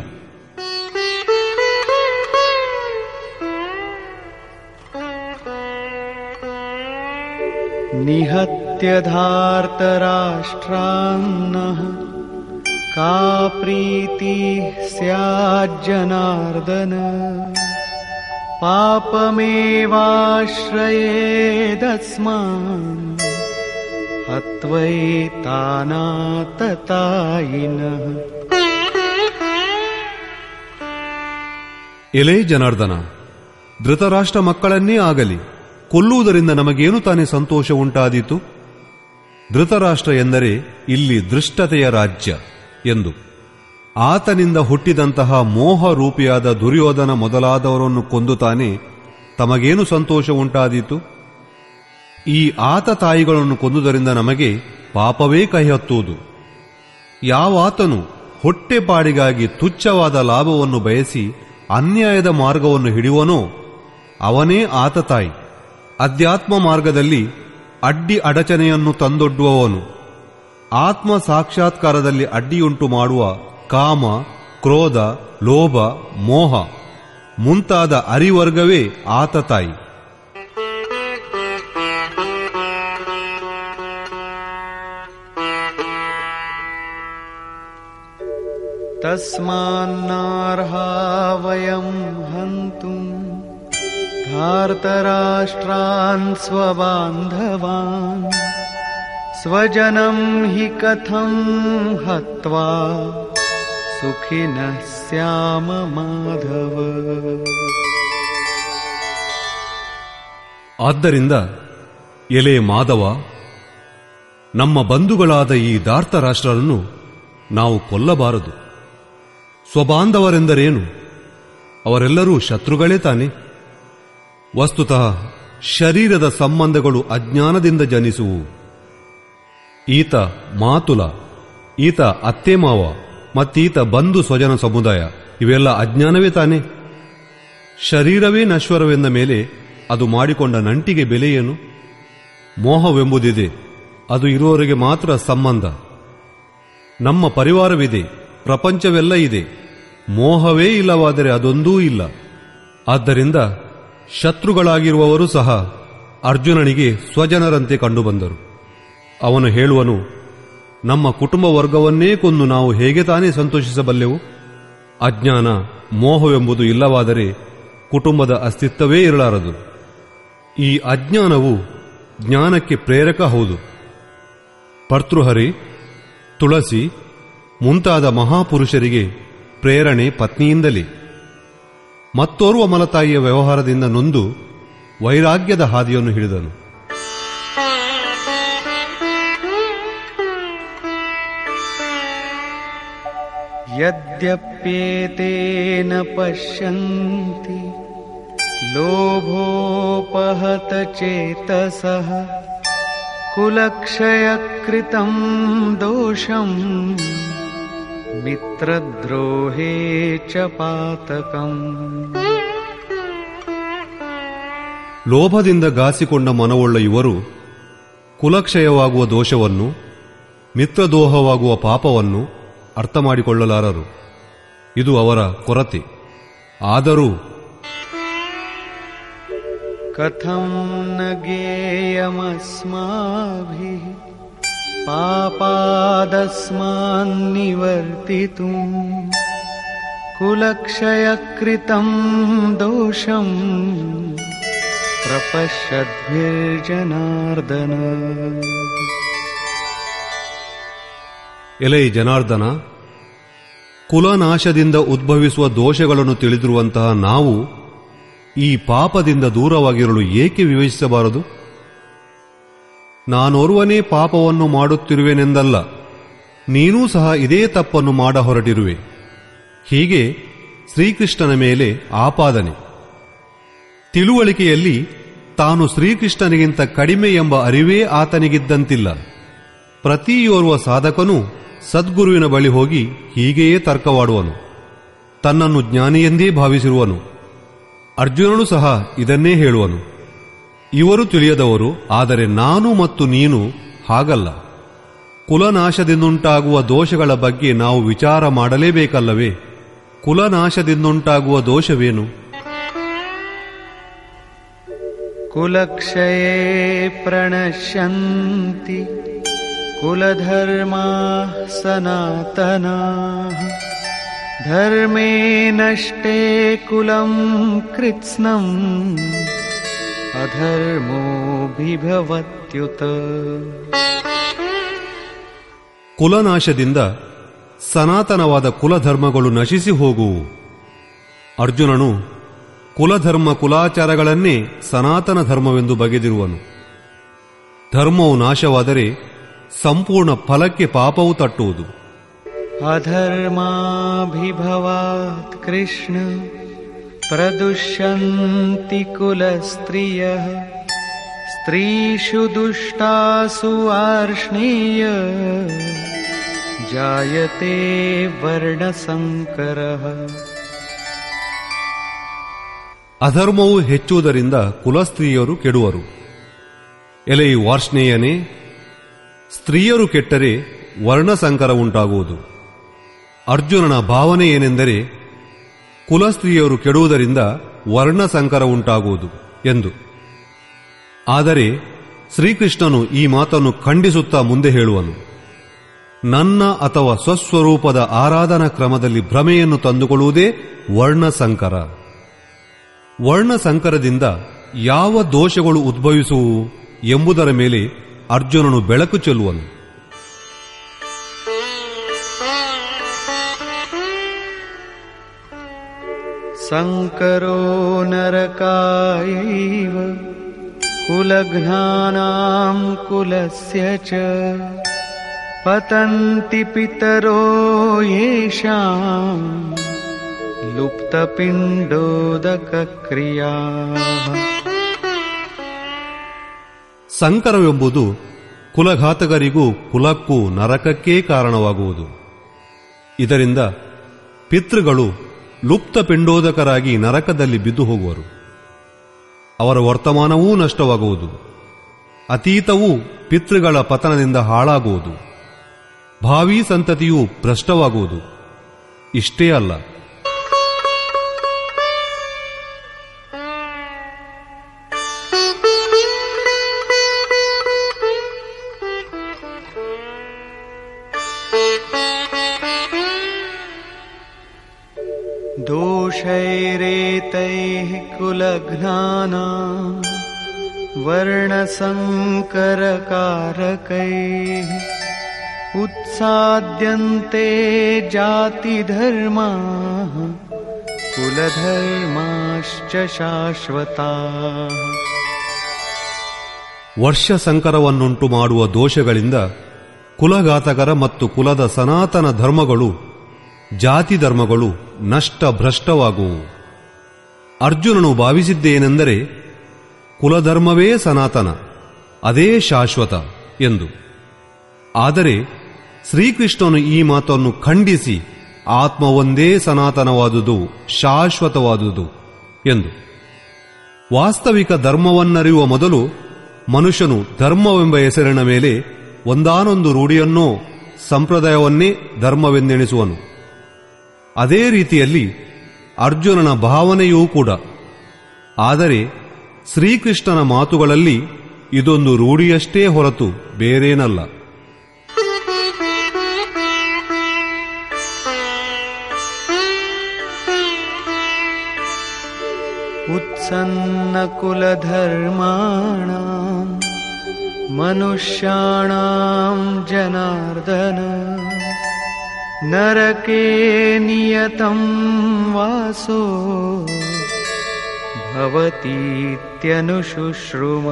निहत्य धार्तराष्ट्रान्नः का प्रीतिः स्याज्जनार्दन पापमेवाश्रयेदस्मान् हत्वैतानाततायिनः ಎಲೇ ಜನಾರ್ದನ ಧೃತರಾಷ್ಟ್ರ ಮಕ್ಕಳನ್ನೇ ಆಗಲಿ ಕೊಲ್ಲುವುದರಿಂದ ನಮಗೇನು ತಾನೇ ಸಂತೋಷ ಉಂಟಾದೀತು ಧೃತರಾಷ್ಟ್ರ ಎಂದರೆ ಇಲ್ಲಿ ದೃಷ್ಟತೆಯ ರಾಜ್ಯ ಎಂದು ಆತನಿಂದ ಹುಟ್ಟಿದಂತಹ ಮೋಹ ರೂಪಿಯಾದ ದುರ್ಯೋಧನ ಮೊದಲಾದವರನ್ನು ಕೊಂದು ತಾನೇ ತಮಗೇನು ಸಂತೋಷ ಉಂಟಾದೀತು ಈ ಆತ ತಾಯಿಗಳನ್ನು ಕೊಂದುದರಿಂದ ನಮಗೆ ಪಾಪವೇ ಕೈಹತ್ತುವುದು ಯಾವಾತನು ಹೊಟ್ಟೆಪಾಡಿಗಾಗಿ ತುಚ್ಛವಾದ ಲಾಭವನ್ನು ಬಯಸಿ ಅನ್ಯಾಯದ ಮಾರ್ಗವನ್ನು ಹಿಡಿಯುವನೋ ಅವನೇ ಆತ ತಾಯಿ ಅಧ್ಯಾತ್ಮ ಮಾರ್ಗದಲ್ಲಿ ಅಡ್ಡಿ ಅಡಚಣೆಯನ್ನು ತಂದೊಡ್ಡುವವನು ಆತ್ಮ ಸಾಕ್ಷಾತ್ಕಾರದಲ್ಲಿ ಅಡ್ಡಿಯುಂಟು ಮಾಡುವ ಕಾಮ ಕ್ರೋಧ ಲೋಭ ಮೋಹ ಮುಂತಾದ ಅರಿವರ್ಗವೇ ಆತ ತಾಯಿ तस्मान्नार्हा वयम् हन्तुम् धार्तराष्ट्रान् स्वबान्धवान् स्वजनम् हि कथम् हत्वा सुखिनः स्याम माधव ಆದ್ದರಿಂದ ಎಲೆ ಮಾಧವ ನಮ್ಮ ಬಂಧುಗಳಾದ ಈ ದಾರ್ಥ ರಾಷ್ಟ್ರರನ್ನು ನಾವು ಕೊಲ್ಲಬಾರದು ಸ್ವಬಾಂಧವರೆಂದರೇನು ಅವರೆಲ್ಲರೂ ಶತ್ರುಗಳೇ ತಾನೆ ವಸ್ತುತಃ ಶರೀರದ ಸಂಬಂಧಗಳು ಅಜ್ಞಾನದಿಂದ ಜನಿಸುವು ಈತ ಮಾತುಲ ಈತ ಅತ್ತೆ ಮಾವ ಮತ್ತೀತ ಬಂಧು ಸ್ವಜನ ಸಮುದಾಯ ಇವೆಲ್ಲ ಅಜ್ಞಾನವೇ ತಾನೆ ಶರೀರವೇ ನಶ್ವರವೆಂದ ಮೇಲೆ ಅದು ಮಾಡಿಕೊಂಡ ನಂಟಿಗೆ ಬೆಲೆ ಏನು ಮೋಹವೆಂಬುದಿದೆ ಅದು ಇರುವವರೆಗೆ ಮಾತ್ರ ಸಂಬಂಧ ನಮ್ಮ ಪರಿವಾರವಿದೆ ಪ್ರಪಂಚವೆಲ್ಲ ಇದೆ ಮೋಹವೇ ಇಲ್ಲವಾದರೆ ಅದೊಂದೂ ಇಲ್ಲ ಆದ್ದರಿಂದ ಶತ್ರುಗಳಾಗಿರುವವರು ಸಹ ಅರ್ಜುನನಿಗೆ ಸ್ವಜನರಂತೆ ಕಂಡುಬಂದರು ಅವನು ಹೇಳುವನು ನಮ್ಮ ಕುಟುಂಬ ವರ್ಗವನ್ನೇ ಕೊಂದು ನಾವು ಹೇಗೆ ತಾನೇ ಸಂತೋಷಿಸಬಲ್ಲೆವು ಅಜ್ಞಾನ ಮೋಹವೆಂಬುದು ಇಲ್ಲವಾದರೆ ಕುಟುಂಬದ ಅಸ್ತಿತ್ವವೇ ಇರಲಾರದು ಈ ಅಜ್ಞಾನವು ಜ್ಞಾನಕ್ಕೆ ಪ್ರೇರಕ ಹೌದು ಭರ್ತೃಹರಿ ತುಳಸಿ ಮುಂತಾದ ಮಹಾಪುರುಷರಿಗೆ ಪ್ರೇರಣೆ ಪತ್ನಿಯಿಂದಲೇ ಮತ್ತೋರ್ವ ಮಲತಾಯಿಯ ವ್ಯವಹಾರದಿಂದ ನೊಂದು ವೈರಾಗ್ಯದ ಹಾದಿಯನ್ನು ಹಿಡಿದನು यद्यप्येतेन पश्यन्ति लोभोपहत चेतसः कुलक्षयकृतम् दोषम् मित्रद्रोहे च पातकम् ಲೋಭದಿಂದ ಗಾಸಿಕೊಂಡ ಮನವುಳ್ಳ ಇವರು ಕುಲಕ್ಷಯವಾಗುವ ದೋಷವನ್ನು ಮಿತ್ರದೋಹವಾಗುವ ಪಾಪವನ್ನು ಅರ್ಥ ಮಾಡಿಕೊಳ್ಳಲಾರರು ಇದು ಅವರ ಕೊರತೆ ಆದರೂ कथम् न ज्ञेयमस्माभिः पापादस्मान्निवर्तितुम् कुलक्षयकृतम् दोषम् प्रपश्यद्भिर्जनार्दन ಎಲೈ ಜನಾರ್ದನ ಕುಲನಾಶದಿಂದ ಉದ್ಭವಿಸುವ ದೋಷಗಳನ್ನು ತಿಳಿದಿರುವಂತಹ ನಾವು ಈ ಪಾಪದಿಂದ ದೂರವಾಗಿರಲು ಏಕೆ ವಿವೇಚಿಸಬಾರದು ನಾನೋರ್ವನೇ ಪಾಪವನ್ನು ಮಾಡುತ್ತಿರುವೆನೆಂದಲ್ಲ ನೀನೂ ಸಹ ಇದೇ ತಪ್ಪನ್ನು ಮಾಡ ಹೊರಟಿರುವೆ ಹೀಗೆ ಶ್ರೀಕೃಷ್ಣನ ಮೇಲೆ ಆಪಾದನೆ ತಿಳುವಳಿಕೆಯಲ್ಲಿ ತಾನು ಶ್ರೀಕೃಷ್ಣನಿಗಿಂತ ಕಡಿಮೆ ಎಂಬ ಅರಿವೇ ಆತನಿಗಿದ್ದಂತಿಲ್ಲ ಪ್ರತಿಯೋರ್ವ ಸಾಧಕನೂ ಸದ್ಗುರುವಿನ ಬಳಿ ಹೋಗಿ ಹೀಗೆಯೇ ತರ್ಕವಾಡುವನು ತನ್ನನ್ನು ಜ್ಞಾನಿಯೆಂದೇ ಭಾವಿಸಿರುವನು ಅರ್ಜುನನು ಸಹ ಇದನ್ನೇ ಹೇಳುವನು ಇವರು ತಿಳಿಯದವರು ಆದರೆ ನಾನು ಮತ್ತು ನೀನು ಹಾಗಲ್ಲ ಕುಲನಾಶದಿಂದುಂಟಾಗುವ ದೋಷಗಳ ಬಗ್ಗೆ ನಾವು ವಿಚಾರ ಮಾಡಲೇಬೇಕಲ್ಲವೇ ಕುಲನಾಶದಿಂದುಂಟಾಗುವ ದೋಷವೇನು कुलक्षये प्रणश्यन्ति कुलधर्माः सनातनाः धर्मे नष्टे कुलम् कृत्स्नम् अधर्मोऽभिभवत्युत ಕುಲನಾಶದಿಂದ ಸನಾತನವಾದ ಕುಲಧರ್ಮಗಳು ನಶಿಸಿ ಹೋಗುವು ಅರ್ಜುನನು ಕುಲಧರ್ಮ ಕುಲಾಚಾರಗಳನ್ನೇ ಸನಾತನ ಧರ್ಮವೆಂದು ಬಗೆದಿರುವನು ಧರ್ಮವು ನಾಶವಾದರೆ ಸಂಪೂರ್ಣ ಫಲಕ್ಕೆ ಪಾಪವು ತಟ್ಟುವುದು अधर्माभिभवात् कृष्ण प्रदुष्यन्ति कुलस्त्रियः स्त्रीषु दुष्टासु वार्ष्णेय जायते वर्णसङ्करः ಅಧರ್ಮವು ಹೆಚ್ಚುವುದರಿಂದ ಕುಲಸ್ತ್ರೀಯರು ಕೆಡುವರು ಎಲೆ ವಾರ್ಷ್ಣೇಯನೇ ಸ್ತ್ರೀಯರು ಕೆಟ್ಟರೆ ವರ್ಣಸಂಕರ ಉಂಟಾಗುವುದು ಅರ್ಜುನನ ಭಾವನೆ ಏನೆಂದರೆ ಕುಲಸ್ತ್ರೀಯರು ಕೆಡುವುದರಿಂದ ವರ್ಣಸಂಕರ ಉಂಟಾಗುವುದು ಎಂದು ಆದರೆ ಶ್ರೀಕೃಷ್ಣನು ಈ ಮಾತನ್ನು ಖಂಡಿಸುತ್ತಾ ಮುಂದೆ ಹೇಳುವನು ನನ್ನ ಅಥವಾ ಸ್ವಸ್ವರೂಪದ ಆರಾಧನಾ ಕ್ರಮದಲ್ಲಿ ಭ್ರಮೆಯನ್ನು ತಂದುಕೊಳ್ಳುವುದೇ ವರ್ಣಸಂಕರ ವರ್ಣಸಂಕರದಿಂದ ಯಾವ ದೋಷಗಳು ಉದ್ಭವಿಸುವು ಎಂಬುದರ ಮೇಲೆ ಅರ್ಜುನನು ಬೆಳಕು ಚೆಲ್ಲುವನು सङ्करो नरकायैव कुलघ्नानाम् कुलस्य च पतन्ति पितरो येषाम् लुप्तपिण्डोदकक्रियाः ಸಂಕರವೆಂಬುದು ಕುಲಘಾತಕರಿಗೂ ಕುಲಕ್ಕೂ ನರಕಕ್ಕೇ ಕಾರಣವಾಗುವುದು ಇದರಿಂದ ಪಿತೃಗಳು ಲುಪ್ತ ಪಿಂಡೋದಕರಾಗಿ ನರಕದಲ್ಲಿ ಬಿದ್ದು ಹೋಗುವರು ಅವರ ವರ್ತಮಾನವೂ ನಷ್ಟವಾಗುವುದು ಅತೀತವೂ ಪಿತೃಗಳ ಪತನದಿಂದ ಹಾಳಾಗುವುದು ಭಾವಿ ಸಂತತಿಯೂ ಭ್ರಷ್ಟವಾಗುವುದು ಇಷ್ಟೇ ಅಲ್ಲ दोषैरेतैः कुलघ्नाना वर्णसङ्करकारकैः उत्साद्यन्ते जातिधर्माः कुलधर्माश्च शाश्वताः ವರ್ಷ ಸಂಕರವನ್ನುಂಟು ಮಾಡುವ ದೋಷಗಳಿಂದ ಕುಲಘಾತಕರ ಮತ್ತು ಕುಲದ ಸನಾತನ ಧರ್ಮಗಳು ಜಾತಿ ಧರ್ಮಗಳು ನಷ್ಟ ಭ್ರಷ್ಟವಾಗುವು ಅರ್ಜುನನು ಭಾವಿಸಿದ್ದೇನೆಂದರೆ ಕುಲಧರ್ಮವೇ ಸನಾತನ ಅದೇ ಶಾಶ್ವತ ಎಂದು ಆದರೆ ಶ್ರೀಕೃಷ್ಣನು ಈ ಮಾತನ್ನು ಖಂಡಿಸಿ ಆತ್ಮ ಒಂದೇ ಸನಾತನವಾದುದು ಶಾಶ್ವತವಾದುದು ಎಂದು ವಾಸ್ತವಿಕ ಧರ್ಮವನ್ನರಿಯುವ ಮೊದಲು ಮನುಷ್ಯನು ಧರ್ಮವೆಂಬ ಹೆಸರಿನ ಮೇಲೆ ಒಂದಾನೊಂದು ರೂಢಿಯನ್ನೋ ಸಂಪ್ರದಾಯವನ್ನೇ ಧರ್ಮವೆಂದೆಣಿಸುವನು ಅದೇ ರೀತಿಯಲ್ಲಿ ಅರ್ಜುನನ ಭಾವನೆಯೂ ಕೂಡ ಆದರೆ ಶ್ರೀಕೃಷ್ಣನ ಮಾತುಗಳಲ್ಲಿ ಇದೊಂದು ರೂಢಿಯಷ್ಟೇ ಹೊರತು ಬೇರೇನಲ್ಲ उत्सन्नकुलधर्माणाम् मनुष्याणाम् जनार्दन नरके नियतम् वासो भवतीत्यनुशुश्रुम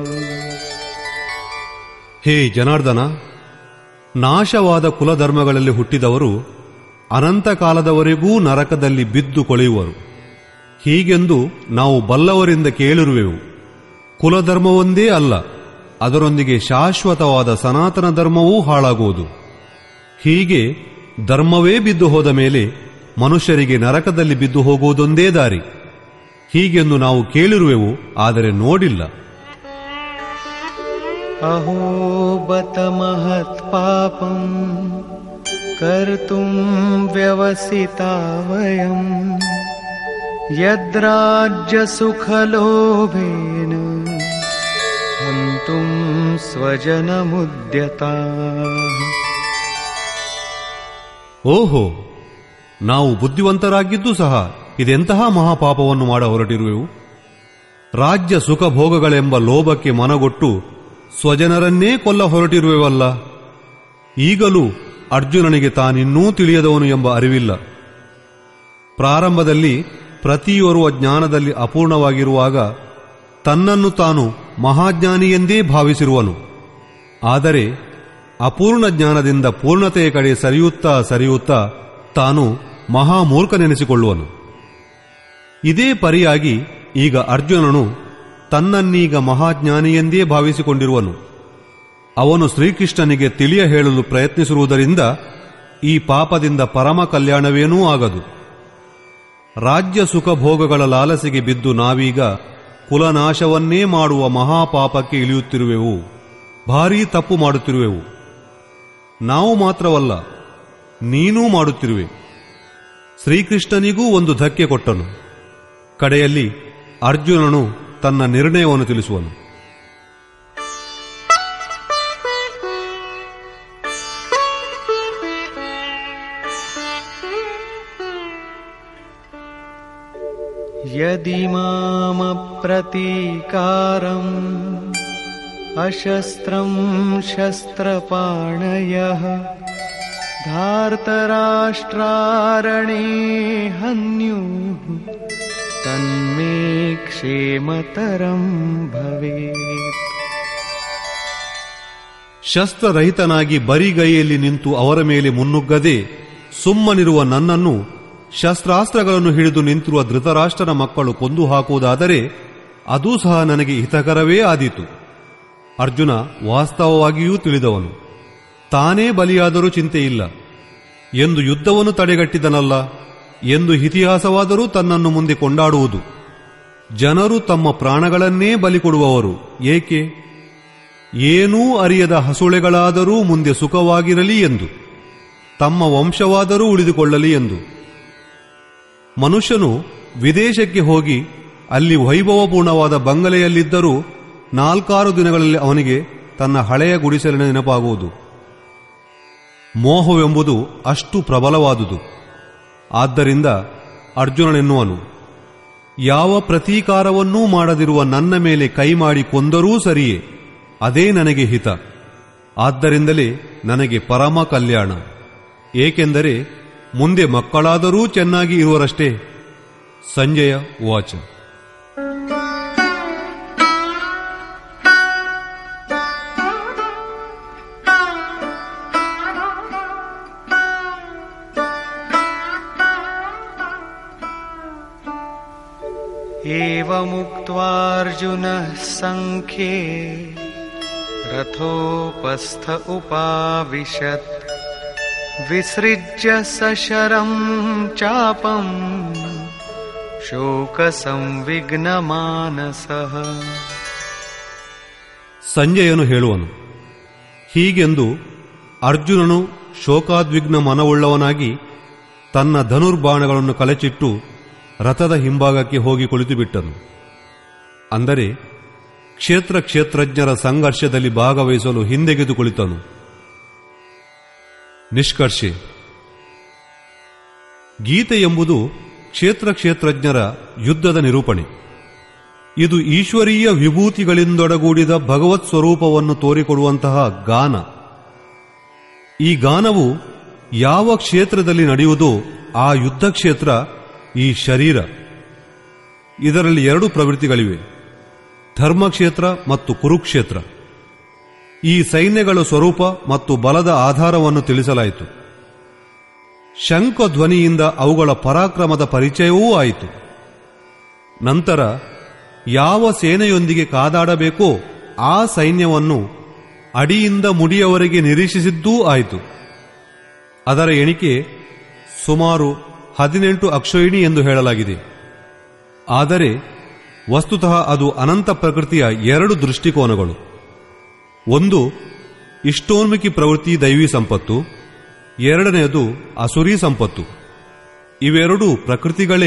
ಹೇ ಜನಾರ್ದನ ನಾಶವಾದ ಕುಲಧರ್ಮಗಳಲ್ಲಿ ಹುಟ್ಟಿದವರು ಅನಂತ ಕಾಲದವರೆಗೂ ನರಕದಲ್ಲಿ ಬಿದ್ದು ಕೊಳೆಯುವರು ಹೀಗೆಂದು ನಾವು ಬಲ್ಲವರಿಂದ ಕೇಳಿರುವೆವು ಕುಲಧರ್ಮವೊಂದೇ ಅಲ್ಲ ಅದರೊಂದಿಗೆ ಶಾಶ್ವತವಾದ ಸನಾತನ ಧರ್ಮವೂ ಹಾಳಾಗುವುದು ಹೀಗೆ ಧರ್ಮವೇ ಬಿದ್ದು ಹೋದ ಮೇಲೆ ಮನುಷ್ಯರಿಗೆ ನರಕದಲ್ಲಿ ಬಿದ್ದು ಹೋಗುವುದೊಂದೇ ದಾರಿ ಹೀಗೆಂದು ನಾವು ಕೇಳಿರುವೆವು ಆದರೆ ನೋಡಿಲ್ಲ अहो बत महत्पापम् कर्तुम् व्यवसिता वयम् यद्राज्यसुखलोभेन हन्तुम् स्वजनमुद्यता ಓಹೋ ನಾವು ಬುದ್ಧಿವಂತರಾಗಿದ್ದು ಸಹ ಇದೆಂತಹ ಮಹಾಪಾಪವನ್ನು ಮಾಡ ಹೊರಟಿರುವೆವು ರಾಜ್ಯ ಸುಖ ಭೋಗಗಳೆಂಬ ಲೋಭಕ್ಕೆ ಮನಗೊಟ್ಟು ಸ್ವಜನರನ್ನೇ ಕೊಲ್ಲ ಹೊರಟಿರುವೆವಲ್ಲ ಈಗಲೂ ಅರ್ಜುನನಿಗೆ ತಾನಿನ್ನೂ ತಿಳಿಯದವನು ಎಂಬ ಅರಿವಿಲ್ಲ ಪ್ರಾರಂಭದಲ್ಲಿ ಪ್ರತಿಯೋರ್ವ ಜ್ಞಾನದಲ್ಲಿ ಅಪೂರ್ಣವಾಗಿರುವಾಗ ತನ್ನನ್ನು ತಾನು ಮಹಾಜ್ಞಾನಿ ಎಂದೇ ಭಾವಿಸಿರುವನು ಆದರೆ ಅಪೂರ್ಣ ಜ್ಞಾನದಿಂದ ಪೂರ್ಣತೆಯ ಕಡೆ ಸರಿಯುತ್ತಾ ಸರಿಯುತ್ತಾ ತಾನು ಮಹಾಮೂರ್ಖನೆನಿಸಿಕೊಳ್ಳುವನು ಇದೇ ಪರಿಯಾಗಿ ಈಗ ಅರ್ಜುನನು ತನ್ನನ್ನೀಗ ಮಹಾಜ್ಞಾನಿಯೆಂದೇ ಭಾವಿಸಿಕೊಂಡಿರುವನು ಅವನು ಶ್ರೀಕೃಷ್ಣನಿಗೆ ತಿಳಿಯ ಹೇಳಲು ಪ್ರಯತ್ನಿಸಿರುವುದರಿಂದ ಈ ಪಾಪದಿಂದ ಪರಮ ಕಲ್ಯಾಣವೇನೂ ಆಗದು ರಾಜ್ಯ ಸುಖ ಭೋಗಗಳ ಲಾಲಸೆಗೆ ಬಿದ್ದು ನಾವೀಗ ಕುಲನಾಶವನ್ನೇ ಮಾಡುವ ಮಹಾಪಾಪಕ್ಕೆ ಇಳಿಯುತ್ತಿರುವೆವು ಭಾರೀ ತಪ್ಪು ಮಾಡುತ್ತಿರುವೆವು ನಾವು ಮಾತ್ರವಲ್ಲ ನೀನೂ ಮಾಡುತ್ತಿರುವೆ ಶ್ರೀಕೃಷ್ಣನಿಗೂ ಒಂದು ಧಕ್ಕೆ ಕೊಟ್ಟನು ಕಡೆಯಲ್ಲಿ ಅರ್ಜುನನು ತನ್ನ ನಿರ್ಣಯವನ್ನು ತಿಳಿಸುವನು यदि मामप्रतीकारम् अशस्त्रम् शस्त्रपाणयः धार्तराष्ट्रारणे हन्युः तन्मे क्षेमतरम् भवेत् ಶಸ್ತ್ರರಹಿತನಾಗಿ ಬರಿಗೈಯಲ್ಲಿ ನಿಂತು ಅವರ ಮೇಲೆ ಮುನ್ನುಗ್ಗದೆ ಸುಮ್ಮನಿರುವ ನನ್ನನ್ನು ಶಸ್ತ್ರಾಸ್ತ್ರಗಳನ್ನು ಹಿಡಿದು ನಿಂತಿರುವ ಧೃತರಾಷ್ಟ್ರನ ಮಕ್ಕಳು ಕೊಂದು ಹಾಕುವುದಾದರೆ ಅದೂ ಸಹ ನನಗೆ ಹಿತಕರವೇ ಆದೀತು ಅರ್ಜುನ ವಾಸ್ತವವಾಗಿಯೂ ತಿಳಿದವನು ತಾನೇ ಬಲಿಯಾದರೂ ಚಿಂತೆಯಿಲ್ಲ ಎಂದು ಯುದ್ಧವನ್ನು ತಡೆಗಟ್ಟಿದನಲ್ಲ ಎಂದು ಇತಿಹಾಸವಾದರೂ ತನ್ನನ್ನು ಮುಂದೆ ಕೊಂಡಾಡುವುದು ಜನರು ತಮ್ಮ ಪ್ರಾಣಗಳನ್ನೇ ಬಲಿ ಕೊಡುವವರು ಏಕೆ ಏನೂ ಅರಿಯದ ಹಸುಳೆಗಳಾದರೂ ಮುಂದೆ ಸುಖವಾಗಿರಲಿ ಎಂದು ತಮ್ಮ ವಂಶವಾದರೂ ಉಳಿದುಕೊಳ್ಳಲಿ ಎಂದು ಮನುಷ್ಯನು ವಿದೇಶಕ್ಕೆ ಹೋಗಿ ಅಲ್ಲಿ ವೈಭವಪೂರ್ಣವಾದ ಬಂಗಲೆಯಲ್ಲಿದ್ದರೂ ನಾಲ್ಕಾರು ದಿನಗಳಲ್ಲಿ ಅವನಿಗೆ ತನ್ನ ಹಳೆಯ ಗುಡಿಸಲಿನ ನೆನಪಾಗುವುದು ಮೋಹವೆಂಬುದು ಅಷ್ಟು ಪ್ರಬಲವಾದುದು ಆದ್ದರಿಂದ ಅರ್ಜುನನೆನ್ನುವನು ಯಾವ ಪ್ರತೀಕಾರವನ್ನೂ ಮಾಡದಿರುವ ನನ್ನ ಮೇಲೆ ಕೈ ಮಾಡಿ ಕೊಂದರೂ ಸರಿಯೇ ಅದೇ ನನಗೆ ಹಿತ ಆದ್ದರಿಂದಲೇ ನನಗೆ ಪರಮ ಕಲ್ಯಾಣ ಏಕೆಂದರೆ ಮುಂದೆ ಮಕ್ಕಳಾದರೂ ಚೆನ್ನಾಗಿ ಇರುವರಷ್ಟೇ ಸಂಜಯ ವಾಚ एवमुक्त्वार्जुनः सङ्ख्ये रथोपस्थ उपाविशत् विसृज्य सशरम् चापम् शोकसंविघ्नमानसः ಸಂಜಯನು ಹೇಳುವನು ಹೀಗೆಂದು ಅರ್ಜುನನು ಶೋಕಾದ್ವಿಗ್ನ ಮನವುಳ್ಳವನಾಗಿ ತನ್ನ ಧನುರ್ಬಾಣಗಳನ್ನು ಕಲೆಚಿಟ್ಟು ರಥದ ಹಿಂಭಾಗಕ್ಕೆ ಹೋಗಿ ಕುಳಿತುಬಿಟ್ಟನು ಅಂದರೆ ಕ್ಷೇತ್ರ ಕ್ಷೇತ್ರಜ್ಞರ ಸಂಘರ್ಷದಲ್ಲಿ ಭಾಗವಹಿಸಲು ಹಿಂದೆಗೆದು ಕುಳಿತನು ನಿಷ್ಕರ್ಷೆ ಗೀತೆ ಎಂಬುದು ಕ್ಷೇತ್ರ ಕ್ಷೇತ್ರಜ್ಞರ ಯುದ್ಧದ ನಿರೂಪಣೆ ಇದು ಈಶ್ವರೀಯ ವಿಭೂತಿಗಳಿಂದೊಡಗೂಡಿದ ಭಗವತ್ ಸ್ವರೂಪವನ್ನು ತೋರಿಕೊಡುವಂತಹ ಗಾನ ಈ ಗಾನವು ಯಾವ ಕ್ಷೇತ್ರದಲ್ಲಿ ನಡೆಯುವುದೋ ಆ ಯುದ್ಧ ಕ್ಷೇತ್ರ ಈ ಶರೀರ ಇದರಲ್ಲಿ ಎರಡು ಪ್ರವೃತ್ತಿಗಳಿವೆ ಧರ್ಮಕ್ಷೇತ್ರ ಮತ್ತು ಕುರುಕ್ಷೇತ್ರ ಈ ಸೈನ್ಯಗಳ ಸ್ವರೂಪ ಮತ್ತು ಬಲದ ಆಧಾರವನ್ನು ತಿಳಿಸಲಾಯಿತು ಶಂಖ ಧ್ವನಿಯಿಂದ ಅವುಗಳ ಪರಾಕ್ರಮದ ಪರಿಚಯವೂ ಆಯಿತು ನಂತರ ಯಾವ ಸೇನೆಯೊಂದಿಗೆ ಕಾದಾಡಬೇಕೋ ಆ ಸೈನ್ಯವನ್ನು ಅಡಿಯಿಂದ ಮುಡಿಯವರೆಗೆ ನಿರೀಕ್ಷಿಸಿದ್ದೂ ಆಯಿತು ಅದರ ಎಣಿಕೆ ಸುಮಾರು ಹದಿನೆಂಟು ಅಕ್ಷೋಹಿಣಿ ಎಂದು ಹೇಳಲಾಗಿದೆ ಆದರೆ ವಸ್ತುತಃ ಅದು ಅನಂತ ಪ್ರಕೃತಿಯ ಎರಡು ದೃಷ್ಟಿಕೋನಗಳು ಒಂದು ಇಷ್ಟೋನ್ಮುಖಿ ಪ್ರವೃತ್ತಿ ದೈವಿ ಸಂಪತ್ತು ಎರಡನೆಯದು ಅಸುರಿ ಸಂಪತ್ತು ಇವೆರಡೂ ಪ್ರಕೃತಿಗಳೇ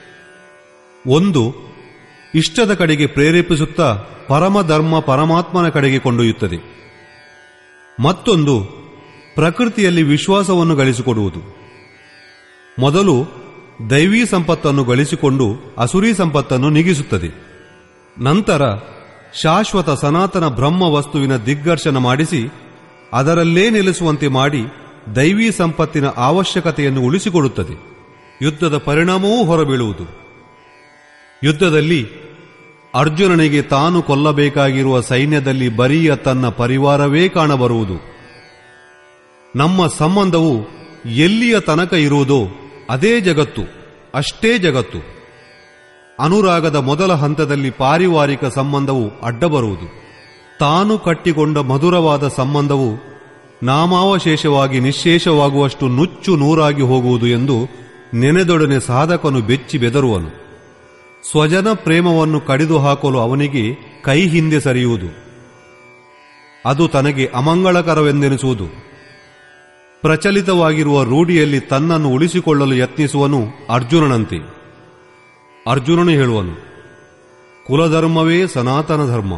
ಒಂದು ಇಷ್ಟದ ಕಡೆಗೆ ಪ್ರೇರೇಪಿಸುತ್ತಾ ಪರಮಧರ್ಮ ಪರಮಾತ್ಮನ ಕಡೆಗೆ ಕೊಂಡೊಯ್ಯುತ್ತದೆ ಮತ್ತೊಂದು ಪ್ರಕೃತಿಯಲ್ಲಿ ವಿಶ್ವಾಸವನ್ನು ಗಳಿಸಿಕೊಡುವುದು ಮೊದಲು ದೈವೀ ಸಂಪತ್ತನ್ನು ಗಳಿಸಿಕೊಂಡು ಅಸುರಿ ಸಂಪತ್ತನ್ನು ನೀಗಿಸುತ್ತದೆ ನಂತರ ಶಾಶ್ವತ ಸನಾತನ ಬ್ರಹ್ಮ ವಸ್ತುವಿನ ದಿಗ್ದರ್ಶನ ಮಾಡಿಸಿ ಅದರಲ್ಲೇ ನೆಲೆಸುವಂತೆ ಮಾಡಿ ದೈವೀ ಸಂಪತ್ತಿನ ಅವಶ್ಯಕತೆಯನ್ನು ಉಳಿಸಿಕೊಡುತ್ತದೆ ಯುದ್ಧದ ಪರಿಣಾಮವೂ ಹೊರಬೀಳುವುದು ಯುದ್ಧದಲ್ಲಿ ಅರ್ಜುನನಿಗೆ ತಾನು ಕೊಲ್ಲಬೇಕಾಗಿರುವ ಸೈನ್ಯದಲ್ಲಿ ಬರಿಯ ತನ್ನ ಪರಿವಾರವೇ ಕಾಣಬರುವುದು ನಮ್ಮ ಸಂಬಂಧವು ಎಲ್ಲಿಯ ತನಕ ಇರುವುದೋ ಅದೇ ಜಗತ್ತು ಅಷ್ಟೇ ಜಗತ್ತು ಅನುರಾಗದ ಮೊದಲ ಹಂತದಲ್ಲಿ ಪಾರಿವಾರಿಕ ಸಂಬಂಧವು ಅಡ್ಡಬರುವುದು ತಾನು ಕಟ್ಟಿಕೊಂಡ ಮಧುರವಾದ ಸಂಬಂಧವು ನಾಮಾವಶೇಷವಾಗಿ ನಿಶ್ಶೇಷವಾಗುವಷ್ಟು ನುಚ್ಚು ನೂರಾಗಿ ಹೋಗುವುದು ಎಂದು ನೆನೆದೊಡನೆ ಸಾಧಕನು ಬೆಚ್ಚಿ ಬೆದರುವನು ಸ್ವಜನ ಪ್ರೇಮವನ್ನು ಕಡಿದು ಹಾಕಲು ಅವನಿಗೆ ಕೈ ಹಿಂದೆ ಸರಿಯುವುದು ಅದು ತನಗೆ ಅಮಂಗಳಕರವೆಂದೆನಿಸುವುದು ಪ್ರಚಲಿತವಾಗಿರುವ ರೂಢಿಯಲ್ಲಿ ತನ್ನನ್ನು ಉಳಿಸಿಕೊಳ್ಳಲು ಯತ್ನಿಸುವನು ಅರ್ಜುನನಂತೆ ಅರ್ಜುನನು ಹೇಳುವನು ಕುಲಧರ್ಮವೇ ಸನಾತನ ಧರ್ಮ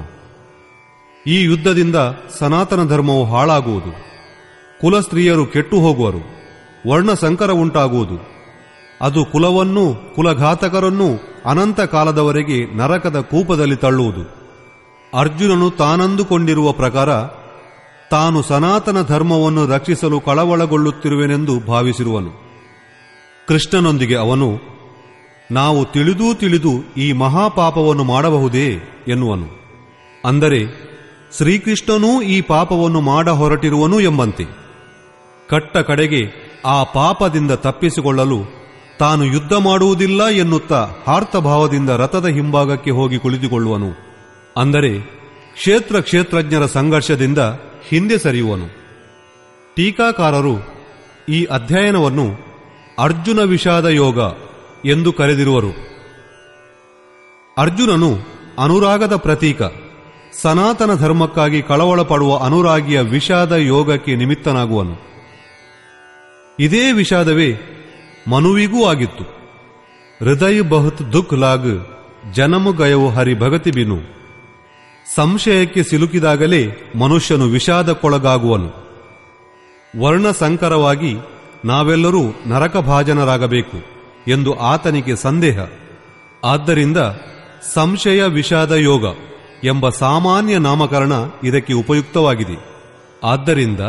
ಈ ಯುದ್ಧದಿಂದ ಸನಾತನ ಧರ್ಮವು ಹಾಳಾಗುವುದು ಕುಲಸ್ತ್ರೀಯರು ಕೆಟ್ಟು ಹೋಗುವರು ವರ್ಣ ಸಂಕರ ಉಂಟಾಗುವುದು ಅದು ಕುಲವನ್ನೂ ಕುಲಘಾತಕರನ್ನೂ ಅನಂತ ಕಾಲದವರೆಗೆ ನರಕದ ಕೂಪದಲ್ಲಿ ತಳ್ಳುವುದು ಅರ್ಜುನನು ತಾನಂದುಕೊಂಡಿರುವ ಪ್ರಕಾರ ತಾನು ಸನಾತನ ಧರ್ಮವನ್ನು ರಕ್ಷಿಸಲು ಕಳವಳಗೊಳ್ಳುತ್ತಿರುವೆನೆಂದು ಭಾವಿಸಿರುವನು ಕೃಷ್ಣನೊಂದಿಗೆ ಅವನು ನಾವು ತಿಳಿದೂ ತಿಳಿದು ಈ ಮಹಾಪಾಪವನ್ನು ಮಾಡಬಹುದೇ ಎನ್ನುವನು ಅಂದರೆ ಶ್ರೀಕೃಷ್ಣನೂ ಈ ಪಾಪವನ್ನು ಮಾಡ ಹೊರಟಿರುವನು ಎಂಬಂತೆ ಕಟ್ಟ ಕಡೆಗೆ ಆ ಪಾಪದಿಂದ ತಪ್ಪಿಸಿಕೊಳ್ಳಲು ತಾನು ಯುದ್ಧ ಮಾಡುವುದಿಲ್ಲ ಎನ್ನುತ್ತಾ ಹಾರ್ತಭಾವದಿಂದ ರಥದ ಹಿಂಭಾಗಕ್ಕೆ ಹೋಗಿ ಕುಳಿತುಕೊಳ್ಳುವನು ಅಂದರೆ ಕ್ಷೇತ್ರ ಕ್ಷೇತ್ರಜ್ಞರ ಸಂಘರ್ಷದಿಂದ ಹಿಂದೆ ಸರಿಯುವನು ಟೀಕಾಕಾರರು ಈ ಅಧ್ಯಯನವನ್ನು ಅರ್ಜುನ ವಿಷಾದ ಯೋಗ ಎಂದು ಕರೆದಿರುವರು ಅರ್ಜುನನು ಅನುರಾಗದ ಪ್ರತೀಕ ಸನಾತನ ಧರ್ಮಕ್ಕಾಗಿ ಕಳವಳ ಪಡುವ ಅನುರಾಗಿಯ ವಿಷಾದ ಯೋಗಕ್ಕೆ ನಿಮಿತ್ತನಾಗುವನು ಇದೇ ವಿಷಾದವೇ ಮನುವಿಗೂ ಆಗಿತ್ತು ಹೃದಯ ಬಹುತ್ ದುಃಖ ಲಾಗ್ ಜನಮು ಗಯವು ಹರಿ ಭಗತಿ ಬಿನು ಸಂಶಯಕ್ಕೆ ಸಿಲುಕಿದಾಗಲೇ ಮನುಷ್ಯನು ವಿಷಾದಕ್ಕೊಳಗಾಗುವನು ವರ್ಣ ಸಂಕರವಾಗಿ ನಾವೆಲ್ಲರೂ ನರಕಭಾಜನರಾಗಬೇಕು ಎಂದು ಆತನಿಗೆ ಸಂದೇಹ ಆದ್ದರಿಂದ ಸಂಶಯ ವಿಷಾದ ಯೋಗ ಎಂಬ ಸಾಮಾನ್ಯ ನಾಮಕರಣ ಇದಕ್ಕೆ ಉಪಯುಕ್ತವಾಗಿದೆ ಆದ್ದರಿಂದ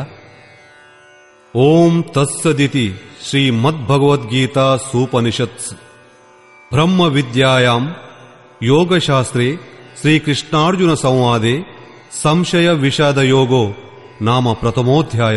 ಓಂ ತತ್ಸದಿತಿ ಶ್ರೀಮದ್ಭಗವದ್ಗೀತಾ ಸೂಪನಿಷತ್ಸ್ ಬ್ರಹ್ಮ ವಿದ್ಯಾಯಾಂ ಯೋಗಶಾಸ್ತ್ರೇ ಶ್ರೀಕೃಷ್ಣಾರ್ಜುನ ಸಂವಾದೆ ಸಂಶಯ ವಿಷಾದ ಯೋಗೋ ನಾಮ ಪ್ರಥಮೋಧ್ಯಾಯ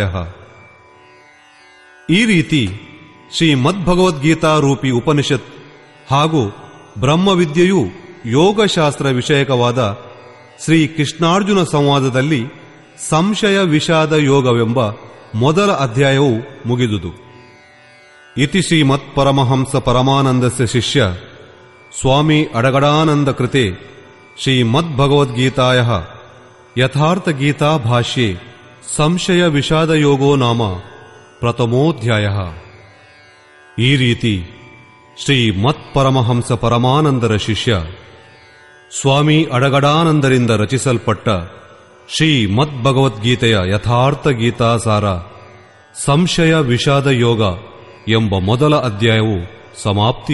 ಈ ರೀತಿ ಶ್ರೀಮದ್ಭಗವದ್ಗೀತಾ ರೂಪಿ ಉಪನಿಷತ್ ಹಾಗೂ ಬ್ರಹ್ಮವಿದ್ಯೆಯು ಯೋಗಶಾಸ್ತ್ರ ವಿಷಯಕವಾದ ಶ್ರೀ ಕೃಷ್ಣಾರ್ಜುನ ಸಂವಾದದಲ್ಲಿ ಸಂಶಯ ವಿಷಾದ ಯೋಗವೆಂಬ ಮೊದಲ ಅಧ್ಯಾಯವು ಮುಗಿದುದು ಇತಿ ಶ್ರೀಮತ್ ಪರಮಹಂಸ ಪರಮಾನಂದಸ್ಯ ಶಿಷ್ಯ ಸ್ವಾಮಿ ಅಡಗಡಾನಂದ ಕೃತೆ ಶ್ರೀಮದ್ಭಗವದ್ಗೀತಾಯ ಯಥಾರ್ಥ ಗೀತಾ ಭಾಷ್ಯೆ ಸಂಶಯ ವಿಷಾದ ಯೋಗೋ ನಾಮ ಪ್ರಥಮೋಧ್ಯಾಯ ಈ ರೀತಿ ಶ್ರೀ ಮತ್ಪರಮಹಂಸ ಪರಮಾನಂದರ ಶಿಷ್ಯ ಸ್ವಾಮಿ ಅಡಗಡಾನಂದರಿಂದ ರಚಿಸಲ್ಪಟ್ಟ ಶ್ರೀ ಮದ್ಭಗವದ್ಗೀತೆಯ ಯಥಾರ್ಥ ಗೀತಾಸಾರ ಸಂಶಯ ವಿಷಾದ ಯೋಗ ಎಂಬ ಮೊದಲ ಅಧ್ಯಾಯವು ಸಮಾಪ್ತಿ